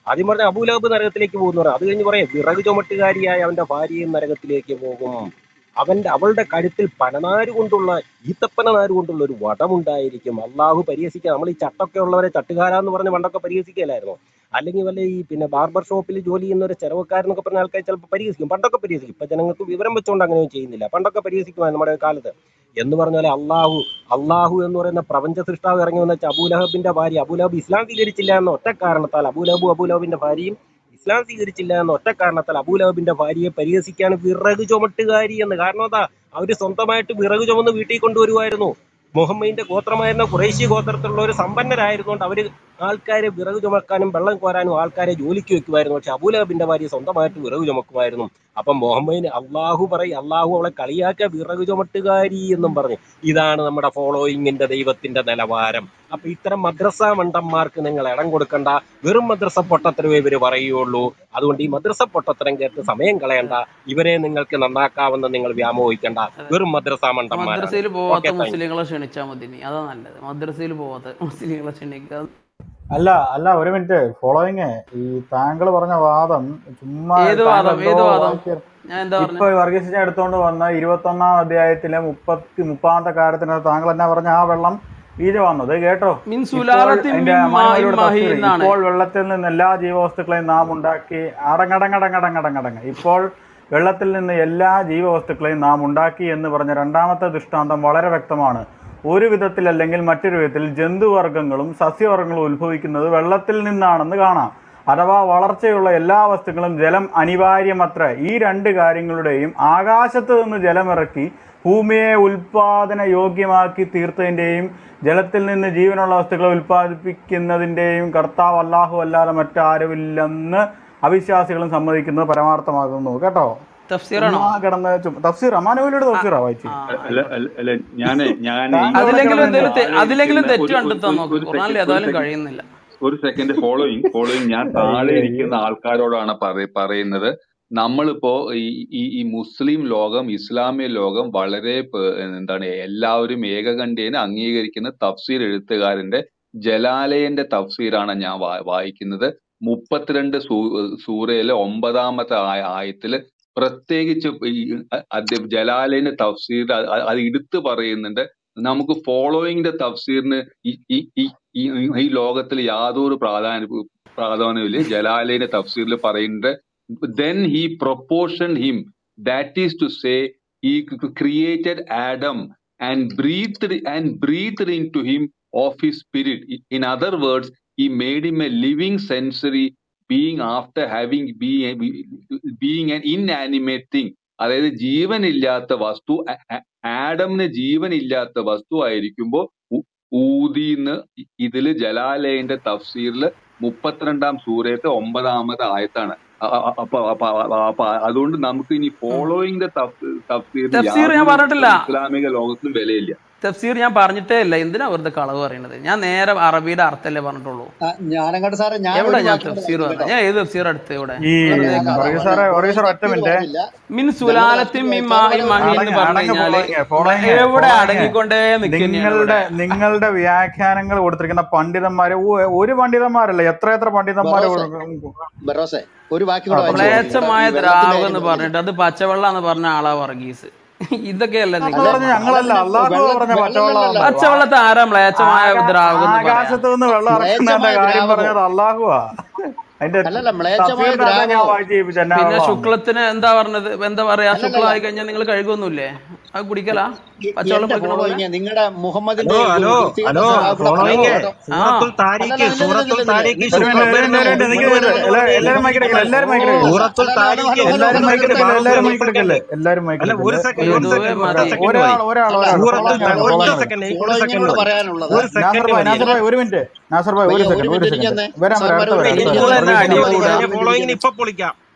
[SPEAKER 9] ആദ്യം പറഞ്ഞ അബൂലഹബ് നരകത്തിലേക്ക് പോകുന്നു പറയാം അത് കഴിഞ്ഞ് പറയാം വിറക് ചുമട്ടുകാരിയായ അവന്റെ ഭാര്യയും നരകത്തിലേക്ക് പോകും അവന്റെ അവളുടെ കഴുത്തിൽ പനനാര് കൊണ്ടുള്ള ഈത്തപ്പന നാര് കൊണ്ടുള്ള ഒരു വടമുണ്ടായിരിക്കും അള്ളാഹു പരിഹസിക്കുക നമ്മൾ ഈ ചട്ടൊക്കെ ഉള്ളവരെ ചട്ടുകാരാന്ന് പറഞ്ഞ് പണ്ടൊക്കെ പരിഹസിക്കലായിരുന്നു അല്ലെങ്കിൽ വല്ല ഈ പിന്നെ ബാർബർ ഷോപ്പിൽ ജോലി ചെയ്യുന്ന ഒരു ചെലവക്കാരെന്നൊക്കെ പറഞ്ഞ ആൾക്കാർ ചിലപ്പോൾ പരിഹസിക്കും പണ്ടൊക്കെ പരിഹസിക്കും ഇപ്പൊ ജനങ്ങൾക്ക് വിവരം വെച്ചുകൊണ്ട് അങ്ങനെ ചെയ്യുന്നില്ല പണ്ടൊക്കെ പരിഹസിക്കുമായിരുന്നു നമ്മുടെ കാലത്ത് എന്ന് പറഞ്ഞാൽ അള്ളാഹു അള്ളാഹു എന്ന് പറയുന്ന പ്രപഞ്ച സൃഷ്ടാവ് ഇറങ്ങി വന്ന വെച്ചാൽ അബൂലഹബിന്റെ ഭാര്യ അബൂലഹബ് ഇസ്ലാം സ്വീകരിച്ചില്ല എന്ന ഒറ്റ കാരണത്താൽ അബൂലഹബു അബൂലഹബിന്റെ ഭാര്യയും ഇസ്ലാം സ്വീകരിച്ചില്ല എന്ന ഒറ്റ കാരണത്താൽ അബൂലഹബിന്റെ ഭാര്യയെ പരിഹസിക്കാണ് വിറക് ചുമട്ടുകാരി എന്ന് കാരണം എന്താ അവര് സ്വന്തമായിട്ട് വിറക് ചുമന്ന് വീട്ടിൽ കൊണ്ടുവരുമായിരുന്നു മുഹമ്മദിന്റെ ഗോത്രമായിരുന്ന കുറേശ്യ ഗോത്രത്തിലുള്ള ഒരു സമ്പന്നരായിരുന്നുകൊണ്ട് അവര് ആൾക്കാരെ വിറക് ചുമക്കാനും വെള്ളം കോരാനും ആൾക്കാരെ ജോലിക്ക് വെക്കുമായിരുന്നു പക്ഷെ അബൂലഹബിന്റെ ഭാര്യ സ്വന്തമായിട്ട് വിറക് ചുമക്കുമായിരുന്നു അപ്പം മുഹമ്മദിന് അള്ളാഹു പറയും അള്ളാഹു അവളെ കളിയാക്കിയ വിറക് ചുമട്ടുകാരി എന്നും പറഞ്ഞു ഇതാണ് നമ്മുടെ ഫോളോയിങ്ങിന്റെ ദൈവത്തിന്റെ നിലവാരം അപ്പൊ ഇത്തരം മദ്രസ മണ്ടന്മാർക്ക് നിങ്ങൾ ഇടം കൊടുക്കണ്ട വെറും മദ്രസ പൊട്ടത്തരവേ ഇവര് പറയുള്ളൂ അതുകൊണ്ട് ഈ മദ്രസ പൊട്ടത്തരം കേട്ട് സമയം കളയണ്ട ഇവരെ നിങ്ങൾക്ക് നന്നാക്കാവുന്ന നിങ്ങൾ വ്യാമോഹിക്കണ്ട വെറും മദ്രസ മണ്ടന്മാരാണ്
[SPEAKER 1] മദ്രസയിൽ പോവാത്ത
[SPEAKER 9] ഓക്കെ താങ്ക് യു
[SPEAKER 1] മുസ്ലിങ്ങളെ ക്ഷണിച്ചാൽ മതി ഇനി. അതാ നല്ലത് മദ്രസയിൽ പോവാത്ത മുസ്ലിങ്ങളെ ക്ഷണിക്കുക
[SPEAKER 7] അല്ല അല്ല ഒരു മിനിറ്റ് ഫോളോയിങ് ഈ താങ്കൾ പറഞ്ഞ വാദം ചുമ്മാ
[SPEAKER 1] ഏത്
[SPEAKER 7] താങ്കൾ
[SPEAKER 1] വാദം
[SPEAKER 7] എന്തോ
[SPEAKER 1] ഏത് വാദം
[SPEAKER 7] വായിക്ക
[SPEAKER 1] ഞാൻ എന്താ
[SPEAKER 7] ഇപ്പൊ
[SPEAKER 1] പറഞ്ഞത്
[SPEAKER 7] വർഗീസിനെ എടുത്തോണ്ട് വന്ന ഇരുപത്തൊന്നാം അധ്യായത്തിലെ മുപ്പത്തി മുപ്പാമത്തെ കാര്യത്തിനകത്ത് താങ്കൾ എന്നാ പറഞ്ഞ ആ വെള്ളം വീഴ വന്നത് കേട്ടോ
[SPEAKER 1] മിൻ
[SPEAKER 7] ഇപ്പോൾ
[SPEAKER 1] സുലാലത്തിൻ
[SPEAKER 7] അതിന്റെ
[SPEAKER 1] മിൻ മാഇൻ
[SPEAKER 7] അമാനവരുടെ
[SPEAKER 1] മഹീൻ
[SPEAKER 7] തഫ്സീർ
[SPEAKER 1] എന്നാണ്
[SPEAKER 7] ഇപ്പോൾ വെള്ളത്തിൽ നിന്ന് എല്ലാ ജീവവസ്തുക്കളെയും നാം ഉണ്ടാക്കി അടങ്ങടങ്ങടങ്ങടങ്ങടങ്ങടങ്ങ ഇപ്പോൾ വെള്ളത്തിൽ നിന്ന് എല്ലാ ജീവവസ്തുക്കളെയും നാം ഉണ്ടാക്കി എന്ന് പറഞ്ഞ രണ്ടാമത്തെ ദൃഷ്ടാന്തം വളരെ വ്യക്തമാണ് ഒരു വിധത്തിൽ അല്ലെങ്കിൽ മറ്റൊരു വിധത്തിൽ ജന്തുവർഗ്ഗങ്ങളും സസ്യവർഗ്ഗങ്ങളും ഉത്ഭവിക്കുന്നത് വെള്ളത്തിൽ നിന്നാണെന്ന് കാണാം അഥവാ വളർച്ചയുള്ള എല്ലാ വസ്തുക്കളും ജലം അനിവാര്യമത്ര ഈ രണ്ട് കാര്യങ്ങളുടെയും ആകാശത്ത് നിന്ന് ജലമിറക്കി ഭൂമിയെ ഉൽപാദന യോഗ്യമാക്കി തീർത്തതിൻ്റെയും ജലത്തിൽ നിന്ന് ജീവനുള്ള വസ്തുക്കളെ ഉൽപ്പാദിപ്പിക്കുന്നതിൻ്റെയും കർത്താവ് അല്ലാഹു അല്ലാതെ മറ്റാരുമില്ലെന്ന് അവിശ്വാസികളും സമ്മതിക്കുന്നത് പരമാർത്ഥമാകുന്നു കേട്ടോ
[SPEAKER 1] തഫ്സീറാണോ
[SPEAKER 7] ചുമ്മാ കിടന്ന് ചുമ്മാ- തഫ്സീർ അമാനുവലിയുടെ തഫ്സീറാ വായിച്ചു
[SPEAKER 1] ആ
[SPEAKER 5] അല്ല അല്ല അല്ല ഞാനേ ഞാൻ ഈ
[SPEAKER 7] താങ്കൾ ഇവിടെ
[SPEAKER 1] അതിലെങ്കിലും
[SPEAKER 7] കിടന്ന്
[SPEAKER 1] എന്തെങ്കിലും തെ-
[SPEAKER 5] താഴെ
[SPEAKER 1] അതിലെങ്കിലും
[SPEAKER 5] ഇരിക്കുന്ന
[SPEAKER 1] തെറ്റ്
[SPEAKER 5] ഒരു ഒരു
[SPEAKER 1] കണ്ടെത്താൻ
[SPEAKER 5] ഒരു
[SPEAKER 1] നോക്ക്
[SPEAKER 5] ഒരു
[SPEAKER 1] ഖുർആനിൽ
[SPEAKER 5] സെക്കൻഡ് ഒരു
[SPEAKER 1] ഏതായാലും
[SPEAKER 5] സെക്കൻഡ്
[SPEAKER 1] കഴിയുന്നില്ല
[SPEAKER 5] ഒരു സെക്കൻഡ് ഫോളോയിങ് ഫോളോയിങ് ഞാൻ താഴെ
[SPEAKER 7] അയ്യോ
[SPEAKER 5] ഇരിക്കുന്ന ആൾക്കാരോടാണ് പറ- പറയുന്നത് നമ്മളിപ്പോ ഈ ഈ ഈ മുസ്ലിം ലോകം ഇസ്ലാമിക ലോകം വളരെ പ- എന്താണ് എല്ലാവരും ഏകകണ്ഠേന അംഗീകരിക്കുന്ന തഫ്സീർ എഴുത്തുകാരന്റെ ജലാലയന്റെ തഫ്സീറാണ് ഞാൻ വാ- വായിക്കുന്നത് മുപ്പത്തിരണ്ട് സൂ സൂറയിലെ ഒമ്പതാമത്തെ ആയ ആയത്തില് പ്രത്യേകിച്ച് ഈ അദ്ദേഹം ജലാലയന്റെ തഫ്സീർ അത് അത് എടുത്തു പറയുന്നുണ്ട് നമുക്ക് ഫോളോയിങ്ങിന്റെ തഫ്സീറിന് ഈ ഈ ഈ ഈ ഈ ലോകത്തിൽ യാതൊരു പ്രാധാന്യ പ്രാധാന്യമില്ല ജലാലയന്റെ തഫ്സീറിൽ പറയുന്നുണ്ട് then he proportioned him that is to say he created adam and breathed and breathed into him of his spirit in other words he made him a living sensory being after having being being an inanimate thing അതായത് ജീവനില്ലാത്ത വസ്തു ആ- ആ- ആഡമിന് ജീവനില്ലാത്ത വസ്തു ആയിരിക്കുമ്പോ ഉ- ഊതിന്ന് ഇതില് ജലാലയന്റെ തഫ്സീറില് മുപ്പത്തിരണ്ടാം സൂറയത്തെ ഒമ്പതാമത്തെ ആയത്താണ് അ- അ- അപ്പൊ അപ്പൊ അപ്പൊ അതുകൊണ്ട് നമുക്ക് ഇനി ഫോളോയിങ് ദ തഫ്സീറിന്
[SPEAKER 1] തഫ്സീർ ഞാൻ
[SPEAKER 5] യാതൊരു
[SPEAKER 1] പറഞ്ഞിട്ടില്ല
[SPEAKER 5] ഇസ്ലാമിക ലോകത്തിലും വിലയില്ല
[SPEAKER 1] തഫ്സീർ ഞാൻ പറഞ്ഞിട്ടേ ഇല്ല എന്തിനാ വെറുതെ കളവ് പറയണത് ഞാൻ നേരെ അറബിയുടെ അർത്ഥമല്ലേ പറഞ്ഞിട്ടുള്ളൂ
[SPEAKER 4] ഞാനങ്ങാട്ട് സാറേ ഞാൻ
[SPEAKER 1] എവിടെ
[SPEAKER 4] ഒരു
[SPEAKER 1] ഞാൻ
[SPEAKER 4] വാക്യം കൂടെ
[SPEAKER 1] തഫ്സീർ
[SPEAKER 4] വായിച്ചു
[SPEAKER 1] പറഞ്ഞത്
[SPEAKER 4] കേട്ടോ
[SPEAKER 1] ഞാൻ ഏത് തഫ്സീർ എടുത്ത് ഇവിടെ
[SPEAKER 7] ഈ
[SPEAKER 1] വെറുതെ
[SPEAKER 4] ഞാൻ
[SPEAKER 1] കളവ്
[SPEAKER 7] വർഗീസ് സാറേ
[SPEAKER 4] ഒരു
[SPEAKER 7] വർഗീസ് സാറേ ഒറ്റ
[SPEAKER 4] തഫ്സീർ
[SPEAKER 7] മിനിറ്റ്
[SPEAKER 4] പറഞ്ഞില്ല
[SPEAKER 1] മിൻ
[SPEAKER 4] ജനറൽ
[SPEAKER 1] സുലാലത്തിൻ
[SPEAKER 4] തഫ്സീർ
[SPEAKER 1] മിൻ
[SPEAKER 4] കേവലം
[SPEAKER 1] മാഇൻ മഹീൻ
[SPEAKER 7] അടങ്ങ്
[SPEAKER 1] എന്ന് പറഞ്ഞു
[SPEAKER 7] അടങ്ങ്
[SPEAKER 1] കഴിഞ്ഞാല്
[SPEAKER 7] ഫോളോയിങ് ഫോളോയിങ്
[SPEAKER 1] എവിടെ
[SPEAKER 7] ഫോളോയിങ്
[SPEAKER 1] അടങ്ങിക്കൊണ്ടേ നിൽക്കുന്നതാണ് ഇവിടെ
[SPEAKER 7] നിങ്ങളുടെ നിങ്ങളുടെ വ്യാഖ്യാനങ്ങൾ കൊടുത്തിരിക്കുന്ന പണ്ഡിതന്മാര് ഒ- ഒരു പണ്ഡിതന്മാരല്ല എത്ര എത്ര പണ്ഡിതന്മാര്
[SPEAKER 4] ബറോസെ ബറോസെ ഒരു വാക്യം
[SPEAKER 7] ആ
[SPEAKER 4] കൂടെ വായിച്ചു
[SPEAKER 7] പറഞ്ഞോളൂ
[SPEAKER 4] കേൾപ്പിക്കാം ഇവിടെ
[SPEAKER 1] മ്ലേച്ഛമായ
[SPEAKER 4] ഈ വെള്ളത്തിന്റെ
[SPEAKER 1] ദ്രാവകം
[SPEAKER 4] കാര്യം
[SPEAKER 1] എന്ന്
[SPEAKER 4] പറഞ്ഞില്ലേ
[SPEAKER 1] പറഞ്ഞിട്ട് അത് പച്ചവെള്ളാന്ന് പറഞ്ഞ ആളാ വർഗീസ് ഇതൊക്കെയല്ലേ
[SPEAKER 7] എന്ന്
[SPEAKER 1] നിങ്ങൾ
[SPEAKER 4] അല്ല
[SPEAKER 7] പറഞ്ഞ
[SPEAKER 1] പറഞ്ഞത്
[SPEAKER 7] ഞങ്ങളല്ല
[SPEAKER 4] അതല്ല
[SPEAKER 7] അള്ളാഹു
[SPEAKER 4] വെള്ളം
[SPEAKER 7] പറഞ്ഞ പച്ചവെള്ളം
[SPEAKER 4] വെള്ളമല്ലല്ലോ
[SPEAKER 1] പച്ചവെള്ളത്തെ ആരാ മ്ലേച്ഛമായ
[SPEAKER 7] ആകാ
[SPEAKER 1] ദ്രാവകം എന്ന് പറയാ
[SPEAKER 7] ആകാശത്ത് നിന്ന് വെള്ളം ഇറക്കുന്നതിന്റെ
[SPEAKER 4] മ്ലേച്ഛമായ
[SPEAKER 7] കാര്യം
[SPEAKER 4] ദ്രാവകോ
[SPEAKER 7] പറഞ്ഞത് അള്ളാഹുവാ അതിന്റെ
[SPEAKER 4] അല്ലല്ല മ്ലേച്ഛമായ
[SPEAKER 7] തഫ്സീറിനകത്ത് ഞാൻ
[SPEAKER 4] ദ്രാവകോ
[SPEAKER 7] വായിച്ചു കേൾപ്പിച്ച എന്നാ
[SPEAKER 1] പിന്നെ
[SPEAKER 7] വെള്ളമാണ്
[SPEAKER 1] ശുക്ലത്തിന് എന്താ പറഞ്ഞത് എന്താ പറയാ
[SPEAKER 4] അല്ലല്ലല്ല
[SPEAKER 1] ശുക്ലമായി കഴിഞ്ഞാൽ നിങ്ങൾ കഴുകൊന്നുമില്ലേ അത് കുടിക്കലാ
[SPEAKER 4] ഈ-
[SPEAKER 1] പച്ചവെള്ളം
[SPEAKER 4] എന്റെ
[SPEAKER 1] കുടിക്കണ പോലെ
[SPEAKER 4] ഫോളോയിങ് നിങ്ങളുടെ
[SPEAKER 9] ഹലോ
[SPEAKER 4] മുഹമ്മദിന്റെ ഈ
[SPEAKER 9] ഹലോ
[SPEAKER 4] വൃത്തികെട്ട
[SPEAKER 9] ഹലോ
[SPEAKER 4] ദ്രാവകത്തിന്റെ
[SPEAKER 9] ഫോളോയിങ്
[SPEAKER 4] കേട്ടോ
[SPEAKER 1] ആ
[SPEAKER 9] സൂറത്തുൽ താരീഖ്
[SPEAKER 4] അല്ലല്ല നില്ല
[SPEAKER 9] സൂറത്തുൽ
[SPEAKER 4] നില്ല നില്ല
[SPEAKER 9] താരീഖ്
[SPEAKER 7] ഒരു മിനിറ്റ് ഒരു
[SPEAKER 9] ശുക്ലത്തിന്
[SPEAKER 7] മിനിറ്റ് ഒരു മിനിറ്റ്
[SPEAKER 4] മുഹമ്മദ്
[SPEAKER 7] നിക്ക്
[SPEAKER 4] മുഹമ്മദ്
[SPEAKER 7] നിക്ക് എല്ലാരും
[SPEAKER 4] മുഹമ്മദ്
[SPEAKER 7] മൈക്കെടുക്കല്ലേ എല്ലാരും
[SPEAKER 9] ഓ
[SPEAKER 7] മൈക്കെടുക്കല്ലേ
[SPEAKER 9] സൂറത്തുൽ
[SPEAKER 4] അല്ല ഹലോ
[SPEAKER 9] താരീഖ്
[SPEAKER 4] ഹലോ ഹലോ
[SPEAKER 7] എല്ലാരും
[SPEAKER 4] ഹലോ
[SPEAKER 9] നിർത്തട്ടെ
[SPEAKER 7] മൈക്കെടുക്കല്ലേ
[SPEAKER 4] ഹലോ
[SPEAKER 7] എല്ലാരും
[SPEAKER 9] ബാബു
[SPEAKER 7] മൈക്കെടുക്കല്ലേ
[SPEAKER 9] നിർത്തട്ടെ
[SPEAKER 7] എല്ലാരും
[SPEAKER 9] അല്ല ഒരു
[SPEAKER 7] മൈക്കെടുക്കല്ലേ
[SPEAKER 9] സെക്കൻഡ് ഒരു
[SPEAKER 1] പൊതുവെ
[SPEAKER 9] സെക്കൻഡ് ഒറ്റ
[SPEAKER 1] മതി
[SPEAKER 9] സെക്കൻഡ്
[SPEAKER 7] ഒരാൾ
[SPEAKER 9] മതി
[SPEAKER 7] ഒരാൾ
[SPEAKER 4] അല്ല
[SPEAKER 7] ഒരാൾ
[SPEAKER 9] സൂറത്തുൽ
[SPEAKER 7] ഫോളോയിങ്
[SPEAKER 9] താ-
[SPEAKER 7] ആണ്
[SPEAKER 9] ഒറ്റ
[SPEAKER 7] ഫോളോയിങ് ആണ്
[SPEAKER 9] സെക്കൻഡ് എനിക്ക് ഒരു
[SPEAKER 4] ഫോളോയിങ്ങിനോട്
[SPEAKER 9] സെക്കൻഡ് മതി
[SPEAKER 4] പറയാനുള്ളത്
[SPEAKER 9] ഒരു
[SPEAKER 7] നാസർ
[SPEAKER 9] സെക്കൻഡ്
[SPEAKER 7] ഭായ്
[SPEAKER 9] മതി
[SPEAKER 7] നാസർ
[SPEAKER 9] എന്നെ
[SPEAKER 7] ഭായ് ഒരു മിനിറ്റ് നാസർ ഭായ്
[SPEAKER 4] ഭയ്യ
[SPEAKER 7] ഒരു
[SPEAKER 4] ഒരു
[SPEAKER 7] സെക്കൻഡ് ഒരു
[SPEAKER 4] മിനിറ്റ്
[SPEAKER 7] സെക്കൻഡ്
[SPEAKER 4] ഇരിക്കുന്നേ
[SPEAKER 7] വരാം വരാം
[SPEAKER 4] സാമാരെ
[SPEAKER 7] അടുത്ത
[SPEAKER 4] ഒരു
[SPEAKER 7] വരാം
[SPEAKER 4] മിനിറ്റ്
[SPEAKER 7] അടുത്ത
[SPEAKER 1] നിങ്ങൾ
[SPEAKER 7] വരാം
[SPEAKER 1] തന്നെ
[SPEAKER 7] വർഗീസ്
[SPEAKER 1] അടി
[SPEAKER 7] ഞാൻ
[SPEAKER 1] കൂടാ
[SPEAKER 7] പറയാം
[SPEAKER 9] ഞാൻ ഫോളോയിങ്ങിന്
[SPEAKER 4] ഇരിക്കുന്നേ
[SPEAKER 9] ഇപ്പൊ പൊളിക്കാം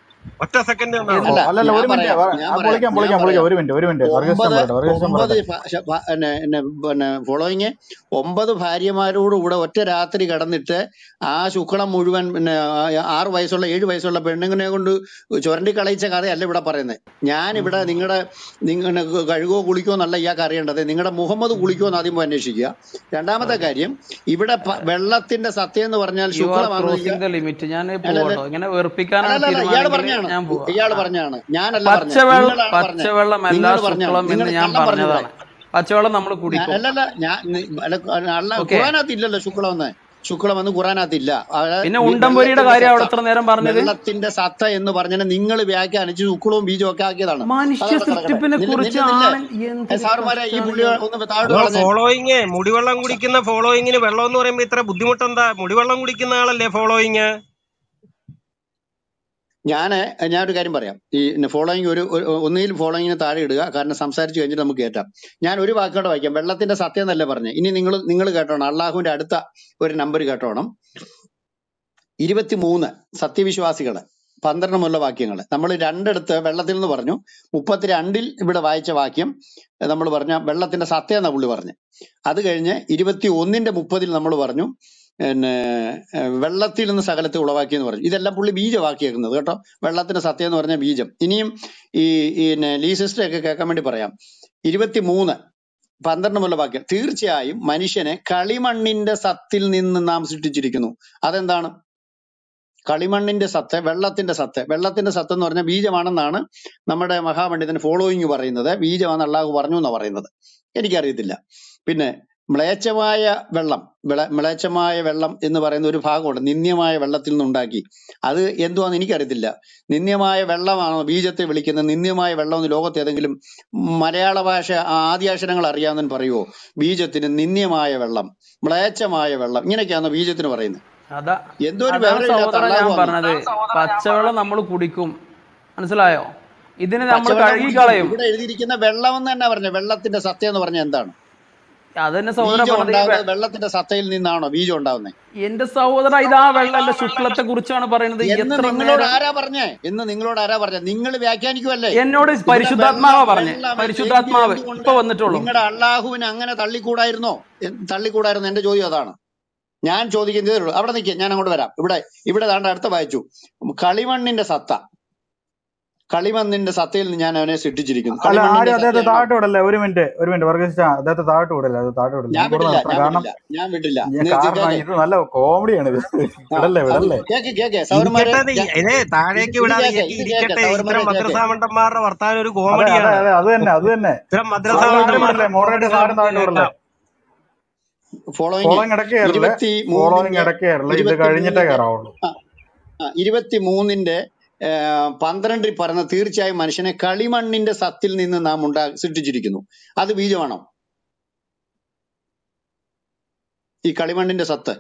[SPEAKER 9] ഒറ്റ സെക്കൻഡ്
[SPEAKER 7] ഓ,
[SPEAKER 9] തന്നാണോ
[SPEAKER 4] അല്ല
[SPEAKER 7] അല്ലല്ല
[SPEAKER 4] ഞാൻ
[SPEAKER 7] ഒരു മിനിറ്റ്
[SPEAKER 4] പറയാം
[SPEAKER 7] വ-
[SPEAKER 4] ഞാൻ
[SPEAKER 7] ആ
[SPEAKER 4] പറയാം
[SPEAKER 7] പൊളിക്കാം
[SPEAKER 4] ഞാൻ
[SPEAKER 7] പൊളിക്കാം പൊളിക്കാം
[SPEAKER 4] പറയാം
[SPEAKER 7] ഒരു മിനിറ്റ് ഒരു മിനിറ്റ് വർഗീസ്
[SPEAKER 4] ഒമ്പത്
[SPEAKER 7] പറയട്ടെ വർഗീസ്
[SPEAKER 4] ഒമ്പത്
[SPEAKER 7] പറയട്ടെ
[SPEAKER 4] ഫ- ശ- ഫ- പിന്നെ പിന്നെ പിന്നെ ഫോളോയിങ് ഒമ്പത് ഭാര്യമാരോട് കൂടെ ഒറ്റ രാത്രി കടന്നിട്ട് ആ ശുക്ലം മുഴുവൻ പിന്നെ ആ- ആറ് വയസ്സുള്ള ഏഴ് വയസ്സുള്ള പെണ്ണുങ്ങളെ കൊണ്ട് ചുരണ്ടി കളയിച്ച കഥയല്ല ഇവിടെ പറയുന്നത് ഞാൻ ഇവിടെ നിങ്ങളുടെ നിങ്ങളുടെ കഴുകോ കുളിക്കോ എന്നല്ല ഇയാൾക്ക് അറിയേണ്ടത് നിങ്ങളുടെ മുഹമ്മദ് കുളിക്കോ എന്ന് ആദ്യം പോയി അന്വേഷിക്കുക രണ്ടാമത്തെ കാര്യം ഇവിടെ പ- വെള്ളത്തിന്റെ സത്യം എന്ന് പറഞ്ഞാൽ
[SPEAKER 1] യു ആർ
[SPEAKER 4] ശുക്ലമാണ്
[SPEAKER 1] ക്രോസിംഗ് ദ ലിമിറ്റ് ഞാൻ
[SPEAKER 4] അല്ലല്ല
[SPEAKER 1] പോകട്ടോ ഇങ്ങനെ വെറുപ്പിക്കാനാണ്
[SPEAKER 4] അല്ലല്ല ഇയാള്
[SPEAKER 1] തീരുമാനമെങ്കിൽ
[SPEAKER 4] പറഞ്ഞാണ്
[SPEAKER 1] ഞാൻ പോവാ
[SPEAKER 4] ഇയാള്
[SPEAKER 1] ആ.
[SPEAKER 4] പറഞ്ഞാണ് ഞാനല്ല പറഞ്ഞത്
[SPEAKER 1] പച്ചവെള്ളം
[SPEAKER 4] നിങ്ങളാണ് പറഞ്ഞത്
[SPEAKER 1] പച്ചവെള്ളം അല്ല
[SPEAKER 4] നിങ്ങൾ പറഞ്ഞാണ്
[SPEAKER 1] ശുക്ലം
[SPEAKER 4] നിങ്ങൾ
[SPEAKER 1] എന്ന് ഞാൻ
[SPEAKER 4] കള്ളം പറഞ്ഞു ഇവിടെ
[SPEAKER 1] പറഞ്ഞതാണ് പച്ചവെള്ളം നമ്മൾ
[SPEAKER 4] ഞാൻ
[SPEAKER 1] കുടിക്കും
[SPEAKER 4] അല്ലല്ല ഞാൻ നി- അല്ല അല്ല
[SPEAKER 1] ഓക്കെ
[SPEAKER 4] ഖുറാനകത്ത് ഇല്ലല്ലോ ശുക്ലം എന്ന് ശുക്ലം എന്ന് ഖുറാനകത്ത് ഇല്ല അതായത്
[SPEAKER 1] പിന്നെ
[SPEAKER 4] വി-
[SPEAKER 1] ഉണ്ടംപൊരിയുടെ
[SPEAKER 4] വെള്ളത്തിന്റെ
[SPEAKER 1] കാര്യം അവിടെ
[SPEAKER 4] സത്ത
[SPEAKER 1] എത്ര നേരം പറഞ്ഞത്
[SPEAKER 4] വെള്ളത്തിന്റെ സത്ത എന്ന് പറഞ്ഞാൽ നിങ്ങൾ വ്യാഖ്യാനിച്ച് ശുക്ലവും ബീജവും ഒക്കെ ആക്കിയതാണ്
[SPEAKER 1] മനുഷ്യ
[SPEAKER 4] അതവിടെ കിടക്കട്ടെ
[SPEAKER 1] സൃഷ്ടിപ്പിനെ
[SPEAKER 4] നില്ല
[SPEAKER 1] കുറിച്ച്
[SPEAKER 4] നില്ല നില്ല
[SPEAKER 1] ആണ്
[SPEAKER 4] ഏ,
[SPEAKER 1] എന്തൊരു
[SPEAKER 4] സാറുമാരെ ഈ
[SPEAKER 1] കഷ്ടാണ്
[SPEAKER 4] പുള്ളി
[SPEAKER 1] ഇയാൾ
[SPEAKER 4] ഒന്ന് താഴോട്ട്
[SPEAKER 9] അതോ
[SPEAKER 4] കളഞ്ഞേ
[SPEAKER 9] ഫോളോയിങ് മുടിവെള്ളം കുടിക്കുന്ന ഫോളോയിങ്ങിന് വെള്ളം എന്ന് പറയുമ്പോ ഇത്ര ബുദ്ധിമുട്ടെന്താ മുടിവെള്ളം കുടിക്കുന്ന ആളല്ലേ ഫോളോയിങ്
[SPEAKER 4] ഞാൻ ഞാനൊരു കാര്യം പറയാം ഈ ഫോളോയിങ് ഒരു ഒരു- ഒന്നുകിൽ ഫോളോയിങ്ങിന് താഴെ ഇടുക കാരണം സംസാരിച്ച് കഴിഞ്ഞിട്ട് നമുക്ക് കേട്ടാം ഞാൻ ഒരു വാക്കോടെ വായിക്കാം വെള്ളത്തിന്റെ സത്യം എന്നല്ലേ പറഞ്ഞേ ഇനി നിങ്ങൾ നിങ്ങൾ കേട്ടോണം അള്ളാഹുവിന്റെ അടുത്ത ഒരു നമ്പർ കേട്ടോണം ഇരുപത്തിമൂന്ന് സത്യവിശ്വാസികള് പന്ത്രണ്ട് മുതലുള്ള വാക്യങ്ങൾ നമ്മൾ രണ്ടിടത്ത് വെള്ളത്തിൽ നിന്ന് പറഞ്ഞു മുപ്പത്തിരണ്ടിൽ ഇവിടെ വായിച്ച വാക്യം നമ്മൾ പറഞ്ഞ വെള്ളത്തിന്റെ സത്യം എന്നാ പുള്ളി പറഞ്ഞു അത് കഴിഞ്ഞ് ഇരുപത്തി ഒന്നിന്റെ മുപ്പതിൽ നമ്മൾ പറഞ്ഞു പിന്നെ ഏഹ്, വെള്ളത്തിൽ നിന്ന് സകലത്തെ ഉളവാക്കി എന്ന് പറഞ്ഞു ഇതെല്ലാം പുള്ളി ബീജവാക്കിയേക്കുന്നത് കേട്ടോ വെള്ളത്തിന്റെ സത്യം എന്ന് പറഞ്ഞ ബീജം ഇനിയും ഈ ഈ പിന്നെ ലീ സിസ്റ്റർ ഒക്കെ കേൾക്കാൻ വേണ്ടി പറയാം ഇരുപത്തി മൂന്ന് പന്ത്രണ്ട് മുതലുള്ള വാക്യം തീർച്ചയായും മനുഷ്യനെ കളിമണ്ണിന്റെ സത്തിൽ നിന്ന് നാം സൃഷ്ടിച്ചിരിക്കുന്നു അതെന്താണ് കളിമണ്ണിന്റെ സത്ത് വെള്ളത്തിന്റെ സത്ത് വെള്ളത്തിന്റെ സത്ത് എന്ന് പറഞ്ഞാൽ ബീജമാണെന്നാണ് നമ്മുടെ മഹാപണ്ഡിതൻ ഫോളോയിങ് പറയുന്നത് ബീജമാണ് അള്ളാഹു പറഞ്ഞു എന്നാണ് പറയുന്നത് എനിക്കറിയത്തില്ല പിന്നെ മ്ലേച്ഛമായ വെള്ളം വിള- മ്ലേച്ഛമായ വെള്ളം എന്ന് പറയുന്ന ഒരു ഭാഗമുണ്ട് നിന്ദ്യമായ വെള്ളത്തിൽ നിന്നുണ്ടാക്കി അത് എന്തുവാന്ന് എനിക്കറിയത്തില്ല നിന്ദ്യമായ വെള്ളമാണോ ബീജത്തെ വിളിക്കുന്ന നിന്ദ്യമായ വെള്ളം എന്ന് ലോകത്ത് ഏതെങ്കിലും മലയാള ഭാഷ ആദ്യാക്ഷരങ്ങൾ അറിയാമെന്ന് പറയുമോ ബീജത്തിന് നിന്ദ്യമായ വെള്ളം മ്ലേച്ഛമായ വെള്ളം ഇങ്ങനെയൊക്കെയാണോ ബീജത്തിന് പറയുന്നത്
[SPEAKER 1] അതാ
[SPEAKER 4] എന്തോ ഒരു
[SPEAKER 1] അതാണ്
[SPEAKER 4] വിവരമില്ലാത്ത
[SPEAKER 1] സഹോദരൻ ഞാൻ
[SPEAKER 4] അള്ളാഹു
[SPEAKER 1] പറഞ്ഞത് പച്ചവെള്ളം നമ്മൾ കുടിക്കും മനസ്സിലായോ ഇതിന് നമ്മൾ
[SPEAKER 4] പച്ചവെള്ളം
[SPEAKER 1] കഴുകി
[SPEAKER 4] കുടിക്കും
[SPEAKER 1] കളയും
[SPEAKER 4] ഇവിടെ എഴുതിയിരിക്കുന്ന വെള്ളം എന്ന് തന്നെ പറഞ്ഞ വെള്ളത്തിന്റെ സത്യം എന്ന് പറഞ്ഞ എന്താണ്
[SPEAKER 1] അതന്നെ സഹോദരൻ
[SPEAKER 4] ബീജം
[SPEAKER 1] പറഞ്ഞത് ഈ വെ-
[SPEAKER 4] ഉണ്ടാകുന്നത് വെള്ളത്തിന്റെ സത്തയിൽ നിന്നാണോ ബീജം ഉണ്ടാവുന്നത്
[SPEAKER 1] എന്റെ സഹോദര ഇതാ വെള്ളമല്ല ശുക്ലത്തെ കുറിച്ചാണ് പറയുന്നത്
[SPEAKER 4] എന്ന്
[SPEAKER 1] എത്ര
[SPEAKER 4] നിങ്ങളോട്
[SPEAKER 1] നേരം
[SPEAKER 4] ആരാ പറഞ്ഞേ എന്ന് നിങ്ങളോട് ആരാ പറഞ്ഞേ നിങ്ങൾ വ്യാഖ്യാനിക്കുമല്ലേ
[SPEAKER 1] എന്നോട്
[SPEAKER 4] ഇവിടെ
[SPEAKER 1] പരിശുദ്ധാത്മാവ
[SPEAKER 4] വെള്ളം
[SPEAKER 1] പറഞ്ഞേ
[SPEAKER 4] വെള്ളം എങ്കിൽ
[SPEAKER 1] പരിശുദ്ധാത്മാവ്
[SPEAKER 4] എന്തുകൊണ്ട്
[SPEAKER 1] ഇപ്പൊ വന്നിട്ടുള്ളൂ
[SPEAKER 4] നിങ്ങളുടെ അള്ളാഹുവിനെ അങ്ങനെ തള്ളിക്കൂടായിരുന്നോ എ- തള്ളിക്കൂടായിരുന്നു എന്റെ ചോദ്യം അതാണ് ഞാൻ ചോദിക്കുന്നതേ ഉള്ളൂ അവിടെ നിൽക്കുക ഞാൻ അങ്ങോട്ട് വരാം ഇവിടെ ഇവിടെ ദാണ്ട് അടുത്ത വായിച്ചു കളിമണ്ണിന്റെ സത്ത കളിമണ്ണിന്റെ സത്തയിൽ നിന്ന് ഞാൻ അവനെ സൃഷ്ടിച്ചിരിക്കുന്നു
[SPEAKER 7] അല്ല ആരും
[SPEAKER 4] കളിമണ്ണിന്റെ
[SPEAKER 7] അദ്ദേഹത്തെ
[SPEAKER 4] സത്തയാണോ
[SPEAKER 7] താഴ്ത്തു വിടല്ലേ ഒരു മിനിറ്റ് ഒരു മിനിറ്റ് വർഗീസ് ചാ, അദ്ദേഹത്തെ താഴ്ത്തു വിടല്ലേ അത് താഴ്ത്തു വിടല്ലേ
[SPEAKER 4] ഞാൻ
[SPEAKER 7] ഞാൻ കൂടെ
[SPEAKER 4] വിടില്ല
[SPEAKER 7] നിർത്താം
[SPEAKER 4] ഞാൻ
[SPEAKER 7] കാരണം
[SPEAKER 4] വിടില്ല ഞാൻ വിടില്ല
[SPEAKER 7] ഞാൻ
[SPEAKER 4] ഇത്
[SPEAKER 7] കാരണം
[SPEAKER 4] കേക്ക്
[SPEAKER 7] ഇത് നല്ല കോമഡിയാണ് ഇത്
[SPEAKER 4] ആ
[SPEAKER 7] വിടല്ലേ
[SPEAKER 4] അത്
[SPEAKER 7] വിടല്ലേ
[SPEAKER 4] കേക്ക് കേക്ക് സൗരന്മാരെ
[SPEAKER 9] ഇരിക്കട്ടെ നീ.
[SPEAKER 4] ഞാൻ-
[SPEAKER 9] ഇതേ
[SPEAKER 4] ഇത്
[SPEAKER 9] താഴേക്ക്
[SPEAKER 4] ഇത്
[SPEAKER 9] വിടാതെ
[SPEAKER 4] കേക്ക്
[SPEAKER 9] ഇതൊക്കെ
[SPEAKER 4] ഇത് കേക്ക്
[SPEAKER 9] ഇരിക്കട്ടെ
[SPEAKER 4] സൗരന്മാരെ
[SPEAKER 9] ഇത്തരം
[SPEAKER 4] കേക്ക്
[SPEAKER 9] മദ്രസാമണ്ടന്മാരുടെ വർത്താനം ഒരു
[SPEAKER 7] അതെ അതെ
[SPEAKER 9] കോമഡിയാണ്
[SPEAKER 7] അതെ അത് തന്നെ അത് തന്നെ
[SPEAKER 9] ഇത്തരം
[SPEAKER 7] ആരും ആരും
[SPEAKER 9] മദ്രസാമണ്ടന്മാരുടെ
[SPEAKER 7] വിടല്ലേ മോഡറേറ്റേഴ്സ് ആരും
[SPEAKER 9] വർത്താനം
[SPEAKER 7] താഴ്ത്തു വിടല്ലേ
[SPEAKER 9] കേൾക്കാം
[SPEAKER 4] ഫോളോയിങ്
[SPEAKER 7] ഫോളോയിങ് ഇടയ്ക്ക് കയറല്ലേ
[SPEAKER 4] ഇരുപത്തി
[SPEAKER 7] ഫോളോയിങ്
[SPEAKER 4] മൂന്നിന്റെ
[SPEAKER 7] ഇടയ്ക്ക് കയറല്ലേ ഇത്
[SPEAKER 4] ഇരുപത്തി
[SPEAKER 7] കഴിഞ്ഞിട്ടേ
[SPEAKER 4] മൂന്നിന്റെ
[SPEAKER 7] കയറാവുള്ളൂ
[SPEAKER 4] ഇരുപത്തി മൂന്നിന്റെ പന്ത്രണ്ടിൽ പറഞ്ഞ തീർച്ചയായും മനുഷ്യനെ കളിമണ്ണിന്റെ സത്തിൽ നിന്ന് നാം ഉണ്ടാ സൃഷ്ടിച്ചിരിക്കുന്നു അത് ബീജമാണോ ഈ കളിമണ്ണിന്റെ സത്ത്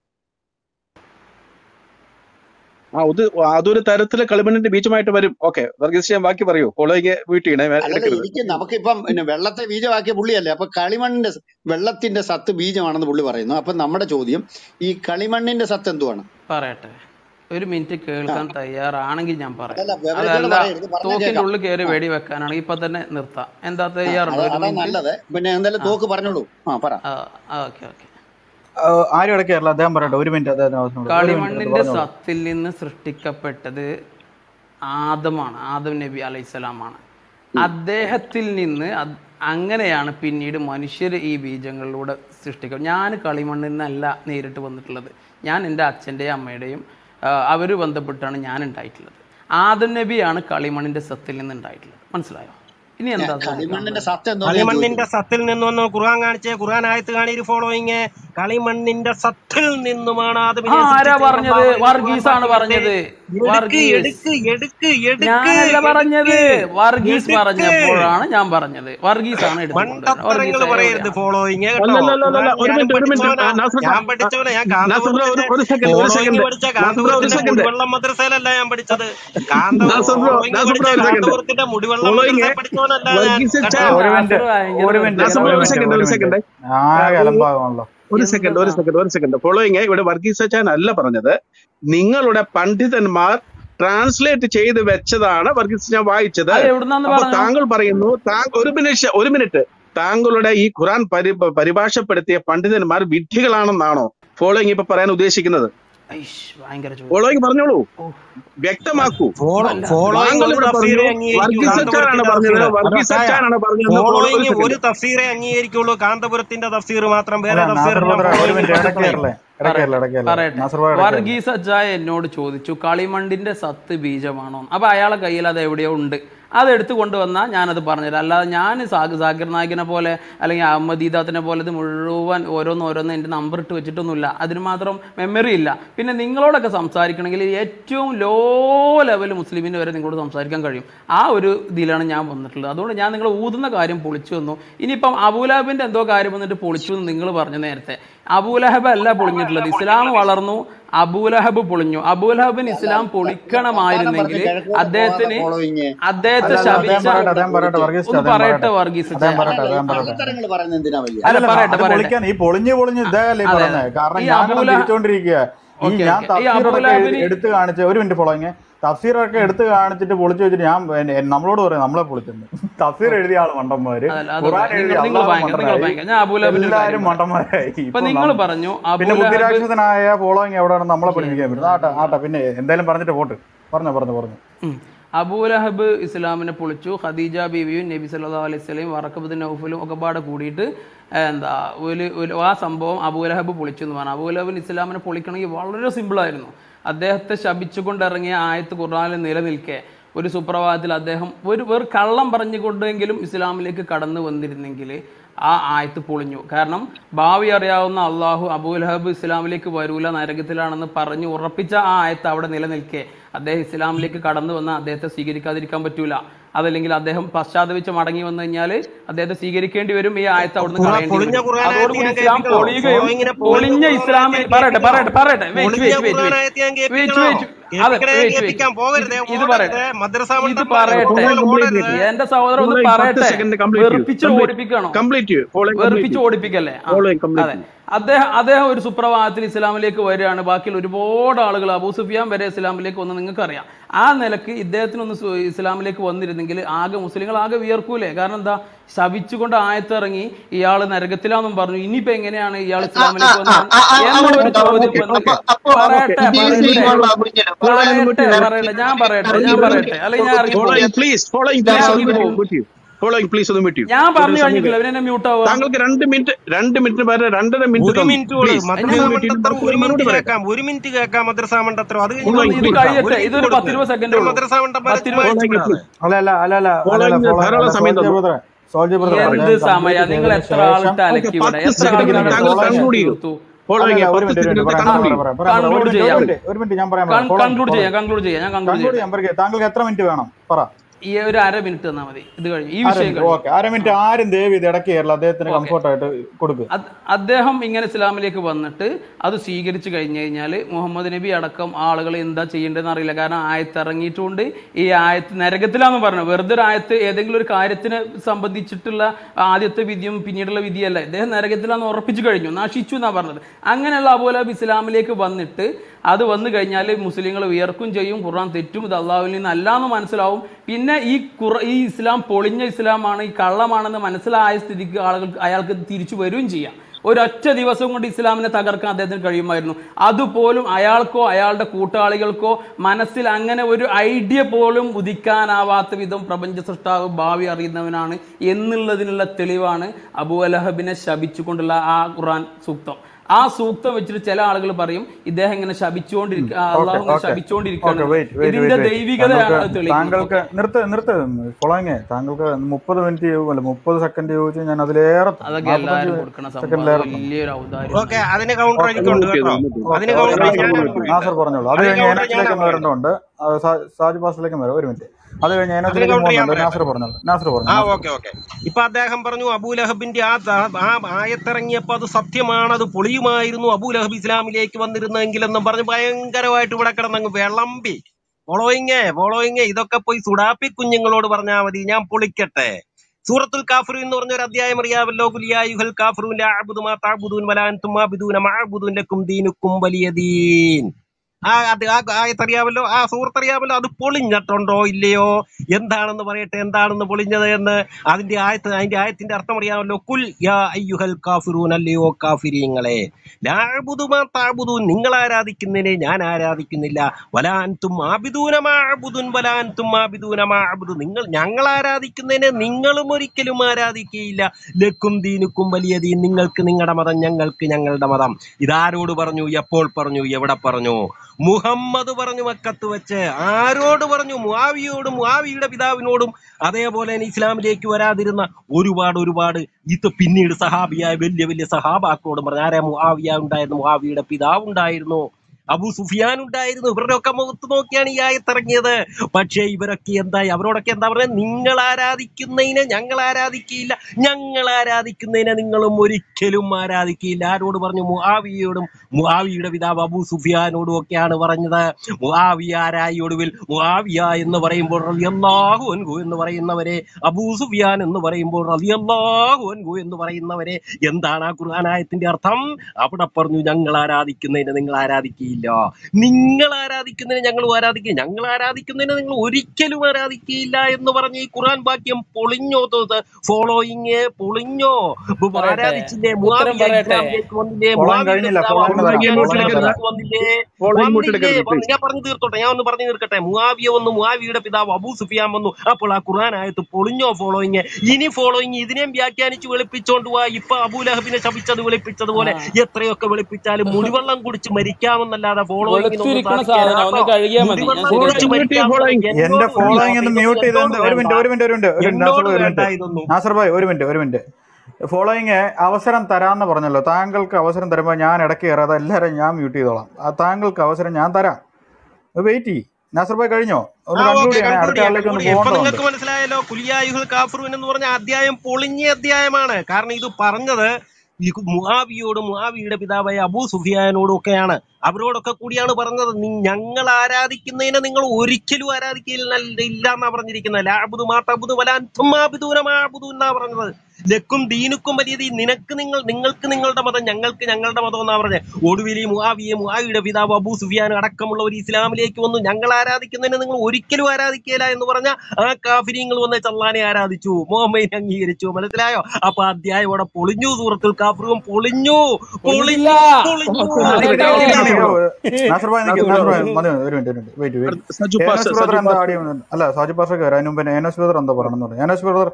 [SPEAKER 6] ആ അത് അതൊരു തരത്തില് കളിമണ്ണിന്റെ ബീജമായിട്ട് വരും ഓക്കെ വർഗീസ് ഞാൻ ബാക്കി പറയൂ ഫോളോയിങ് വീട്ടിണേ
[SPEAKER 4] അല്ലല്ല
[SPEAKER 6] എടുക്കരുത്
[SPEAKER 4] എനിക്ക് നമുക്കിപ്പം പിന്നെ വെള്ളത്തെ ബീജമാക്കിയ പുള്ളിയല്ലേ അപ്പൊ കളിമണ്ണിന്റെ സ- വെള്ളത്തിന്റെ സത്ത് ബീജമാണെന്ന് പുള്ളി പറയുന്നു അപ്പൊ നമ്മുടെ ചോദ്യം ഈ കളിമണ്ണിന്റെ സത്ത് എന്തുവാണ്
[SPEAKER 1] പറയട്ടെ ഒരു മിനിറ്റ് കേൾക്കാൻ തയ്യാറാണെങ്കിൽ ഞാൻ പറയാം
[SPEAKER 4] അതല്ല വിവരത്തോടെ
[SPEAKER 1] അതല്ല
[SPEAKER 4] പറയരുത് പറഞ്ഞ
[SPEAKER 1] തോക്കിന്റെ
[SPEAKER 4] കേൾക്കാം
[SPEAKER 1] ഉള്ളിൽ കയറി
[SPEAKER 4] ആ
[SPEAKER 1] വെടി വെക്കാനാണെങ്കിൽ ഇപ്പൊ തന്നെ നിർത്താം എന്താ
[SPEAKER 4] ആ,
[SPEAKER 1] തയ്യാറുണ്ടോ
[SPEAKER 4] അത്
[SPEAKER 1] ഒരു
[SPEAKER 4] അതാ
[SPEAKER 1] മിനിറ്റ്
[SPEAKER 4] നല്ലത് പിന്നെ എന്തായാലും
[SPEAKER 1] ആ
[SPEAKER 4] തോക്ക് പറഞ്ഞോളൂ ആ പറ
[SPEAKER 1] ആ ഓക്കെ ഓക്കെ
[SPEAKER 7] ആ, ആരും ഇടയ്ക്ക് കയറില്ല അദ്ദേഹം പറയട്ടെ ഒരു മിനിറ്റ് അദ്ദേഹത്തിന് ആവശ്യമുള്ളൂ ഒരു മിനിറ്റ് അത്
[SPEAKER 1] കളിമണ്ണിന്റെ
[SPEAKER 7] പറഞ്ഞോളൂ
[SPEAKER 1] സത്തിൽ നിന്ന് സൃഷ്ടിക്കപ്പെട്ടത് ആദമാണ് ആദം നബി അലൈഹിസ്സലാമാണ് അദ്ദേഹത്തിൽ നിന്ന് അത് അങ്ങനെയാണ് പിന്നീട് മനുഷ്യർ ഈ ബീജങ്ങളിലൂടെ സൃഷ്ടിക്കുക ഞാൻ കളിമണ്ണിൽ നിന്നല്ല നേരിട്ട് വന്നിട്ടുള്ളത് ഞാൻ എൻ്റെ അച്ഛൻ്റെയും അമ്മയുടെയും അവർ ബന്ധപ്പെട്ടാണ് ഞാൻ ഉണ്ടായിട്ടുള്ളത് ആദം നബിയാണ് കളിമണ്ണിൻ്റെ സത്തിൽ നിന്ന് ഉണ്ടായിട്ടുള്ളത് മനസ്സിലായോ ഇനി
[SPEAKER 4] ഞാൻ
[SPEAKER 1] എന്താ
[SPEAKER 4] കളിമണ്ണിന്റെ
[SPEAKER 1] ചോദിക്കാനുള്ളത്
[SPEAKER 4] സത്ത് എന്തോന്ന് ഞാൻ
[SPEAKER 9] കളിമണ്ണിന്റെ
[SPEAKER 4] ചോദിച്ചത്
[SPEAKER 9] സത്തിൽ നിന്നൊന്ന് ഖുർആൻ കാണിച്ചേ ഖുർആൻ ആയത്ത് കാണി ഫോളോയിങ് കളിമണ്ണിന്റെ സത്തിൽ നിന്നുമാണ്
[SPEAKER 1] ആ
[SPEAKER 9] ആദമിനെ
[SPEAKER 1] ആരാ
[SPEAKER 9] സൃഷ്ടിച്ചത്
[SPEAKER 1] പറഞ്ഞത്
[SPEAKER 9] അള്ളാഹു എന്ന് ഖുർആൻ
[SPEAKER 1] വർഗീസാണ്
[SPEAKER 9] പറഞ്ഞില്ലേ
[SPEAKER 1] പറഞ്ഞത്
[SPEAKER 9] എടുക്ക്
[SPEAKER 1] വർഗീസ്
[SPEAKER 9] എടുക്ക് എടുക്ക് എടുക്ക്
[SPEAKER 1] ഞാനല്ല പറഞ്ഞത്
[SPEAKER 9] എടുക്ക്
[SPEAKER 1] വർഗീസ്
[SPEAKER 9] എടുക്ക്
[SPEAKER 1] പറഞ്ഞപ്പോഴാണ് ഞാൻ പറഞ്ഞത് വർഗീസാണ് എടുത്തുകൊണ്ടുവരുന്നത്
[SPEAKER 9] മണ്ടത്തരങ്ങൾ
[SPEAKER 1] വർഗീസ്
[SPEAKER 9] പറയരുത്
[SPEAKER 1] എവിടെയാണ്
[SPEAKER 9] ഫോളോയിങ് കേട്ടോ
[SPEAKER 6] അല്ലല്ലല്ല
[SPEAKER 9] ഖുർആൻ
[SPEAKER 6] ഒരു
[SPEAKER 9] ഞാനും
[SPEAKER 6] മിനിറ്റ് ഒരു മിനിറ്റ്
[SPEAKER 9] പഠിച്ചവനാ
[SPEAKER 6] നാസർ
[SPEAKER 9] ഞാൻ പഠിച്ചവനാ ഞാൻ
[SPEAKER 6] നാസർ ബ്രോ ഒരു
[SPEAKER 9] കാന്തപുരത്തിന്റെ
[SPEAKER 6] ഒരു സെക്കൻഡ് ഒരു
[SPEAKER 9] ഫോളോയിങ്
[SPEAKER 6] സെക്കൻഡ്
[SPEAKER 9] പഠിച്ച
[SPEAKER 6] നാസർ ബ്രോ ഒരു
[SPEAKER 9] കാന്തപുരത്തിന്റെ
[SPEAKER 6] സെക്കൻഡ്
[SPEAKER 9] മുടിവെള്ളം മദ്രസയിലല്ല ഞാൻ പഠിച്ചത് കാന്ത
[SPEAKER 6] നാസർ ബ്രോ
[SPEAKER 9] ഫോളോയിങ്
[SPEAKER 6] നാസർ
[SPEAKER 9] പഠിച്ച
[SPEAKER 6] ബ്രോ ഒരു സെക്കൻഡ്
[SPEAKER 9] കാന്തപുരത്തിന്റെ മുടിവെള്ളം
[SPEAKER 6] ഫോളോയിങ്
[SPEAKER 9] മദ്രസയിൽ പഠിച്ചവനല്ല ഞാൻ
[SPEAKER 6] വർഗീസ്
[SPEAKER 9] കേട്ടോ
[SPEAKER 6] ചാൻ
[SPEAKER 7] ഒരു മിനിറ്റ്
[SPEAKER 1] നാസർ ഭയങ്കര
[SPEAKER 7] ഒരു മിനിറ്റ്
[SPEAKER 6] നാസർ ബ്രോ
[SPEAKER 7] ഒരു
[SPEAKER 6] ഒരു
[SPEAKER 7] മിനിറ്റ്
[SPEAKER 6] സെക്കൻഡ്
[SPEAKER 7] ഒരു
[SPEAKER 6] ഒരു സെക്കൻഡ്
[SPEAKER 7] മിനിറ്റ് ആകെ അലമ്പാകമാണല്ലോ
[SPEAKER 6] ഒരു സെക്കൻഡ് ഒരു
[SPEAKER 1] എന്തെന്നാ
[SPEAKER 6] സെക്കൻഡ് ഒരു സെക്കൻഡ് ഫോളോയിങ് ഇവിടെ വർഗീസ് ചാൻ അല്ല പറഞ്ഞത് നിങ്ങളുടെ പണ്ഡിതന്മാർ ട്രാൻസ്ലേറ്റ് ചെയ്ത് വെച്ചതാണ് വർഗീസ് ഞാൻ വായിച്ചത്
[SPEAKER 1] അത് എവിടുന്നാന്ന്
[SPEAKER 6] അപ്പൊ
[SPEAKER 1] പറഞ്ഞു
[SPEAKER 6] താങ്കൾ പറയുന്നു താങ്കൾ ഒരു മിനിറ്റ് ഒരു മിനിറ്റ് താങ്കളുടെ ഈ ഖുറാൻ പരി പരിഭാഷപ്പെടുത്തിയ പണ്ഡിതന്മാർ വിഡ്ഢികളാണെന്നാണോ ഫോളോയിങ് ഇപ്പൊ പറയാൻ ഉദ്ദേശിക്കുന്നത്
[SPEAKER 1] ഐഷ്, ഭയങ്കര ചോദ്യം
[SPEAKER 6] ഫോളോയിങ് പറഞ്ഞോളൂ
[SPEAKER 1] ഓ,
[SPEAKER 6] വ്യക്തമാക്കൂ
[SPEAKER 9] ഫോളോ
[SPEAKER 1] അല്ല
[SPEAKER 9] ഫോളോയിങ്
[SPEAKER 6] താങ്കൾ
[SPEAKER 9] ഒരു
[SPEAKER 6] ഇവിടെ
[SPEAKER 9] തഫ്സീറെ
[SPEAKER 6] പറഞ്ഞു
[SPEAKER 9] അംഗീകരിക്കൂ
[SPEAKER 6] വർഗീസ് അച്ചാനാണ്
[SPEAKER 9] കാന്തപുരത്തിന്റെ
[SPEAKER 6] പറഞ്ഞത്
[SPEAKER 9] തഫ്സീർ
[SPEAKER 7] അല്ല
[SPEAKER 6] വർഗീസ്
[SPEAKER 7] ചായ
[SPEAKER 6] അച്ചാനാണ് പറഞ്ഞതെന്ന് ഫോളോ ഒരു
[SPEAKER 9] ഫോളോയിങ് ഒരു
[SPEAKER 6] സെക്കൻഡ്
[SPEAKER 9] തഫ്സീറെ അംഗീകരിക്കുള്ളൂ കാന്തപുരത്തിന്റെ തഫ്സീർ മാത്രം
[SPEAKER 7] അല്ല
[SPEAKER 9] വേറെ
[SPEAKER 7] നാസർ
[SPEAKER 9] തഫ്സീറെല്ലാം
[SPEAKER 7] ബ്രദറെ ഒരു
[SPEAKER 9] ഫോളോയിങ്ങിന്
[SPEAKER 7] മിനിറ്റ് ഇടയ്ക്ക്
[SPEAKER 9] എതിർത്ത് കളയും
[SPEAKER 7] കയറല്ലേ ഇടയ്ക്ക്
[SPEAKER 1] പറയട്ടെ
[SPEAKER 7] കയറല്ലേ ഇടയ്ക്ക് കയറല്ലേ
[SPEAKER 1] പറയട്ടെ
[SPEAKER 7] നാസർ ഭായ് ഇടയ്ക്ക് കയറല്ലേ
[SPEAKER 1] വർഗീസ് അജായ എന്നോട് ചോദിച്ചു കളിമണ്ടിന്റെ സത്ത് ബീജമാണോ അപ്പൊ അയാളെ കയ്യിൽ അത് എവിടെയോ ഉണ്ട് അത് എടുത്തു കൊണ്ടുവന്നാൽ ഞാനത് പറഞ്ഞുതരാം അല്ലാതെ ഞാൻ സാഗ് സാഗിർ നായികിനെ പോലെ അല്ലെങ്കിൽ അഹമ്മദ് ഈദാത്തിനെ പോലെ ഇത് മുഴുവൻ ഓരോന്ന് ഓരോന്ന് എൻ്റെ നമ്പർ ഇട്ട് വെച്ചിട്ടൊന്നുമില്ല അതിന് മാത്രം മെമ്മറി ഇല്ല പിന്നെ നിങ്ങളോടൊക്കെ സംസാരിക്കണമെങ്കിൽ ഏറ്റവും ലോ ലെവൽ മുസ്ലിമിന് വരെ നിങ്ങളോട് സംസാരിക്കാൻ കഴിയും ആ ഒരു ഇതിലാണ് ഞാൻ വന്നിട്ടുള്ളത് അതുകൊണ്ട് ഞാൻ നിങ്ങൾ ഊതുന്ന കാര്യം പൊളിച്ചു വന്നു ഇനിയിപ്പം അബൂലാബിൻ്റെ എന്തോ കാര്യം വന്നിട്ട് പൊളിച്ചു എന്ന് നിങ്ങൾ പറഞ്ഞു നേരത്തെ അബൂലഹബ് അല്ല പൊളിഞ്ഞിട്ടുള്ളത് ഇസ്ലാം വളർന്നു അബൂലഹബ് പൊളിഞ്ഞു അബൂലഹബിന് ഇസ്ലാം പൊളിക്കണമായിരുന്നെങ്കിൽ അദ്ദേഹത്തിന്
[SPEAKER 4] ഫോളോയിങ്
[SPEAKER 1] അദ്ദേഹത്തെ
[SPEAKER 7] അല്ല അല്ല അദ്ദേഹം
[SPEAKER 1] ശപിച്ച
[SPEAKER 7] പറയട്ടെ അദ്ദേഹം പറയട്ടെ വർഗീസ്
[SPEAKER 1] ഒന്ന്
[SPEAKER 7] അദ്ദേഹം
[SPEAKER 1] പറയട്ടെ
[SPEAKER 7] പറയട്ടെ
[SPEAKER 1] വർഗീസ്
[SPEAKER 7] അദ്ദേഹം
[SPEAKER 1] ചായ.
[SPEAKER 7] പറയട്ടെ അദ്ദേഹം പറയട്ടെ
[SPEAKER 4] കള്ളത്തരങ്ങൾ പറയുന്നത് എന്തിനാ വയ്യ
[SPEAKER 1] അല്ല
[SPEAKER 7] അല്ലല്ല
[SPEAKER 1] പറയട്ടെ
[SPEAKER 7] അത്
[SPEAKER 1] പറയട്ടെ
[SPEAKER 7] പൊളിക്കാൻ ഈ പൊളിഞ്ഞ് പൊളിഞ്ഞ് ഇതല്ലേ
[SPEAKER 1] അതെ
[SPEAKER 7] പറഞ്ഞത്
[SPEAKER 1] അതെ
[SPEAKER 7] കാരണം
[SPEAKER 1] ഈ
[SPEAKER 7] ഞാൻ കിടന്ന്
[SPEAKER 1] അബൂല
[SPEAKER 7] തിരിച്ചോണ്ടിരിക്കുക ഈ
[SPEAKER 1] ഓക്കെ
[SPEAKER 7] ഞാൻ
[SPEAKER 1] ഓക്കെ ഈ
[SPEAKER 7] തഫ്സീറൊക്കെ
[SPEAKER 1] അബൂലഹബിന്
[SPEAKER 7] എടുത്ത് കാണിച്ച് ഒരു മിനിറ്റ് ഫോളോയിങ് തഫ്സീറൊക്കെ എടുത്ത് കാണിച്ചിട്ട് പൊളിച്ചു വെച്ചിട്ട് ഞാൻ എന്നെ- എന്നെ- നമ്മളോട് പറയാം നമ്മളെ പൊളിച്ചെന്ന് തഫ്സീർ എഴുതിയ ആള് മണ്ടന്മാര്
[SPEAKER 1] അതല്ല അത്
[SPEAKER 7] ഖുറാൻ
[SPEAKER 1] നിങ്ങൾ
[SPEAKER 7] എഴുതിയ
[SPEAKER 1] നിങ്ങൾ
[SPEAKER 7] അള്ളാഹ്
[SPEAKER 1] ഭയങ്കര നിങ്ങൾ
[SPEAKER 7] മണ്ടനായി
[SPEAKER 1] ഭയങ്കര ഞാൻ അബൂലഹബിന്റെ ഒരു കാര്യം
[SPEAKER 7] എല്ലാരും
[SPEAKER 1] പറയാം
[SPEAKER 7] മണ്ടന്മാരായി
[SPEAKER 1] ഇപ്പൊ
[SPEAKER 7] ഇപ്പൊ
[SPEAKER 1] നിങ്ങൾ
[SPEAKER 7] നം-
[SPEAKER 1] പറഞ്ഞു
[SPEAKER 7] പിന്നെ
[SPEAKER 1] അബൂലഹബ്
[SPEAKER 7] ബുദ്ധിരാക്ഷസനായ ഫോളോയിങ് എവിടെയാണ് നമ്മളെ പഠിപ്പിക്കാൻ
[SPEAKER 1] എന്ത്
[SPEAKER 7] പറ്റുന്നത് ആട്ടെ ആട്ടെ പിന്നെ എന്തായാലും പറഞ്ഞിട്ട് പോട്ട് പറഞ്ഞോ പറഞ്ഞോ പറഞ്ഞു
[SPEAKER 1] ഉം. അബൂലഹബ് ഇസ്ലാമിനെ പൊളിച്ചു ഖദീജ ബീവിയും നബി സല്ലല്ലാഹു അലൈഹി വസല്ലം വറക്കബുദ്ദീൻ നൗഫലും ഒക്കെ പാടെ കൂടിയിട്ട് എന്താ ഒരു ഒരു ആ സംഭവം അബൂലഹബ് പൊളിച്ചു എന്ന് പറഞ്ഞു അബൂലഹബിന് ഇസ്ലാമിനെ പൊളിക്കണമെങ്കിൽ വളരെ സിമ്പിളായിരുന്നു അദ്ദേഹത്തെ ശപിച്ചുകൊണ്ട് ഇറങ്ങിയ ആയത്ത് ഖുർആനിൽ നിലനിൽക്കെ ഒരു സുപ്രഭാതത്തിൽ അദ്ദേഹം ഒരു ഒരു കള്ളം പറഞ്ഞുകൊണ്ടെങ്കിലും ഇസ്ലാമിലേക്ക് കടന്നു വന്നിരുന്നെങ്കിൽ ആ ആയത്ത് പൊളിഞ്ഞു കാരണം ഭാവി അറിയാവുന്ന അള്ളാഹു അബൂലഹബ് ഇസ്ലാമിലേക്ക് വരൂല നരകത്തിലാണെന്ന് പറഞ്ഞ് ഉറപ്പിച്ച ആ ആയത്ത് അവിടെ നിലനിൽക്കെ അദ്ദേഹം ഇസ്ലാമിലേക്ക് കടന്നു വന്നാൽ അദ്ദേഹത്തെ സ്വീകരിക്കാതിരിക്കാൻ പറ്റൂല അതല്ലെങ്കിൽ അദ്ദേഹം പശ്ചാത്തപിച്ച് മടങ്ങി വന്നു കഴിഞ്ഞാൽ അദ്ദേഹത്തെ സ്വീകരിക്കേണ്ടി വരും ഈ ആയത്ത് അവിടുന്ന്
[SPEAKER 9] ഖുറാൻ
[SPEAKER 1] കളയേണ്ടി
[SPEAKER 9] പൊളിഞ്ഞ
[SPEAKER 1] വരും
[SPEAKER 9] ഖുർആനായത്ത്
[SPEAKER 1] അതോടുകൂടി
[SPEAKER 9] ഞാൻ
[SPEAKER 1] ഇസ്ലാം
[SPEAKER 9] കേൾപ്പിക്കണോ
[SPEAKER 1] പൊളിയുകയും
[SPEAKER 9] ഫോളോയിങ്ങിനെ പൊളിഞ്ഞ
[SPEAKER 1] പൊളിഞ്ഞ ഇസ്ലാമിൽ
[SPEAKER 9] ഖുർആനായത്ത് ഞാൻ
[SPEAKER 1] പറയട്ടെ പറയട്ടെ
[SPEAKER 9] കേൾപ്പിക്കണോ
[SPEAKER 1] പറയട്ടെ വെയിറ്റ്
[SPEAKER 9] പൊളിഞ്ഞ
[SPEAKER 1] വെയിറ്റ് വെയിറ്റ്
[SPEAKER 9] ഖുർആനായത്ത് ഞാൻ
[SPEAKER 1] വെയിറ്റ്
[SPEAKER 9] കേൾപ്പിക്കണോ
[SPEAKER 1] വെയിറ്റ് അതെ
[SPEAKER 9] കേൾപ്പിക്കണേ
[SPEAKER 1] വെയിറ്റ്
[SPEAKER 9] കേൾപ്പിക്കാൻ
[SPEAKER 1] വെയിറ്റ്
[SPEAKER 9] പോകരുതേ
[SPEAKER 1] ഇത് പറയട്ടെ
[SPEAKER 9] ഓടരുതേ മദ്രസ
[SPEAKER 1] ഇത്
[SPEAKER 9] മണ്ടന്മാരെ
[SPEAKER 1] പറയട്ടെ
[SPEAKER 9] പോലെ
[SPEAKER 6] ഫോളോയിങ് കംപ്ലീറ്റ്
[SPEAKER 9] ഓടരുത്
[SPEAKER 6] ചെയ്യൂ
[SPEAKER 1] എന്റെ സഹോദരൻ ഒന്ന്
[SPEAKER 6] ഫോളോയിങ് പത്ത്
[SPEAKER 1] പറയട്ടെ
[SPEAKER 6] സെക്കൻഡ് കംപ്ലീറ്റ് ചെയ്യൂ
[SPEAKER 1] വെറുപ്പിച്ച്
[SPEAKER 6] കംപ്ലീറ്റ്
[SPEAKER 1] ഓടിപ്പിക്കണോ
[SPEAKER 6] കംപ്ലീറ്റ് ചെയ്യൂ ഫോളോയിങ് കംപ്ലീറ്റ്
[SPEAKER 1] വെറുപ്പിച്ച്
[SPEAKER 6] ചെയ്യൂ
[SPEAKER 1] ഓടിപ്പിക്കല്ലേ ആ
[SPEAKER 6] ഫോളോയിങ്
[SPEAKER 1] അതെ
[SPEAKER 6] കംപ്ലീറ്റ് ചെയ്യൂ
[SPEAKER 1] അദ്ദേഹം അദ്ദേഹം ഒരു സുപ്രഭാതത്തിൽ ഇസ്ലാമിലേക്ക് വരികയാണ് ബാക്കിയുള്ള ഒരുപാട് ആളുകൾ അബൂ സുഫിയാൻ വരെ ഇസ്ലാമിലേക്ക് വന്ന് നിങ്ങൾക്കറിയാം ആ നിലക്ക് ഇദ്ദേഹത്തിനൊന്ന് സു- ഇസ്ലാമിലേക്ക് വന്നിരുന്നെങ്കിൽ ആകെ മുസ്ലിങ്ങൾ ആകെ വിയർക്കൂലേ കാരണം എന്താ ശപിച്ചുകൊണ്ട് ആയത്തിറങ്ങി ഇയാൾ നരകത്തിലാന്നും പറഞ്ഞു ഇനിയിപ്പോ എങ്ങനെയാണ് ഇയാൾ ഇസ്ലാമിലേക്ക് വന്നത് എന്നൊരു ചോദ്യം
[SPEAKER 6] ഓക്കെ
[SPEAKER 1] വന്ന്
[SPEAKER 6] ഓക്കെ
[SPEAKER 1] പറയട്ടെ
[SPEAKER 6] ഓക്കെ
[SPEAKER 1] പറയട്ടെ
[SPEAKER 6] ഫോളോയിങ്
[SPEAKER 1] പറയട്ടെ
[SPEAKER 6] മ്യൂട്ട് ചെയ്യൂ
[SPEAKER 1] പറയട്ടെ ഞാൻ പറയട്ടെ ഞാൻ പറയട്ടെ അല്ലെങ്കിൽ ഞാൻ ഇറങ്ങിപ്പോകും
[SPEAKER 6] ഫോളോയിങ് പ്ലീസ് ഫോളോയിങ്
[SPEAKER 1] ഞാൻ
[SPEAKER 6] പ്ലീസ് ഒന്ന്
[SPEAKER 1] ഇറങ്ങിപ്പോകും
[SPEAKER 6] മ്യൂട്ട് ചെയ്യൂ ഫോളോയിങ് പ്ലീസ് ഒന്ന് മ്യൂട്ട് ചെയ്യൂ
[SPEAKER 1] ഞാൻ
[SPEAKER 6] ഒരു
[SPEAKER 1] പറഞ്ഞു
[SPEAKER 6] സമയം
[SPEAKER 1] കഴിഞ്ഞിട്ടില്ല അവനെ മ്യൂട്ട് ആവുക
[SPEAKER 6] താങ്കൾക്ക് രണ്ട് മിനിറ്റ് രണ്ട് മിനിറ്റ് വരെ രണ്ടര മിനിറ്റ്
[SPEAKER 9] ഒരു
[SPEAKER 6] തന്നു
[SPEAKER 9] മിനിറ്റ് കൂടെ
[SPEAKER 6] പ്ലീസ്
[SPEAKER 9] മദ്രസ
[SPEAKER 6] ഒന്ന് മ്യൂട്ട് ചെയ്ത്
[SPEAKER 9] മണ്ടത്തരം
[SPEAKER 6] ബാക്കി
[SPEAKER 9] ഒരു
[SPEAKER 6] ഒരു മറുപടി
[SPEAKER 9] മിനിറ്റ്
[SPEAKER 6] പറയട്ടെ
[SPEAKER 9] കേൾക്കാം ഒരു മിനിറ്റ് കേൾക്കാം മദ്രസ മണ്ടത്തരം അത് കഴിഞ്ഞ്
[SPEAKER 6] ഫോളോയിങ്
[SPEAKER 1] ഇതൊന്ന് ഇത്
[SPEAKER 9] നമുക്ക്
[SPEAKER 6] പ്ലീസ്
[SPEAKER 9] കൊടുക്കാം ഒരു
[SPEAKER 1] കഴിയട്ടെ
[SPEAKER 9] മിനിറ്റ്
[SPEAKER 1] ഇതൊരു
[SPEAKER 9] കൊടുക്ക്
[SPEAKER 1] പത്തിരുപത് സെക്കൻഡേ
[SPEAKER 9] ഇത്ര
[SPEAKER 1] ഉള്ളൂ
[SPEAKER 9] മദ്രസ മണ്ടന്മാരെ ചുമ്മാ
[SPEAKER 1] പത്തിരുപത്
[SPEAKER 9] ഇട്ട്
[SPEAKER 6] ഫോളോയിങ്
[SPEAKER 9] വിടാതെ
[SPEAKER 6] പ്ലീസ്
[SPEAKER 7] അല്ല അല്ല അല്ല അല്ല അല്ല
[SPEAKER 6] ഫോളോയിങ്
[SPEAKER 7] ഫോളോ
[SPEAKER 6] ധാരാളം
[SPEAKER 7] അല്ല
[SPEAKER 6] സമയം
[SPEAKER 7] സോൾജർ
[SPEAKER 6] തന്നു
[SPEAKER 7] ബ്രദറെ സോൾജർ ബ്രദറെ
[SPEAKER 1] എന്ത്
[SPEAKER 7] അദ്ദേഹം
[SPEAKER 1] സമയ
[SPEAKER 7] കംപ്ലീറ്റ്
[SPEAKER 1] നിങ്ങൾ
[SPEAKER 7] ചെയ്തതിന്
[SPEAKER 1] എത്ര
[SPEAKER 7] ശേഷം
[SPEAKER 1] ആളിട്ട്
[SPEAKER 6] ഓക്കെ
[SPEAKER 1] അലക്കി ഇവിടെ
[SPEAKER 6] പത്ത്
[SPEAKER 1] എത്ര
[SPEAKER 6] സെക്കൻഡ്
[SPEAKER 1] ആളുകൾ
[SPEAKER 6] താങ്കൾ
[SPEAKER 1] ഡിസ്കഷൻ
[SPEAKER 6] കൺക്ലൂഡ് ചെയ്യൂ
[SPEAKER 1] തീർത്തു
[SPEAKER 6] ഫോളോയിങ്
[SPEAKER 7] അല്ലല്ല
[SPEAKER 6] പത്ത്
[SPEAKER 7] ഒരു മിനിറ്റ് ഒരു
[SPEAKER 6] സെക്കൻഡ്
[SPEAKER 7] മിനിറ്റ്
[SPEAKER 6] കൺക്ലൂഡ്
[SPEAKER 7] പറയാം
[SPEAKER 6] ചെയ്യൂ
[SPEAKER 7] പറയാം പറയാം പറയാം
[SPEAKER 1] കൺക്ലൂഡ്
[SPEAKER 7] ഒരു മിനിറ്റ് ഒരു
[SPEAKER 1] ചെയ്യാം
[SPEAKER 7] മിനിറ്റ് ഒരു മിനിറ്റ് ഞാൻ പറയാം പറയാം ഫോളോ
[SPEAKER 1] കൺക്ലൂഡ്
[SPEAKER 7] ഫോളോ
[SPEAKER 1] ചെയ്യാം കൺക്ലൂഡ് ചെയ്യാം ഞാൻ കൺക്ലൂഡ്
[SPEAKER 7] കൺക്ലൂഡ്
[SPEAKER 1] ചെയ്യട്ടെ
[SPEAKER 7] ചെയ്യാൻ പറയും താങ്കൾക്ക് എത്ര മിനിറ്റ് വേണം പറ
[SPEAKER 1] ഈ ഒരു അര മിനിറ്റ് തന്നാൽ മതി ഇത് കഴിഞ്ഞു ഈ
[SPEAKER 7] അര
[SPEAKER 1] വിഷയം
[SPEAKER 7] മിനിറ്റ്
[SPEAKER 1] കഴിഞ്ഞു
[SPEAKER 7] ഓക്കെ അര മിനിറ്റ് ആരും ദയവ് ഇത് ഇടയ്ക്ക് കയറില്ല അദ്ദേഹത്തിന്
[SPEAKER 1] ഓക്കെ
[SPEAKER 7] കംഫർട്ടായിട്ട് കൊടുക്കുക
[SPEAKER 1] അത് അദ്ദേഹം ഇങ്ങനെ ഇസ്ലാമിലേക്ക് വന്നിട്ട് അത് സ്വീകരിച്ചു കഴിഞ്ഞു കഴിഞ്ഞാൽ മുഹമ്മദ് നബി അടക്കം ആളുകൾ എന്താ ചെയ്യേണ്ടതെന്ന് അറിയില്ല കാരണം ആയത്ത് ഇറങ്ങിയിട്ടുണ്ട് ഈ ആയത്ത് നരകത്തിലാന്ന് പറഞ്ഞു വെറുതെ ഒരു ആയത്ത് ഏതെങ്കിലും ഒരു കാര്യത്തിനെ സംബന്ധിച്ചിട്ടുള്ള ആദ്യത്തെ വിധിയും പിന്നീടുള്ള വിധിയല്ല ഇദ്ദേഹം നരകത്തിലാന്ന് ഉറപ്പിച്ചു കഴിഞ്ഞു നശിച്ചു എന്നാ പറഞ്ഞത് അങ്ങനെയുള്ള അബൂലബ് ഇസ്ലാമിലേക്ക് വന്നിട്ട് അത് വന്നു കഴിഞ്ഞാൽ മുസ്ലിങ്ങൾ വിയർക്കും ചെയ്യും ഖുർആൻ തെറ്റും ഇത് അള്ളാഹുവിൽ നിന്നല്ല എന്ന് മനസ്സിലാവും പിന്നെ ഈ ഖുറ ഈ ഇസ്ലാം പൊളിഞ്ഞ ഇസ്ലാമാണ് ഈ കള്ളമാണെന്ന് മനസ്സിലായ സ്ഥിതിക്ക് ആളുകൾ അയാൾക്ക് തിരിച്ചു വരികയും ചെയ്യാം ഒരൊറ്റ ദിവസം കൊണ്ട് ഇസ്ലാമിനെ തകർക്കാൻ അദ്ദേഹത്തിന് കഴിയുമായിരുന്നു അതുപോലും അയാൾക്കോ അയാളുടെ കൂട്ടാളികൾക്കോ മനസ്സിൽ അങ്ങനെ ഒരു ഐഡിയ പോലും ഉദിക്കാനാവാത്ത വിധം പ്രപഞ്ച സൃഷ്ടാവ് ഭാവി അറിയുന്നവനാണ് എന്നുള്ളതിനുള്ള തെളിവാണ് അബൂ അലഹബിനെ ശപിച്ചുകൊണ്ടുള്ള ആ ഖുർആൻ സൂക്തം ആ സൂക്തം വെച്ചിട്ട് ചില ആളുകൾ പറയും ഇദ്ദേഹം ഇങ്ങനെ ശപിച്ചുകൊണ്ടിരിക്കുക
[SPEAKER 7] ഓക്കെ
[SPEAKER 1] അള്ളാഹു ഇങ്ങനെ
[SPEAKER 7] ഓക്കെ
[SPEAKER 1] ശപിച്ചുകൊണ്ടിരിക്കുകയാണ്
[SPEAKER 7] ഓക്കെ വെയിറ്റ് വെയിറ്റ്
[SPEAKER 1] ഇതിന്റെ
[SPEAKER 7] വെയിറ്റ് വെയിറ്റ്
[SPEAKER 1] ദൈവികതയാണ്
[SPEAKER 7] താങ്കൾക്ക്
[SPEAKER 1] അത് തെളിയിക്കുന്നത്
[SPEAKER 7] താങ്കൾക്ക്
[SPEAKER 1] ഓക്കെ
[SPEAKER 7] നിർത്ത് നിർത്ത് ഫോളോയിങ് താങ്കൾക്ക് മുപ്പത് മിനിറ്റ് അല്ല മുപ്പത് സെക്കൻഡ് ചോദിച്ചു ഞാൻ അതിലേറെ തന്നു
[SPEAKER 1] അതൊക്കെ
[SPEAKER 7] നാൽപ്പത്തഞ്ച്
[SPEAKER 1] എല്ലാവരും കൊടുക്കണ സംഭവം അത്
[SPEAKER 7] സെക്കൻഡിലേറെ തന്നു
[SPEAKER 1] വലിയൊരു ഔദാര്യമാണ്
[SPEAKER 9] ഓക്കെ അതിന് കൗണ്ടർ
[SPEAKER 7] ഓക്കെ
[SPEAKER 9] എനിക്കുണ്ട്
[SPEAKER 6] മ്യൂട്ട് ചെയ്തു
[SPEAKER 9] കേട്ടോ
[SPEAKER 6] മ്യൂട്ട് ചെയ്തു
[SPEAKER 9] അതിന്
[SPEAKER 7] ഓക്കെ
[SPEAKER 9] കൗണ്ടർ
[SPEAKER 6] നാസർ
[SPEAKER 9] ഞാനാണ്
[SPEAKER 6] മ്യൂട്ട് ചെയ്തു
[SPEAKER 9] പറയട്ടെ
[SPEAKER 7] നാസർ പറഞ്ഞോളൂ അത്
[SPEAKER 9] അതിന്
[SPEAKER 7] കഴിഞ്ഞ്
[SPEAKER 9] കൗണ്ടർ
[SPEAKER 7] ഏനത്തിലേക്കും
[SPEAKER 9] ഞാനാണ് പറയട്ടെ
[SPEAKER 7] വരേണ്ടതുണ്ട് അത് സാ- സാജ് പാസിലേക്കും വരാം ഒരു മിനിറ്റ് അത് കഴിഞ്ഞ്
[SPEAKER 9] അതിന്
[SPEAKER 7] ഏനത്തിലേക്കും
[SPEAKER 9] കൗണ്ടർ ഞാൻ
[SPEAKER 7] പോകുന്നുണ്ട്
[SPEAKER 9] പറയട്ടെ
[SPEAKER 7] നാസർ പറഞ്ഞോളൂ നാസർ പറഞ്ഞു
[SPEAKER 9] ആ
[SPEAKER 7] നാസർ
[SPEAKER 9] ഓക്കെ ഓക്കെ ഇപ്പൊ അദ്ദേഹം പറഞ്ഞു അബൂലഹബിന്റെ ആ ദ- ആ ആയത്തിറങ്ങിയപ്പോ അത് സത്യമാണ് അത് പൊളിയുമായിരുന്നു അബൂലഹബ് ഇസ്ലാമിലേക്ക് വന്നിരുന്നെങ്കിൽ എന്നും പറഞ്ഞ് ഭയങ്കരമായിട്ട് ഇവിടെ കിടന്നങ്ങ് വിളമ്പി ഫോളോയിങ് ഫോളോയിങ് ഇതൊക്കെ പോയി സുഡാപ്പി കുഞ്ഞുങ്ങളോട് പറഞ്ഞാൽ മതി ഞാൻ പൊളിക്കട്ടെ സൂറത്തുൽ കാഫിറു എന്ന് പറഞ്ഞ ഒരു അധ്യായം അറിയാമല്ലോ കുലിയായുഹൽ കാഫിറൂൻ ലാ അഅ്ബുദു മാ തഅ്ബുദൂൻ വലാ അൻതും ആബിദൂന മാ അഅ്ബുദു ലക്കും ദീനുക്കും വലിയ ദീൻ ആ അത് ആ ആയത്തറിയാമല്ലോ ആ സുഹൃത്തറിയാമല്ലോ അത് പൊളിഞ്ഞിട്ടുണ്ടോ ഇല്ലയോ എന്താണെന്ന് പറയട്ടെ എന്താണെന്ന് പൊളിഞ്ഞത് എന്ന് അതിന്റെ ആയത്ത് അതിന്റെ ആയത്തിന്റെ അർത്ഥം അറിയാമല്ലോ കുൽ യാ അയ്യുഹൽ കാഫിറൂൻ അല്ലയോ കാഫിരീങ്ങളെ ലാബുദുമാ താബുദു നിങ്ങൾ ആരാധിക്കുന്നതിനെ ഞാൻ ആരാധിക്കുന്നില്ല വലാൻതും ആബിദൂന മാഅബുദുൻ വലാൻതും ആബിദൂന മാഅബുദു നിങ്ങൾ ഞങ്ങൾ ആരാധിക്കുന്നതിനെ നിങ്ങളും ഒരിക്കലും ആരാധിക്കുകയില്ല ലക്കും ദീനുക്കും വലിയ ദീൻ നിങ്ങൾക്ക് നിങ്ങളുടെ മതം ഞങ്ങൾക്ക് ഞങ്ങളുടെ മതം ഇതാരോട് പറഞ്ഞു എപ്പോൾ പറഞ്ഞു എവിടെ പറഞ്ഞു മുഹമ്മദ് പറഞ്ഞു മക്കത്ത് വെച്ച് ആരോട് പറഞ്ഞു മുആവിയോടും മുആവിയുടെ പിതാവിനോടും അതേപോലെ തന്നെ ഇസ്ലാമിലേക്ക് വരാതിരുന്ന ഒരുപാട് ഒരുപാട് ഇത് പിന്നീട് സഹാബിയായ വലിയ വലിയ സഹാബാക്കളോടും പറഞ്ഞു ആരാ മുആവിയ ഉണ്ടായിരുന്നു മുആവിയുടെ പിതാവ് ഉണ്ടായിരുന്നു അബു സുഫിയാൻ ഉണ്ടായിരുന്നു ഇവരുടെ ഒക്കെ മുഖത്ത് നോക്കിയാണ് ഈ ആയത്തിറങ്ങിയത് പക്ഷേ ഇവരൊക്കെ എന്തായി അവരോടൊക്കെ എന്താ പറയുക നിങ്ങൾ ആരാധിക്കുന്നതിനെ ഞങ്ങൾ ആരാധിക്കുകയില്ല ഞങ്ങൾ ആരാധിക്കുന്നതിനെ നിങ്ങളും ഒരിക്കലും ആരാധിക്കുകയില്ല ആരോട് പറഞ്ഞു മുആവിയോടും മുആവിയുടെ പിതാവ് അബു സുഫിയാനോടും ഒക്കെയാണ് പറഞ്ഞത് മുആവിയ ആരായി ഒടുവിൽ മുആവിയ എന്ന് പറയുമ്പോൾ റളിയല്ലാഹു അൻഹു എന്ന് പറയുന്നവരെ അബൂ സുഫിയാൻ എന്ന് പറയുമ്പോൾ റളിയല്ലാഹു അൻഹു എന്ന് പറയുന്നവരെ എന്താണ് ആ ഖുർആനായത്തിന്റെ അർത്ഥം അവിടെ പറഞ്ഞു ഞങ്ങൾ ആരാധിക്കുന്നതിനെ നിങ്ങൾ ആരാധിക്കുകയില്ല നിങ്ങൾ ആരാധിക്കുന്നതിനെ ഞങ്ങൾ ആരാധിക്കുക ഞങ്ങൾ ആരാധിക്കുന്നതിനെ നിങ്ങൾ ഒരിക്കലും ആരാധിക്കുകയില്ല എന്ന് പറഞ്ഞ ഈ ഖുർആൻ വാക്യം പൊളിഞ്ഞോ ഫോളോയിങ് പൊളിഞ്ഞോ ഇപ്പൊ
[SPEAKER 1] പറയട്ടെ
[SPEAKER 9] ആരാധിച്ചില്ലേ
[SPEAKER 1] ഉത്തരം
[SPEAKER 9] മുആവിയ
[SPEAKER 1] പറയട്ടെ
[SPEAKER 9] ഇസ്ലാമിലേക്ക് വന്നില്ലേ
[SPEAKER 7] ഫോളോയിങ്
[SPEAKER 9] മുആവിയുടെ
[SPEAKER 7] കഴിഞ്ഞില്ല
[SPEAKER 9] പിതാവ്
[SPEAKER 7] ഫോളോയിങ്
[SPEAKER 9] അബൂ
[SPEAKER 7] തരാം
[SPEAKER 9] സുഫിയാൻ
[SPEAKER 6] ഫോളോയിങ്
[SPEAKER 9] ഇസ്ലാമിലേക്ക്
[SPEAKER 6] മുട്ടെടുക്കരുത്
[SPEAKER 9] വന്നില്ലേ
[SPEAKER 6] പ്ലീസ്
[SPEAKER 9] വന്ന് ഞാൻ പറഞ്ഞു തീർത്തോട്ടെ ഞാൻ ഒന്ന് പറഞ്ഞു തീർക്കട്ടെ മുആവിയ വന്നു മുആവിയുടെ പിതാവ് അബൂ സുഫിയാൻ വന്നു അപ്പോൾ ആ ഖുർആൻ ആയത്ത് പൊളിഞ്ഞോ ഫോളോയിങ് ഇനി ഫോളോയിങ് ഇതിനെയും വ്യാഖ്യാനിച്ച് വെളുപ്പിച്ചോണ്ട് പോവാ ഇപ്പൊ അബൂലഹബിനെ ശപിച്ചത് വെളുപ്പിച്ചതുപോലെ
[SPEAKER 1] ആ
[SPEAKER 9] എത്രയൊക്കെ വെളുപ്പിച്ചാലും മുടിവെള്ളം കുടിച്ച് മരിക്കാമെന്നല്ലാതെ ഫോളോയിങ്ങിനൊന്നും
[SPEAKER 1] വെളുത്തിരിക്കണ
[SPEAKER 9] സാധിക്കില്ല
[SPEAKER 1] സാധനം ഒന്ന്
[SPEAKER 9] കേട്ടോ
[SPEAKER 1] കഴുകിയാൽ മതി ഞാൻ
[SPEAKER 9] മുടിവെള്ളം
[SPEAKER 1] ശരിയാക്കി
[SPEAKER 9] കുടിച്ച്
[SPEAKER 1] തരാം
[SPEAKER 6] മ്യൂട്ട് ചെയ്യ്
[SPEAKER 9] മരിക്കാമെന്ന്
[SPEAKER 6] ഫോളോയിങ്
[SPEAKER 7] എന്റെ
[SPEAKER 9] എന്നോട് വേണ്ട
[SPEAKER 7] ഫോളോയിങ് ഒന്ന്
[SPEAKER 9] ഇതൊന്നും
[SPEAKER 7] മ്യൂട്ട് ചെയ്ത്
[SPEAKER 9] എന്നോട്
[SPEAKER 7] ഒരു
[SPEAKER 9] വേണ്ട
[SPEAKER 7] മിനിറ്റ് ഒരു മിനിറ്റ് ഒരു മിനിറ്റ് ഒരു മിനിറ്റ് നാസർ
[SPEAKER 9] എന്നോട്
[SPEAKER 7] ഭായ് ഒരു
[SPEAKER 9] വേണ്ട
[SPEAKER 7] മിനിറ്റ്
[SPEAKER 9] ഇതൊന്നും
[SPEAKER 7] നാസർ ഭായ് ഒരു മിനിറ്റ് ഒരു മിനിറ്റ് ഫോളോയിങ് അവസരം തരാമെന്ന് പറഞ്ഞല്ലോ താങ്കൾക്ക് അവസരം തരുമ്പോൾ ഞാൻ ഇടയ്ക്ക് കയറാതെ എല്ലാവരെയും ഞാൻ മ്യൂട്ട് ചെയ്തോളാം ആ താങ്കൾക്ക് അവസരം ഞാൻ തരാം വെയിറ്റ് ചെയ്യ് നാസർ ഭായ് കഴിഞ്ഞോ ഒന്ന്
[SPEAKER 9] ആ
[SPEAKER 7] കൺക്ലൂഡ്
[SPEAKER 9] ഓക്കെ
[SPEAKER 7] ചെയ്യണേ
[SPEAKER 9] കൺക്ലൂഡ്
[SPEAKER 7] അടുത്ത
[SPEAKER 9] ചെയ്യാം
[SPEAKER 7] ആളിലേക്ക് ഒന്ന്
[SPEAKER 9] കൺക്ലൂഡ് ചെയ്യാം ഇപ്പൊ
[SPEAKER 7] പോകേണ്ടതുണ്ട്
[SPEAKER 9] നിങ്ങൾക്ക് മനസ്സിലായല്ലോ കുലിയായുഹൽ കാഫറുൻ എന്ന് പറഞ്ഞ അധ്യായം പൊളിഞ്ഞ അധ്യായമാണ് കാരണം ഇത് പറഞ്ഞത് ഈ മുആവിയോടും മുആവിയുടെ പിതാവായ അബൂ സുഫിയാനോടും ഒക്കെയാണ് അവരോടൊക്കെ കൂടിയാണ് പറഞ്ഞത് നി- ഞങ്ങൾ ആരാധിക്കുന്നതിനെ നിങ്ങൾ ഒരിക്കലും ആരാധിക്കില്ല ഇല്ല എന്നാ പറഞ്ഞിരിക്കുന്നത് ലാബുദു മാതബുദു വലാൻതും ആബിദൂന മാഅബുദു എന്നാ പറഞ്ഞത് ലക്കും ദീനുക്കും വലിയ ദീൻ നിനക്ക് നിങ്ങൾ നിങ്ങൾക്ക് നിങ്ങളുടെ മതം ഞങ്ങൾക്ക് ഞങ്ങളുടെ മതം എന്നാ പറഞ്ഞത് ഒടുവിൽ ഈ മുആവിയെ മുആവിയുടെ പിതാവ് അബൂ സുഫിയാൻ അടക്കമുള്ളവർ ഇസ്ലാമിലേക്ക് വന്നു ഞങ്ങൾ ആരാധിക്കുന്നതിനെ നിങ്ങൾ ഒരിക്കലും ആരാധിക്കില്ല എന്ന് പറഞ്ഞ ആ കാഫിരിങ്ങൾ വന്ന് ചള്ളാനെ ആരാധിച്ചു മുഹമ്മദിനെ അംഗീകരിച്ചു മനസ്സിലായോ അപ്പൊ അധ്യായം ഇവിടെ പൊളിഞ്ഞു സൂറത്തുൽ കാഫറും പൊളിഞ്ഞു
[SPEAKER 1] പൊളിഞ്ഞില്ല
[SPEAKER 9] പൊളിഞ്ഞു
[SPEAKER 1] പറയട്ടെ
[SPEAKER 9] പൊളിഞ്ഞു
[SPEAKER 7] ഓക്കെ
[SPEAKER 9] അല്ലേ
[SPEAKER 7] നിൽക്കൂ
[SPEAKER 6] ഓക്കെ
[SPEAKER 7] നാസർ ഭായ് നിൽക്കും നാസർ ഭായ് മതി ഒരു മിനിറ്റ് ഒരു minute wait wait
[SPEAKER 6] Saju
[SPEAKER 7] N
[SPEAKER 6] പാസ്
[SPEAKER 7] എസ് ബ്രദർ
[SPEAKER 6] സജു
[SPEAKER 7] എന്താ
[SPEAKER 6] പാസ്
[SPEAKER 7] ആടി അല്ല സാജി പാസ്റ്റർ വരാൻ മുമ്പ് എൻ എസ് ബ്രദർ എന്താ പറയണമെന്ന് പറഞ്ഞു N S brother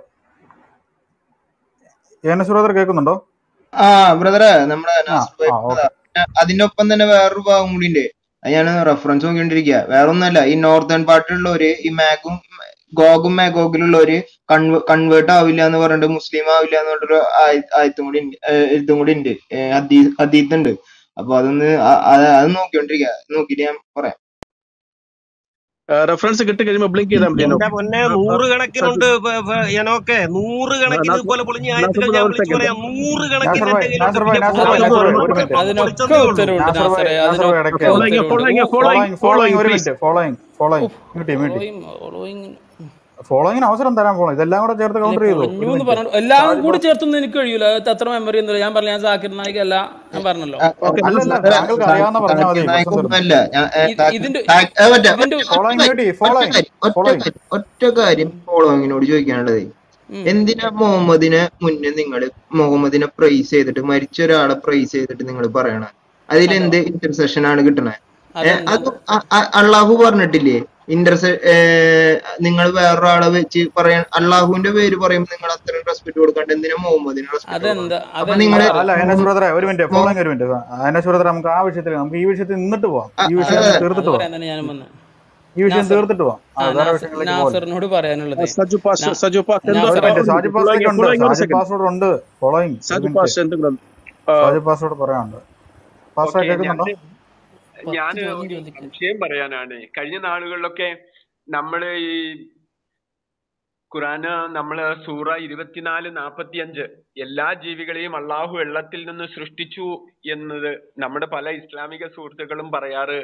[SPEAKER 7] N S brother കേൾക്കുന്നുണ്ടോ
[SPEAKER 10] ആ ബ്രദറെ നമ്മുടെ
[SPEAKER 7] ആ
[SPEAKER 10] നാസർ ഭായി
[SPEAKER 7] ആ
[SPEAKER 10] പറഞ്ഞതാ
[SPEAKER 7] ഓക്കെ
[SPEAKER 10] പിന്നെ അതിന്റെ ഒപ്പം തന്നെ വേറൊരു ഭാഗം കൂടി ഉണ്ട് അത് ഞാൻ റെഫറൻസ് നോക്കിക്കൊണ്ടിരിക്കുക വേറെ ഒന്നല്ല ഈ നോർത്തേൺ പാർട്ടിലുള്ളവര് ഈ മാഗും ഗോഗും മാഗോഗിലുള്ളവര് കൺവ കൺവേർട്ട് ആവില്ല എന്ന് പറഞ്ഞിട്ട് മുസ്ലിം ആവില്ല എന്ന് പറഞ്ഞിട്ടൊരു ആയ- ആയത്തും കൂടി ഉണ്ട് ഏഹ് ഇതും കൂടി ഉണ്ട് ഏഹ് ഹദീ- ഹദീത്ത് ഉണ്ട് അപ്പൊ അതൊന്ന് ആ- അത് അത് നോക്കിക്കൊണ്ടിരിക്കുക നോക്കിയിട്ട് ഞാൻ പറയാം
[SPEAKER 6] റെഫറൻസ് കിട്ടി കഴിയുമ്പോൾ ബ്ലിങ്ക് ചെയ്താൽ മതി
[SPEAKER 9] എന്റെ പൊന്നെ നൂറുകണക്കിനുണ്ട്
[SPEAKER 6] സജു
[SPEAKER 9] ഫ- ഫ- എനോക്കെ നൂറുകണക്കിന്
[SPEAKER 6] നാസർ
[SPEAKER 9] ഇതുപോലെ പൊളിഞ്ഞ
[SPEAKER 6] നാസർ
[SPEAKER 9] ആയത്തുകൾ
[SPEAKER 6] ബ്രദർ
[SPEAKER 9] ഞാൻ
[SPEAKER 6] ഒരു
[SPEAKER 9] വിളിച്ചു
[SPEAKER 6] സെക്കൻഡ്
[SPEAKER 9] പറയാം നൂറുകണക്കിന്
[SPEAKER 7] നാസർ
[SPEAKER 9] എന്റെ
[SPEAKER 7] ഭായ് നാസർ
[SPEAKER 9] കയ്യിലുണ്ട്
[SPEAKER 7] ഭായ്
[SPEAKER 9] പിന്നെ
[SPEAKER 7] നാസർ ഭായ് നാസർ ഭായ്
[SPEAKER 9] പൊളിച്ചതേ ഉള്ളൂ
[SPEAKER 7] ഒരു മിനിറ്റ്
[SPEAKER 1] അതിനൊക്കെ
[SPEAKER 9] പൊളിച്ചതേ ഉള്ളൂ
[SPEAKER 1] ഉത്തരവുണ്ട്
[SPEAKER 7] നാസർ ഭായ്
[SPEAKER 1] നാസറെ
[SPEAKER 7] നാസർ ഭായ്
[SPEAKER 1] അതിനൊക്കെ
[SPEAKER 7] ഇടയ്ക്ക്
[SPEAKER 6] ഫോളോയിങ്
[SPEAKER 1] ഉത്തരവുണ്ട്
[SPEAKER 6] ഫോളോയിങ്
[SPEAKER 7] ഫോ
[SPEAKER 6] ഫോളോയിങ്
[SPEAKER 7] ഫോളോയിങ്
[SPEAKER 6] ഫോളോയിങ്
[SPEAKER 7] ഫോളോയിങ് ഒരു
[SPEAKER 6] പ്ലീസ്
[SPEAKER 7] മിനിറ്റ് ഫോളോയിങ് ഫോളോയിങ്
[SPEAKER 1] ഉഫ്,
[SPEAKER 7] മ്യൂട്ടി മ്യൂട്ടി
[SPEAKER 1] ഫോളോയിങ് ഫോളോയിങ്
[SPEAKER 7] ഫോളോയിങ്ങിന് അവസരം തരാൻ പോകണം ഇതെല്ലാം കൂടെ ചേർത്ത്
[SPEAKER 1] അല്ലെ
[SPEAKER 7] കൗണ്ടർ ചെയ്തു ഒരു
[SPEAKER 1] പൊന്നു എന്ന്
[SPEAKER 7] മിനിറ്റ്
[SPEAKER 1] പറഞ്ഞു എല്ലാം
[SPEAKER 7] സാജി
[SPEAKER 1] കൂടി
[SPEAKER 7] പാസ്റ്റർ
[SPEAKER 1] ചേർത്തൊന്നും എനിക്ക് കഴിയൂല അത് അത്ര മെമ്മറി ഒന്നുമില്ല ഞാൻ പറഞ്ഞു ഞാൻ സാക്കിർ നായിക അല്ല ഞാൻ പറഞ്ഞല്ലോ
[SPEAKER 6] ഓക്കെ
[SPEAKER 7] അല്ലല്ല
[SPEAKER 6] മനസ്സിലായി
[SPEAKER 7] താങ്കൾക്ക് അറിയാവുന്ന പറഞ്ഞാൽ മതി പ്രശ്നം തീർന്നു
[SPEAKER 10] നായകൊന്നുമല്ല ഞാൻ ഏഹ്,
[SPEAKER 1] ഇത്
[SPEAKER 10] താ-
[SPEAKER 1] ഇതിന്റെ
[SPEAKER 10] താ- ഏഹ് മറ്റേ
[SPEAKER 1] ഇതിന്റെ
[SPEAKER 10] ഒറ്റ ഒറ്റ
[SPEAKER 7] ഫോളോയിങ്
[SPEAKER 10] കാര്യം
[SPEAKER 7] മ്യൂട്ടി
[SPEAKER 10] ഒറ്റ
[SPEAKER 7] ഫോളോയിങ്
[SPEAKER 10] കാര്യം ഒറ്റ
[SPEAKER 7] ഫോളോയിങ്
[SPEAKER 10] കാര്യം ഒറ്റ കാര്യം ഫോളോവിങ്ങിനോട് ചോദിക്കാനുള്ളത്
[SPEAKER 1] ഉം.
[SPEAKER 10] എന്തിനാ മുഹമ്മദിനെ മുന്നേ നിങ്ങൾ മുഹമ്മദിനെ പ്രൈസ് ചെയ്തിട്ട് മരിച്ച ഒരാളെ പ്രൈസ് ചെയ്തിട്ട് നിങ്ങൾ പറയണത് അതിൽ
[SPEAKER 1] അതോ
[SPEAKER 10] എന്ത് ഇന്റർസെഷൻ ആണ് കിട്ടണത് ഏഹ്
[SPEAKER 1] അതെന്താ
[SPEAKER 10] അത് അ- അ- അള്ളാഹു പറഞ്ഞിട്ടില്ലേ ഇന്റർസെ നിങ്ങൾ വേറൊരാളെ വെച്ച് പറയാൻ അള്ളാഹുവിന്റെ പേര് പറയുമ്പോൾ നിങ്ങൾ അത്രയും റെസ്പെക്ട് കൊടുക്കാണ്ട് എന്തിനാ മുഹമ്മദിന് റെസ്പെക്ട് കൊടുക്കണം
[SPEAKER 1] അതെന്താ
[SPEAKER 10] അപ്പൊ
[SPEAKER 1] അതെന്താ
[SPEAKER 10] നിങ്ങള്
[SPEAKER 7] അല്ല അല്ല എൻ എസ്
[SPEAKER 10] മുഹമ്മദ്
[SPEAKER 7] ബ്രദറെ ഒരു മിനിറ്റ്
[SPEAKER 10] മു-
[SPEAKER 7] ഫോളോയിങ് ഒരു മിനിറ്റ് എൻ എസ് ബ്രദറെ നമുക്ക് ആ വിഷയത്തിൽ നമുക്ക് ഈ വിഷയത്തിൽ നിന്നിട്ട് പോവാം
[SPEAKER 10] അ-
[SPEAKER 7] ഈ വിഷയം
[SPEAKER 10] അതെ
[SPEAKER 7] അങ്ങ്
[SPEAKER 1] അത്
[SPEAKER 7] തീർത്തിട്ട് പോവാം
[SPEAKER 1] പറയാൻ തന്നെ ഞാനും വന്നത്
[SPEAKER 7] ഈ വിഷയം
[SPEAKER 1] നാസർ
[SPEAKER 7] തീർത്തിട്ട് പോവാം
[SPEAKER 1] ആ
[SPEAKER 7] അത് വേറെ
[SPEAKER 1] നാസർ
[SPEAKER 7] വിഷയങ്ങളിലേക്ക് പോകല്ലേ
[SPEAKER 1] നാസറിനോട് പറയാനുള്ളത്
[SPEAKER 6] സജു പാസ്
[SPEAKER 1] നാ-
[SPEAKER 6] സജു പാസ് എന്താ
[SPEAKER 7] ഒരു
[SPEAKER 1] നാസറെ
[SPEAKER 7] മിനിറ്റ്
[SPEAKER 6] ഒരു
[SPEAKER 7] സാജി
[SPEAKER 6] മിനിറ്റ് ഫോളോയിങ്
[SPEAKER 7] പാസ്റ്റേക്ക് ഉണ്ട്
[SPEAKER 6] ഫോളോയിങ് ഒരു
[SPEAKER 7] സാജി
[SPEAKER 6] സെക്കൻഡ്
[SPEAKER 7] പാസ്റ്റോട് ഉണ്ട് ഫോളോയിങ് ഒരു
[SPEAKER 6] സജു
[SPEAKER 7] മിനിറ്റ്
[SPEAKER 6] പാസ് എന്തെങ്കിലും
[SPEAKER 7] സാജി പാസ്റ്റോട് പറയാനുണ്ട് പാസ്റ്റർ
[SPEAKER 11] ഓക്കെ
[SPEAKER 7] കേൾക്കുന്നുണ്ടോ
[SPEAKER 11] ഞാന്
[SPEAKER 1] പത്ത്
[SPEAKER 11] ഞാന്
[SPEAKER 1] ചോദ്യം
[SPEAKER 11] ഒരു
[SPEAKER 1] ചോദിക്കാൻ
[SPEAKER 11] സംശയം പറയാനാണ് കഴിഞ്ഞ നാളുകളിലൊക്കെ നമ്മള് ഈ ഖുറാന് നമ്മള് സൂറ ഇരുപത്തിനാല് നാപ്പത്തിയഞ്ച് എല്ലാ ജീവികളെയും അള്ളാഹു വെള്ളത്തിൽ നിന്ന് സൃഷ്ടിച്ചു എന്നത് നമ്മുടെ പല ഇസ്ലാമിക സുഹൃത്തുക്കളും പറയാറ്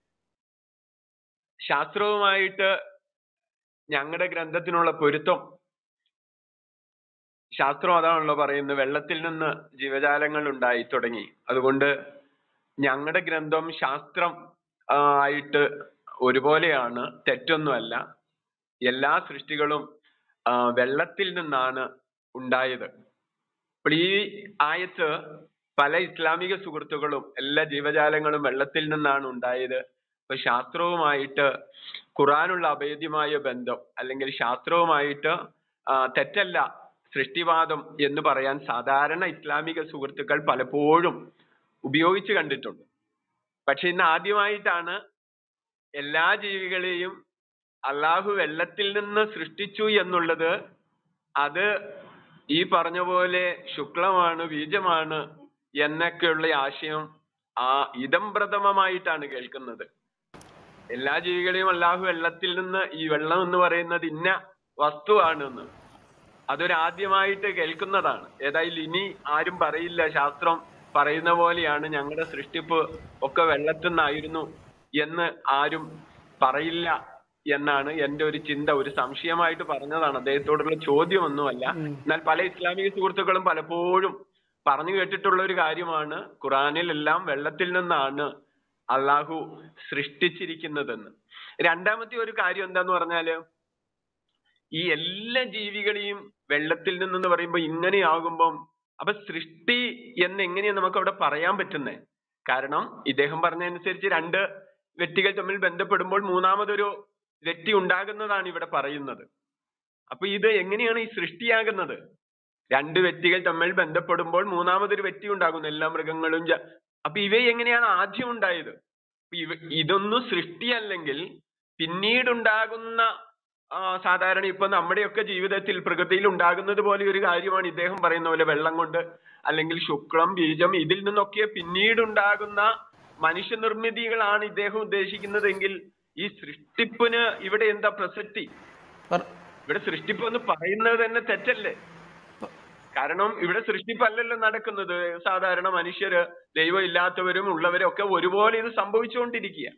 [SPEAKER 11] ശാസ്ത്രവുമായിട്ട് ഞങ്ങളുടെ ഗ്രന്ഥത്തിനുള്ള പൊരുത്തം ശാസ്ത്രം അതാണല്ലോ പറയുന്നത് വെള്ളത്തിൽ നിന്ന് ജീവജാലങ്ങൾ ഉണ്ടായി തുടങ്ങി അതുകൊണ്ട് ഞങ്ങളുടെ ഗ്രന്ഥം ശാസ്ത്രം ആ, ആയിട്ട് ഒരുപോലെയാണ് തെറ്റൊന്നുമല്ല എല്ലാ സൃഷ്ടികളും ആ, വെള്ളത്തിൽ നിന്നാണ് ഉണ്ടായത് അപ്പോൾ ഈ ആയത്ത് പല ഇസ്ലാമിക സുഹൃത്തുക്കളും എല്ലാ ജീവജാലങ്ങളും വെള്ളത്തിൽ നിന്നാണ് ഉണ്ടായത് അപ്പൊ ശാസ്ത്രവുമായിട്ട് ഖുറാനുള്ള അഭേദ്യമായ ബന്ധം അല്ലെങ്കിൽ ശാസ്ത്രവുമായിട്ട് ആ, തെറ്റല്ല സൃഷ്ടിവാദം എന്ന് പറയാൻ സാധാരണ ഇസ്ലാമിക സുഹൃത്തുക്കൾ പലപ്പോഴും ഉപയോഗിച്ച് കണ്ടിട്ടുണ്ട് പക്ഷെ ഇന്ന് ആദ്യമായിട്ടാണ് എല്ലാ ജീവികളെയും അള്ളാഹു വെള്ളത്തിൽ നിന്ന് സൃഷ്ടിച്ചു എന്നുള്ളത് അത് ഈ പറഞ്ഞ പോലെ ശുക്ലമാണ് ബീജമാണ് എന്നൊക്കെയുള്ള ആശയം ആ ഇതംപ്രഥമമായിട്ടാണ് കേൾക്കുന്നത് എല്ലാ ജീവികളെയും അള്ളാഹു വെള്ളത്തിൽ നിന്ന് ഈ വെള്ളം എന്ന് പറയുന്നത് ഇന്ന വസ്തുവാണെന്ന് അതൊരാദ്യമായിട്ട് കേൾക്കുന്നതാണ് ഏതായാലും ഇനി ആരും പറയില്ല ശാസ്ത്രം പറയുന്ന പോലെയാണ് ഞങ്ങളുടെ സൃഷ്ടിപ്പ് ഒക്കെ വെള്ളത്തിൽ നിന്നായിരുന്നു എന്ന് ആരും പറയില്ല എന്നാണ് എന്റെ ഒരു ചിന്ത ഒരു സംശയമായിട്ട് പറഞ്ഞതാണ് അദ്ദേഹത്തോടുള്ള ചോദ്യമൊന്നുമല്ല എന്നാൽ പല ഇസ്ലാമിക സുഹൃത്തുക്കളും പലപ്പോഴും പറഞ്ഞു കേട്ടിട്ടുള്ള ഒരു കാര്യമാണ് ഖുറാനിലെല്ലാം വെള്ളത്തിൽ നിന്നാണ് അള്ളാഹു സൃഷ്ടിച്ചിരിക്കുന്നതെന്ന് രണ്ടാമത്തെ ഒരു കാര്യം എന്താന്ന് പറഞ്ഞാല് ഈ എല്ലാ ജീവികളെയും വെള്ളത്തിൽ നിന്നെന്ന് പറയുമ്പോൾ ഇങ്ങനെയാകുമ്പം അപ്പൊ സൃഷ്ടി എന്ന് എങ്ങനെയാ നമുക്ക് അവിടെ പറയാൻ പറ്റുന്നേ കാരണം ഇദ്ദേഹം പറഞ്ഞതനുസരിച്ച് രണ്ട് വ്യക്തികൾ തമ്മിൽ ബന്ധപ്പെടുമ്പോൾ മൂന്നാമതൊരു വ്യക്തി ഉണ്ടാകുന്നതാണ് ഇവിടെ പറയുന്നത് അപ്പൊ ഇത് എങ്ങനെയാണ് ഈ സൃഷ്ടിയാകുന്നത് രണ്ട് വ്യക്തികൾ തമ്മിൽ ബന്ധപ്പെടുമ്പോൾ മൂന്നാമതൊരു വ്യക്തി ഉണ്ടാകുന്നു എല്ലാ മൃഗങ്ങളും ജ- അപ്പൊ ഇവ എങ്ങനെയാണ് ആദ്യം ഉണ്ടായത് അപ്പൊ ഇവ ഇതൊന്നും സൃഷ്ടിയല്ലെങ്കിൽ പിന്നീടുണ്ടാകുന്ന ആ, സാധാരണ ഇപ്പൊ നമ്മുടെയൊക്കെ ജീവിതത്തിൽ പ്രകൃതിയിൽ ഉണ്ടാകുന്നത് പോലെ ഒരു കാര്യമാണ് ഇദ്ദേഹം പറയുന്ന പോലെ വെള്ളം കൊണ്ട് അല്ലെങ്കിൽ ശുക്ലം ബീജം ഇതിൽ നിന്നൊക്കെ പിന്നീടുണ്ടാകുന്ന മനുഷ്യനിർമ്മിതികളാണ് ഇദ്ദേഹം ഉദ്ദേശിക്കുന്നതെങ്കിൽ ഈ സൃഷ്ടിപ്പിന് ഇവിടെ എന്താ പ്രസക്തി
[SPEAKER 1] പറ-
[SPEAKER 11] ഇവിടെ സൃഷ്ടിപ്പ് എന്ന് പറയുന്നത് തന്നെ തെറ്റല്ലേ കാരണം ഇവിടെ സൃഷ്ടിപ്പല്ലല്ലോ നടക്കുന്നത് സാധാരണ മനുഷ്യര് ദൈവം ഇല്ലാത്തവരും ഉള്ളവരും ഒക്കെ ഒരുപോലെ ഇത് സംഭവിച്ചുകൊണ്ടിരിക്കുക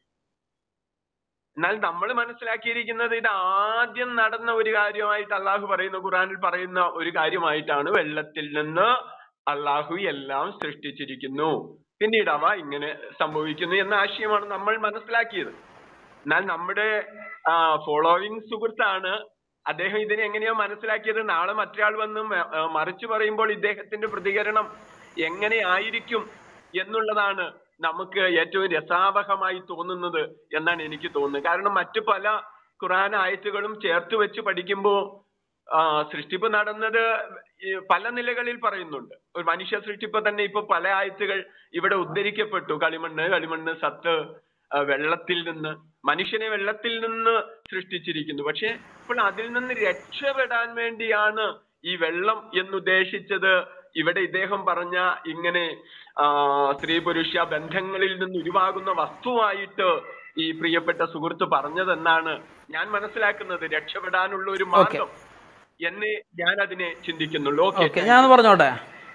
[SPEAKER 11] എന്നാൽ നമ്മൾ മനസ്സിലാക്കിയിരിക്കുന്നത് ഇത് ആദ്യം നടന്ന ഒരു കാര്യമായിട്ട് അള്ളാഹു പറയുന്ന ഖുറാനിൽ പറയുന്ന ഒരു കാര്യമായിട്ടാണ് വെള്ളത്തിൽ നിന്ന് അള്ളാഹു എല്ലാം സൃഷ്ടിച്ചിരിക്കുന്നു പിന്നീട് അവ ഇങ്ങനെ സംഭവിക്കുന്നു എന്ന ആശയമാണ് നമ്മൾ മനസ്സിലാക്കിയത് എന്നാൽ നമ്മുടെ ഫോളോവിങ് സുഹൃത്താണ് അദ്ദേഹം ഇതിനെ എങ്ങനെയാ മനസ്സിലാക്കിയത് നാളെ മറ്റൊരാൾ വന്ന് മ- ആ, മറിച്ച് പറയുമ്പോൾ ഇദ്ദേഹത്തിന്റെ പ്രതികരണം എങ്ങനെ ആയിരിക്കും എന്നുള്ളതാണ് നമുക്ക് ഏറ്റവും രസാവഹമായി തോന്നുന്നത് എന്നാണ് എനിക്ക് തോന്നുന്നത് കാരണം മറ്റു പല ഖുറാൻ ആയത്തുകളും ചേർത്ത് വെച്ച് പഠിക്കുമ്പോൾ ആ, സൃഷ്ടിപ്പ് നടന്നത് ഈ പല നിലകളിൽ പറയുന്നുണ്ട് ഒരു മനുഷ്യ സൃഷ്ടിപ്പ് തന്നെ ഇപ്പൊ പല ആയത്തുകൾ ഇവിടെ ഉദ്ധരിക്കപ്പെട്ടു കളിമണ്ണ് കളിമണ്ണ് സത്ത് ആ, വെള്ളത്തിൽ നിന്ന് മനുഷ്യനെ വെള്ളത്തിൽ നിന്ന് സൃഷ്ടിച്ചിരിക്കുന്നു പക്ഷെ ഇപ്പോൾ അതിൽ നിന്ന് രക്ഷപ്പെടാൻ വേണ്ടിയാണ് ഈ വെള്ളം എന്നുദ്ദേശിച്ചത് ഇവിടെ ഇദ്ദേഹം പറഞ്ഞ ഇങ്ങനെ ആ, സ്ത്രീ പുരുഷ ബന്ധങ്ങളിൽ നിന്ന് ഉരുവാകുന്ന വസ്തുവായിട്ട് ഈ പ്രിയപ്പെട്ട സുഹൃത്ത് പറഞ്ഞതെന്നാണ് ഞാൻ മനസ്സിലാക്കുന്നത് രക്ഷപ്പെടാനുള്ള ഒരു മാർഗം എന്ന് ഞാൻ അതിനെ ചിന്തിക്കുന്നുള്ളൂ ഓക്കെ
[SPEAKER 1] ഓക്കെ ഞാൻ പറഞ്ഞോട്ടെ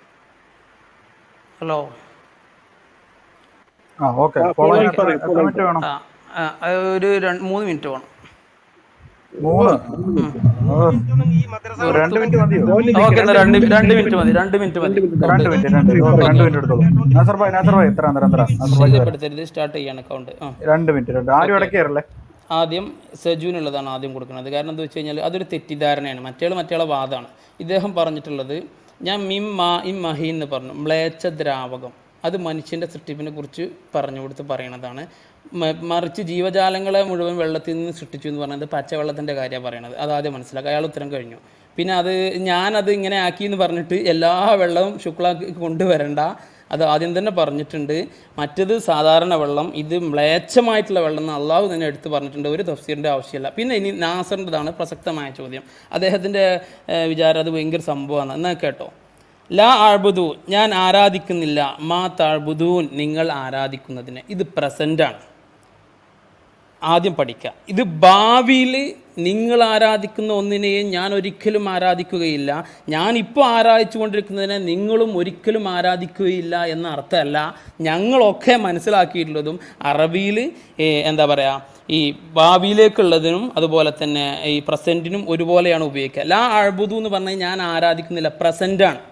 [SPEAKER 1] ഹലോ
[SPEAKER 7] ആ ഓക്കെ
[SPEAKER 6] ആ,
[SPEAKER 7] ഫോളോ
[SPEAKER 6] ഫോളോയിങ്
[SPEAKER 7] എത്ര
[SPEAKER 6] പറയൂ,
[SPEAKER 7] എത്ര
[SPEAKER 6] ഫോളോയിങ്
[SPEAKER 7] മിനിറ്റ് വേണം
[SPEAKER 1] ആ ആ, അത് ഒരു രണ്ട് മൂന്ന് മിനിറ്റ് വേണം
[SPEAKER 7] മൂന്ന്
[SPEAKER 1] ഉം.
[SPEAKER 7] ഓ, ഒരു രണ്ട് മിനിറ്റ് മതിയോ
[SPEAKER 1] ഓക്കെ എന്നാ രണ്ട് രണ്ട് മിനിറ്റ് മതി രണ്ട് മിനിറ്റ് മതി
[SPEAKER 7] രണ്ട് മിനിറ്റ് രണ്ട് ഓക്കെ രണ്ട് മിനിറ്റ് എടുത്തോളൂ നാസർ ഭായ് നാസർ ഭായ് എത്ര എത്ര എത്ര നാസർ ഭായ്
[SPEAKER 1] ശല്യപ്പെടുത്തരുത് സ്റ്റാർട്ട് ചെയ്യാണ് അക്കൗണ്ട് ആ
[SPEAKER 7] രണ്ട് മിനിറ്റ് രണ്ട് ആരും ഇടയ്ക്ക് കയറല്ലേ
[SPEAKER 1] ആദ്യം സജുവിനുള്ളതാണ് ആദ്യം കൊടുക്കുന്നത് കാരണം എന്താ വെച്ച് കഴിഞ്ഞാൽ അതൊരു തെറ്റിദ്ധാരണയാണ് മറ്റേയാൾ മറ്റേയാളെ വാദമാണ് ഇദ്ദേഹം പറഞ്ഞിട്ടുള്ളത് ഞാൻ മിം മാ ഇം മഹി എന്ന് പറഞ്ഞു മ്ലേച്ഛ ദ്രാവകം അത് മനുഷ്യൻ്റെ സൃഷ്ടിപ്പിനെ കുറിച്ച് പറഞ്ഞു കൊടുത്ത് പറയണതാണ് മ- മറിച്ച് ജീവജാലങ്ങളെ മുഴുവൻ വെള്ളത്തിൽ നിന്ന് സൃഷ്ടിച്ചു എന്ന് പറയുന്നത് പച്ചവെള്ളത്തിൻ്റെ കാര്യമാണ് പറയണത് അത് ആദ്യം മനസ്സിലാക്കുക അയാൾ ഉത്തരം കഴിഞ്ഞു പിന്നെ അത് ഞാനത് ഇങ്ങനെ ആക്കി എന്ന് പറഞ്ഞിട്ട് എല്ലാ വെള്ളവും ശുക്ലാക്കി കൊണ്ടുവരണ്ട അത് ആദ്യം തന്നെ പറഞ്ഞിട്ടുണ്ട് മറ്റത് സാധാരണ വെള്ളം ഇത് മ്ലേച്ഛമായിട്ടുള്ള വെള്ളം എന്ന് അള്ളാഹു തന്നെ എടുത്ത് പറഞ്ഞിട്ടുണ്ട് ഒരു തഫ്സീറിൻ്റെ ആവശ്യമില്ല പിന്നെ ഇനി നാസറിൻ്റെതാണ് പ്രസക്തമായ ചോദ്യം അദ്ദേഹത്തിൻ്റെ ഏഹ്, വിചാരം അത് ഭയങ്കര സംഭവമാണ് എന്നാൽ കേട്ടോ ലാ ആഴ്ബുദു ഞാൻ ആരാധിക്കുന്നില്ല മാ താഴ്ബുദൂൻ നിങ്ങൾ ആരാധിക്കുന്നതിന് ഇത് പ്രസൻ്റാണ് ആദ്യം പഠിക്കുക ഇത് ഭാവിയിൽ നിങ്ങൾ ആരാധിക്കുന്ന ഒന്നിനെയും ഞാൻ ഒരിക്കലും ആരാധിക്കുകയില്ല ഞാൻ ഇപ്പോൾ ആരാധിച്ചു കൊണ്ടിരിക്കുന്നതിനെ നിങ്ങളും ഒരിക്കലും ആരാധിക്കുകയില്ല എന്ന അർത്ഥമല്ല ഞങ്ങളൊക്കെ മനസ്സിലാക്കിയിട്ടുള്ളതും അറബിയിൽ എന്താ പറയുക ഈ ഭാവിയിലേക്കുള്ളതിനും അതുപോലെ തന്നെ ഈ പ്രസൻറ്റിനും ഒരുപോലെയാണ് ഉപയോഗിക്കുക ലാ അഴുബുദു എന്ന് പറഞ്ഞാൽ ഞാൻ ആരാധിക്കുന്നില്ല പ്രസൻ്റാണ്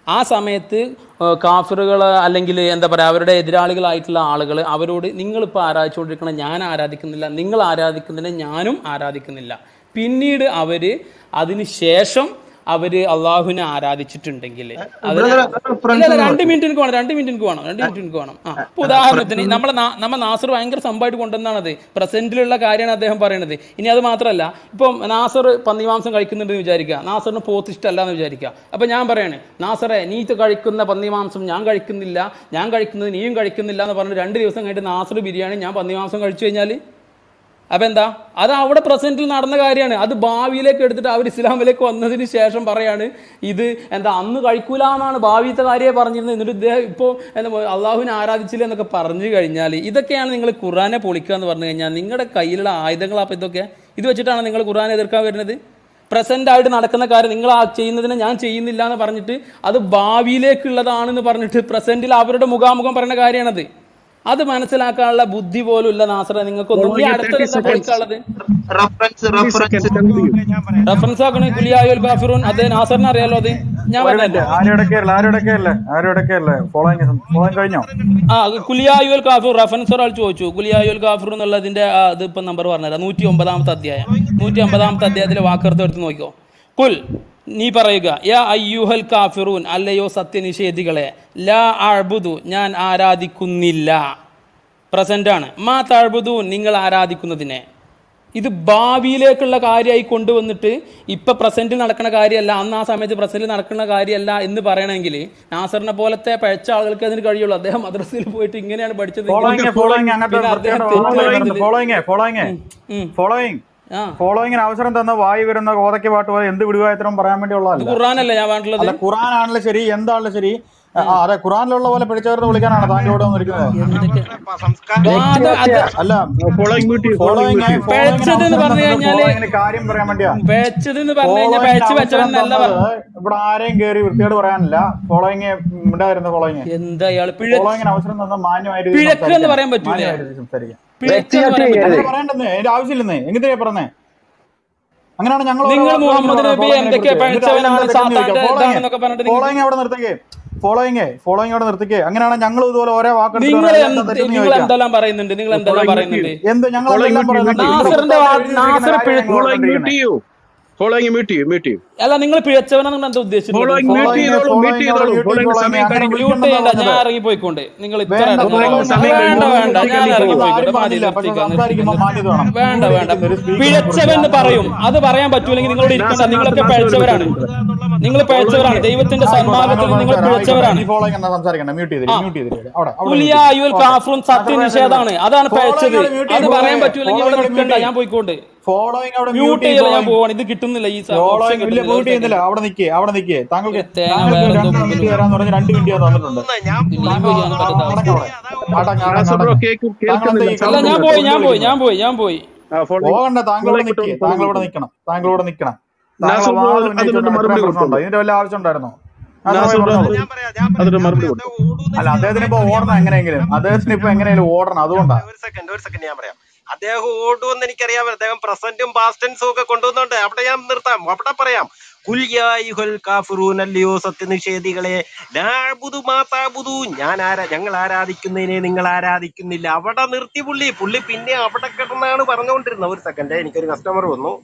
[SPEAKER 1] ആ സമയത്ത് കാഫറുകൾ അല്ലെങ്കിൽ എന്താ പറയുക അവരുടെ എതിരാളികളായിട്ടുള്ള ആളുകൾ അവരോട് നിങ്ങളിപ്പോൾ ആരാധിച്ചുകൊണ്ടിരിക്കണം ഞാൻ ആരാധിക്കുന്നില്ല നിങ്ങൾ ആരാധിക്കുന്നില്ല ഞാനും ആരാധിക്കുന്നില്ല പിന്നീട് അവർ അതിന് ശേഷം അവർ അള്ളാഹുവിനെ ആരാധിച്ചിട്ടുണ്ടെങ്കിൽ അതിന്
[SPEAKER 10] ബ്രദർ
[SPEAKER 1] ഇല്ല
[SPEAKER 10] റെഫറൻസ്
[SPEAKER 1] ഇല്ല രണ്ട് മിനിറ്റ് എനിക്ക് വേണം രണ്ട് മിനിറ്റ് എനിക്ക് വേണം രണ്ട് മിനിറ്റ് എനിക്ക് വേണം ആ ഇപ്പൊ ഉദാഹരണത്തിന് നമ്മളെ നാ- നമ്മ നാസർ ഭയങ്കര സംഭവമായിട്ട് കൊണ്ടുവന്നാണത് പ്രസന്റിലുള്ള കാര്യമാണ് അദ്ദേഹം പറയണത് ഇനി അത് മാത്രമല്ല ഇപ്പം നാസർ പന്നിമാംസം കഴിക്കുന്നുണ്ടെന്ന് വിചാരിക്കുക നാസറിന് പോത്ത് ഇഷ്ടമല്ല എന്ന് വിചാരിക്കുക അപ്പൊ ഞാൻ പറയാണ് നാസറെ നീ ഇത് കഴിക്കുന്ന പന്നിമാംസം ഞാൻ കഴിക്കുന്നില്ല ഞാൻ കഴിക്കുന്നത് നീയും കഴിക്കുന്നില്ല എന്ന് പറഞ്ഞ് രണ്ട് ദിവസം കഴിഞ്ഞിട്ട് നാസർ ബിരിയാണി ഞാൻ പന്നിമാംസം കഴിച്ചു കഴിഞ്ഞാൽ അപ്പം എന്താ അത് അവിടെ പ്രസന്റിൽ നടന്ന കാര്യമാണ് അത് ഭാവിയിലേക്ക് എടുത്തിട്ട് അവർ ഇസ്ലാമിലേക്ക് വന്നതിന് ശേഷം പറയാണ് ഇത് എന്താ അന്ന് കഴിക്കൂല എന്നാണ് ഭാവിയത്തെ കാര്യമേ പറഞ്ഞിരുന്നത് എന്നിട്ട് ഇദ്ദേഹം ഇപ്പോൾ എന്താ അള്ളാഹുവിനെ ആരാധിച്ചില്ല എന്നൊക്കെ പറഞ്ഞു കഴിഞ്ഞാൽ ഇതൊക്കെയാണ് നിങ്ങൾ ഖുറാനെ പൊളിക്കുക എന്ന് പറഞ്ഞു കഴിഞ്ഞാൽ നിങ്ങളുടെ കയ്യിലുള്ള ആയുധങ്ങൾ അപ്പം ഇതൊക്കെ ഇത് വെച്ചിട്ടാണ് നിങ്ങൾ ഖുറാനെ എതിർക്കാൻ വരുന്നത് പ്രസന്റ് ആയിട്ട് നടക്കുന്ന കാര്യം നിങ്ങൾ ആ ചെയ്യുന്നതിനെ ഞാൻ ചെയ്യുന്നില്ല എന്ന് പറഞ്ഞിട്ട് അത് ഭാവിയിലേക്കുള്ളതാണെന്ന് പറഞ്ഞിട്ട് പ്രസന്റിൽ അവരുടെ മുഖാമുഖം പറയുന്ന കാര്യമാണത് അത് മനസ്സിലാക്കാനുള്ള ബുദ്ധി പോലും ഇല്ല നാസറ നിങ്ങൾക്കൊന്നും ഈ
[SPEAKER 6] Following
[SPEAKER 1] അടുത്തത്
[SPEAKER 6] 30
[SPEAKER 1] എന്താ
[SPEAKER 6] seconds.
[SPEAKER 1] പഠിക്കാനുള്ളത്
[SPEAKER 10] reference
[SPEAKER 6] 30 seconds
[SPEAKER 10] reference
[SPEAKER 6] conclude.
[SPEAKER 1] Reference ആക്കണേ കുലിയായുൽ ഗാഫിറൂൻ അതേ നാസറിന് അറിയാലോ അത് ഞാൻ
[SPEAKER 7] ഒരു മിനിറ്റ്
[SPEAKER 1] പറഞ്ഞല്ലോ
[SPEAKER 7] ആരും ഇടയ്ക്കല്ലേ ആരും ഇടയ്ക്കല്ലേ ആരും ഇടയ്ക്കല്ലേ ഫോളോയിങ് ഫോളോയിങ് കഴിഞ്ഞോ
[SPEAKER 1] ആ കുലിയായുൽ ഗാഫിർ റെഫറൻസ് ഒരാൾ ചോദിച്ചു കുലിയായുൽ ഗാഫിർ എന്നുള്ളതിന്റെ ആ, ഇത് ഇപ്പം നമ്പർ പറഞ്ഞുതരാം നൂറ്റി ഒമ്പതാമത്തെ അധ്യായം നൂറ്റി ഒമ്പതാമത്തെ അധ്യായത്തിലെ വാക്കെടുത്ത് എടുത്ത് നോക്കിക്കോ കുൽ നീ പറയുക യാ അയ്യുഹൽ കാഫിറൂൻ അല്ലയോ സത്യനിഷേധികളെ ലാ അഴ്ബുദു ഞാൻ ആരാധിക്കുന്നില്ല പ്രസന്റ് ആണ് മാ തഴുബുദൂൻ നിങ്ങൾ ആരാധിക്കുന്നതിനെ ഇത് ഭാവിയിലേക്കുള്ള കാര്യമായി കൊണ്ടുവന്നിട്ട് ഇപ്പൊ പ്രസന്റിൽ നടക്കുന്ന കാര്യമല്ല അന്ന് ആ സമയത്ത് പ്രസന്റിൽ നടക്കുന്ന കാര്യമല്ല എന്ന് പറയണമെങ്കിൽ നാസറിനെ പോലത്തെ പഴച്ച ആളുകൾക്ക് അതിന് കഴിയുള്ളൂ അദ്ദേഹം മദ്രസയിൽ പോയിട്ട് ഇങ്ങനെയാണ് പഠിച്ചത്
[SPEAKER 7] ഫോളോയിങ് ഫോളോയിങ് അങ്ങനത്തെ
[SPEAKER 1] പിന്നെ അദ്ദേഹം
[SPEAKER 7] പ്രത്യേക
[SPEAKER 1] തെറ്റുകൾ
[SPEAKER 7] ഫോളോയിങ് ഫോളോയിങ്
[SPEAKER 1] ഉം.
[SPEAKER 7] ഫോളോയിങ്
[SPEAKER 1] ആ
[SPEAKER 7] ഫോളോയിങ്ങിന് അവസരം തന്ന വായി വരുന്ന കോതയ്ക്ക് പാട്ട് പോലെ എന്ത് വിടുവായത്തരം പറയാൻ
[SPEAKER 1] ഇത്
[SPEAKER 7] വേണ്ടിയുള്ളതല്ല
[SPEAKER 1] ഖുർആാനല്ലേ ഞാൻ പറഞ്ഞിട്ടുള്ളത്
[SPEAKER 7] അല്ല ഖുറാൻ ആണല്ലോ ശരി എന്താണല്ലോ ശരി ആ, അതെ ഖുറാനിലുള്ള പോലെ പിടിച്ചവർന്ന് വിളിക്കാനാണ് താങ്കളോട് വന്നിരിക്കുന്നത്
[SPEAKER 1] എന്തൊക്കെ
[SPEAKER 9] സംസ്കാരം
[SPEAKER 1] ആ, അത് അത്
[SPEAKER 7] അല്ല
[SPEAKER 6] Following mute ചെയ്യൂ, following
[SPEAKER 7] ഫോളോയിങ്
[SPEAKER 6] mute ചെയ്യൂ.
[SPEAKER 1] പിഴച്ചത് എന്ന് പറഞ്ഞു കഴിഞ്ഞാല്
[SPEAKER 7] ഫോളോയിങ്ങിന് കാര്യം പറയാൻ വേണ്ടിയാ
[SPEAKER 1] പിഴച്ചത് എന്ന് പറഞ്ഞു കഴിഞ്ഞാൽ
[SPEAKER 7] ഫോളോയിങ്ങിന്
[SPEAKER 1] പിഴച്ച്
[SPEAKER 7] അവസരം
[SPEAKER 1] വെച്ചവനല്ല
[SPEAKER 7] തന്നത്
[SPEAKER 1] പറ
[SPEAKER 7] ഇവിടെ ആരെയും കയറി വൃത്തിയോട് പറയാനില്ല ഫോളോയിങ് ഉണ്ടായിരുന്നു ഫോളോയിങ്
[SPEAKER 1] എന്താ ഇയാള് പിഴ
[SPEAKER 7] ഫോളോയിങ്ങിന് അവസരം തന്ന മാന്യമായ രീതിയിൽ
[SPEAKER 1] പിഴക്ക് എന്ന്
[SPEAKER 7] സംസാരിക്കാൻ
[SPEAKER 1] പറയാൻ പറ്റൂലേ
[SPEAKER 7] മാന്യമായ രീതിയിൽ സംസാരിക്കാം
[SPEAKER 1] പിഴക്ക് എന്ന് പറയാൻ പറ്റൂലേ
[SPEAKER 7] അങ്ങനെ പറയണ്ടെന്ന് എന്റെ ആവശ്യമില്ലെന്ന് എങ്ങനെയാ പറഞ്ഞേ അങ്ങനെയാണ് ഞങ്ങൾ ഓരോ
[SPEAKER 1] നിങ്ങൾ
[SPEAKER 7] വാക്കുകൾ
[SPEAKER 1] മുഹമ്മദ്
[SPEAKER 7] പറഞ്ഞത്
[SPEAKER 1] നബി
[SPEAKER 7] ഫോളോയിങ്ങിനെ
[SPEAKER 1] എന്തൊക്കെ
[SPEAKER 7] കുറിച്ച് എന്നിട്ട്
[SPEAKER 1] പഴിച്ചവനാണ്
[SPEAKER 7] അതിനെന്താ തെറ്റെന്ന് ചോദിക്കാം
[SPEAKER 1] സാത്താന്റെ
[SPEAKER 7] ഫോളോയിങ്
[SPEAKER 1] ഇതാണെന്നൊക്കെ പറഞ്ഞിട്ട് നിങ്ങൾ
[SPEAKER 7] ഫോളോയിങ് അവിടെ നിർത്തിക്കേ ഫോളോയിങ് ഫോളോയിങ് അവിടെ നിർത്തിക്കേ അങ്ങനെയാണ് ഞങ്ങൾ ഇതുപോലെ ഓരോ വാക്കെടുത്ത്
[SPEAKER 1] നിങ്ങൾ
[SPEAKER 7] പറയാൻ എന്താ
[SPEAKER 1] എന്ത്
[SPEAKER 7] തെറ്റെന്ന്
[SPEAKER 1] നിങ്ങൾ
[SPEAKER 7] ചോദിക്കാം
[SPEAKER 1] എന്തെല്ലാം പറയുന്നുണ്ട് നിങ്ങൾ എന്തെല്ലാം
[SPEAKER 6] Following mute
[SPEAKER 1] പറയുന്നുണ്ട്
[SPEAKER 6] ചെയ്യൂ.
[SPEAKER 7] എന്ത് ഞങ്ങൾ
[SPEAKER 6] Following
[SPEAKER 7] എന്തെല്ലാം
[SPEAKER 6] mute ചെയ്യൂ,
[SPEAKER 7] പറയുന്നുണ്ട്
[SPEAKER 6] mute
[SPEAKER 7] ഇവിടെ
[SPEAKER 1] നാസറിന്റെ
[SPEAKER 7] പുസ്തകത്തിൽ
[SPEAKER 1] വാ-
[SPEAKER 7] എഴുതിയിരിക്കുന്ന
[SPEAKER 1] നാസർ
[SPEAKER 7] കാര്യമാണ്
[SPEAKER 1] പിഴ
[SPEAKER 7] ഞങ്ങൾ
[SPEAKER 6] Following
[SPEAKER 7] പറഞ്ഞുകൊണ്ടിരിക്കുന്നത്
[SPEAKER 6] mute ചെയ്യൂ. Following mute ചെയ്യൂ, mute ചെയ്യൂ.
[SPEAKER 1] അല്ല നിങ്ങൾ പിഴച്ചവനാണ് എന്താ ഉദ്ദേശിച്ചിട്ടുള്ളത്
[SPEAKER 6] Following mute
[SPEAKER 7] ഫോളോയിങ്
[SPEAKER 6] ചെയ്തോളൂ, mute
[SPEAKER 7] ഫോളോയിങ് അവിടെ
[SPEAKER 6] ചെയ്തോളൂ.
[SPEAKER 7] മ്യൂട്ട്
[SPEAKER 6] Following
[SPEAKER 7] ഫോളോയിങ്
[SPEAKER 6] സമയം
[SPEAKER 7] അങ്ങനെ
[SPEAKER 6] കഴിഞ്ഞു.
[SPEAKER 1] മ്യൂട്ട്
[SPEAKER 7] വിളിക്കണമെന്നാ
[SPEAKER 1] ചെയ്യണ്ട ഞാൻ
[SPEAKER 7] പറഞ്ഞത്
[SPEAKER 1] ഇറങ്ങി പോയിക്കൊണ്ട് നിങ്ങൾ ഇത്ര
[SPEAKER 7] വേണ്ട
[SPEAKER 1] ഇടങ്ങേറാവുന്നു.
[SPEAKER 6] Following സമയം
[SPEAKER 1] വേണ്ട
[SPEAKER 6] കഴിഞ്ഞു.
[SPEAKER 1] വേണ്ട ഞാൻ
[SPEAKER 6] നിർത്തിക്കാൻ
[SPEAKER 1] ഇറങ്ങി
[SPEAKER 6] ഇപ്പോൾ.
[SPEAKER 7] ആരും
[SPEAKER 1] പോയിക്കോട്ടെ മതി
[SPEAKER 7] പറഞ്ഞില്ല പക്ഷെ
[SPEAKER 1] നിർത്തിക്കാം
[SPEAKER 7] സംസാരിക്കുമ്പോൾ
[SPEAKER 1] നിർത്തിക്കാം
[SPEAKER 7] മാന്യത വേണം
[SPEAKER 1] വേണ്ട
[SPEAKER 7] ഇവിടെ
[SPEAKER 1] വേണ്ട
[SPEAKER 7] ഇരിക്കുന്ന ഒരു സ്പീക്കറിനെ കുറിച്ച്
[SPEAKER 1] പിഴച്ചവെന്ന് പറയും അത് പറയാൻ പറ്റൂലെങ്കിൽ നിങ്ങളോട് ഇരിക്കണ്ട
[SPEAKER 6] നാസർ
[SPEAKER 1] നിങ്ങളൊക്കെ
[SPEAKER 6] നാസർ നാസർ
[SPEAKER 1] പിഴച്ചവരാണ്
[SPEAKER 6] വിളിക്കുന്നത്
[SPEAKER 1] നിങ്ങൾ പിഴച്ചവരാണ് ദൈവത്തിന്റെ
[SPEAKER 7] ആയിക്കോട്ടെ
[SPEAKER 1] സന്മാർഗത്തിൽ
[SPEAKER 7] താങ്കൾ
[SPEAKER 1] നിങ്ങൾ
[SPEAKER 7] സംസാരം ആയിക്കോട്ടെ
[SPEAKER 1] പിഴച്ചവരാണ്
[SPEAKER 7] നീ ഫോളോയിങ് എന്നാ സംസാരിക്കണ്ട മ്യൂട്ട് ചെയ്തിരി
[SPEAKER 1] ആ
[SPEAKER 7] മ്യൂട്ട് ചെയ്തിരി അവിടെ അവിടെ
[SPEAKER 1] കുലിയ
[SPEAKER 7] മ്യൂട്ട്
[SPEAKER 1] അയ്യുൽ
[SPEAKER 7] ഓക്കെ
[SPEAKER 1] കാഫറും സത്യനിഷേധാണ് അതാണ് പിഴച്ചത് അത് പറയാൻ പറ്റൂലെങ്കിൽ ഇവിടെ നിൽക്കണ്ട ഞാൻ പോയിക്കോണ്ട്
[SPEAKER 7] ഫോളോയിങ് അവിടെ മ്യൂട്ട്
[SPEAKER 1] മ്യൂട്ട്
[SPEAKER 7] ചെയ്യും
[SPEAKER 1] ചെയ്യല ഞാൻ
[SPEAKER 7] ഫോളോയിങ്
[SPEAKER 1] പോവാണ് ഇത് കിട്ടുന്നില്ല ഈ ഓപ്ഷൻ
[SPEAKER 7] ഫോളോയിങ് ഇല്ല
[SPEAKER 1] കിട്ടുന്നില്ല
[SPEAKER 7] മ്യൂട്ട്
[SPEAKER 1] ഒരു
[SPEAKER 7] ചെയ്യുന്നില്ല
[SPEAKER 1] സെക്കൻഡ്
[SPEAKER 7] അവിടെ നിൽക്കേ അവിടെ നിൽക്കേ താങ്കൾക്ക്
[SPEAKER 1] തേങ്ങ
[SPEAKER 7] താങ്കൾക്ക്
[SPEAKER 1] വേറെന്തോ
[SPEAKER 7] രണ്ട് മിനിറ്റ്
[SPEAKER 1] മുമ്പിൽ
[SPEAKER 7] തരാന്ന് പറഞ്ഞ് രണ്ട് മിനിറ്റ് ഞാൻ തന്നിട്ടുണ്ട്
[SPEAKER 9] ഞാൻ
[SPEAKER 7] താങ്കൾ
[SPEAKER 1] ലീവ് ചെയ്യാൻ പറ്റാത്ത അവസ്ഥ
[SPEAKER 7] അടങ്ങ് അവിടെ അടങ്ങ് അടങ്ങ്
[SPEAKER 6] നാസർ ബ്രോ
[SPEAKER 7] അടങ്ങ്
[SPEAKER 6] കേൾക്കും
[SPEAKER 7] താങ്കൾ എന്താ
[SPEAKER 6] കേൾക്കുന്നില്ല
[SPEAKER 7] ഈ
[SPEAKER 1] അല്ല ഞാൻ
[SPEAKER 6] സൗണ്ട്
[SPEAKER 1] പോയി
[SPEAKER 6] സൗണ്ട്
[SPEAKER 1] ഞാൻ പോയി
[SPEAKER 6] വിളിക്കുന്നു
[SPEAKER 1] ഞാൻ പോയി ഞാൻ പോയി
[SPEAKER 6] ആ ഫോളോയിങ്
[SPEAKER 7] പോകണ്ട താങ്കൾ ഇവിടെ
[SPEAKER 6] ഫോളോയിങ്
[SPEAKER 7] നിൽക്കേ
[SPEAKER 6] വിട്ടോളൂ
[SPEAKER 7] താങ്കൾ ഇവിടെ
[SPEAKER 6] ഫോളോയിങ്
[SPEAKER 7] നിൽക്കണം താങ്കൾ ഇവിടെ നിൽക്കണം താങ്കളെ
[SPEAKER 6] നാസർ ബ്രോ
[SPEAKER 7] വാദം
[SPEAKER 6] അതിനൊരു
[SPEAKER 7] ഉന്നയിച്ചുകൊണ്ട്
[SPEAKER 6] മറുപടി
[SPEAKER 7] ഇത്രയും പ്രശ്നമുണ്ടോ
[SPEAKER 6] കൊടുത്തോളൂ
[SPEAKER 7] ഇതിന്റെ വല്ല ആവശ്യം ഉണ്ടായിരുന്നോ നാസർ
[SPEAKER 6] നാസർ
[SPEAKER 7] ഭായി
[SPEAKER 6] ബ്രോ
[SPEAKER 7] പറഞ്ഞോളൂ
[SPEAKER 9] ഞാൻ പറയാം ഞാൻ പറയാം
[SPEAKER 6] അതൊരു
[SPEAKER 9] ഞാൻ
[SPEAKER 6] മറുപടി
[SPEAKER 9] പറയാം
[SPEAKER 6] കൊടുത്തു
[SPEAKER 9] അദ്ദേഹം ഓടൂന്ന്
[SPEAKER 7] അല്ല
[SPEAKER 9] എനിക്ക്
[SPEAKER 7] അദ്ദേഹത്തിന് ഇപ്പൊ
[SPEAKER 9] അറിയാം
[SPEAKER 7] ഓടണം എങ്ങനെയെങ്കിലും അദ്ദേഹത്തിന് ഇപ്പൊ എങ്ങനെയാലും ഓടണം അതുകൊണ്ടാ
[SPEAKER 9] ഒരു സെക്കൻഡ് ഒരു സെക്കൻഡ് ഞാൻ പറയാം അദ്ദേഹം ഓടുമെന്ന് എനിക്കറിയാം അദ്ദേഹം പ്രസന്റും പാസ്റ്റൻസും ഒക്കെ കൊണ്ടുവന്നുണ്ട് അവിടെ ഞാൻ നിർത്താം അവിടെ പറയാം കുല്യായുഹൽ കാഫിറൂനല്ലയോ സത്യനിഷേധികളെ ലാബുദു മാതാബുദു ഞാൻ ആരാ ഞങ്ങൾ ആരാധിക്കുന്നതിനെ നിങ്ങൾ ആരാധിക്കുന്നില്ല അവിടെ നിർത്തി പുള്ളി പുള്ളി പിന്നെ അവിടെ കിടന്നാണ് പറഞ്ഞുകൊണ്ടിരുന്നത് ഒരു സെക്കൻഡ് എനിക്കൊരു കസ്റ്റമർ വന്നു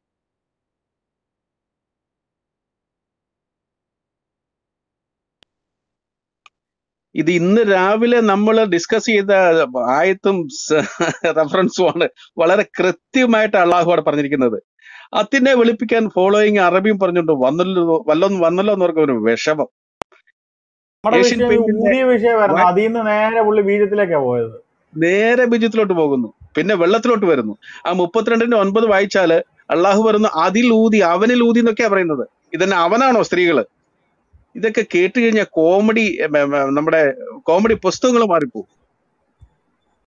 [SPEAKER 6] ഇത് ഇന്ന് രാവിലെ നമ്മൾ ഡിസ്കസ് ചെയ്ത ആയത്തും റെഫറൻസും ആണ് വളരെ കൃത്യമായിട്ട് അള്ളാഹു അവിടെ പറഞ്ഞിരിക്കുന്നത് അതിനെ വെളുപ്പിക്കാൻ ഫോളോയിങ് അറബിയും പറഞ്ഞിട്ടുണ്ട് വന്നല്ലോ വല്ലൊന്നും വന്നല്ലോ എന്ന് പറഞ്ഞ ഒരു വിഷമം
[SPEAKER 7] നമ്മുടെ
[SPEAKER 6] ഏഷ്യൻ
[SPEAKER 7] വിഷയം ഈ
[SPEAKER 6] പെയിന്റിന്റെ
[SPEAKER 7] ഊതിയ വിഷയമായിരുന്നു
[SPEAKER 6] വ-
[SPEAKER 7] അതിൽ നിന്ന് നേരെ പുള്ളി ബീജത്തിലേക്കാ പോയത്
[SPEAKER 6] നേരെ ബീജത്തിലോട്ട് പോകുന്നു പിന്നെ വെള്ളത്തിലോട്ട് വരുന്നു ആ മുപ്പത്തിരണ്ടിന്റെ ഒൻപത് വായിച്ചാല് അള്ളാഹു പറയുന്നു അതിൽ ഊതി അവനിൽ ഊതി എന്നൊക്കെയാ പറയുന്നത് ഇതന്നെ അവനാണോ സ്ത്രീകള് ഇതൊക്കെ കേട്ട് കഴിഞ്ഞാൽ കോമഡി നമ്മുടെ കോമഡി പുസ്തകങ്ങൾ മാറിപ്പോകും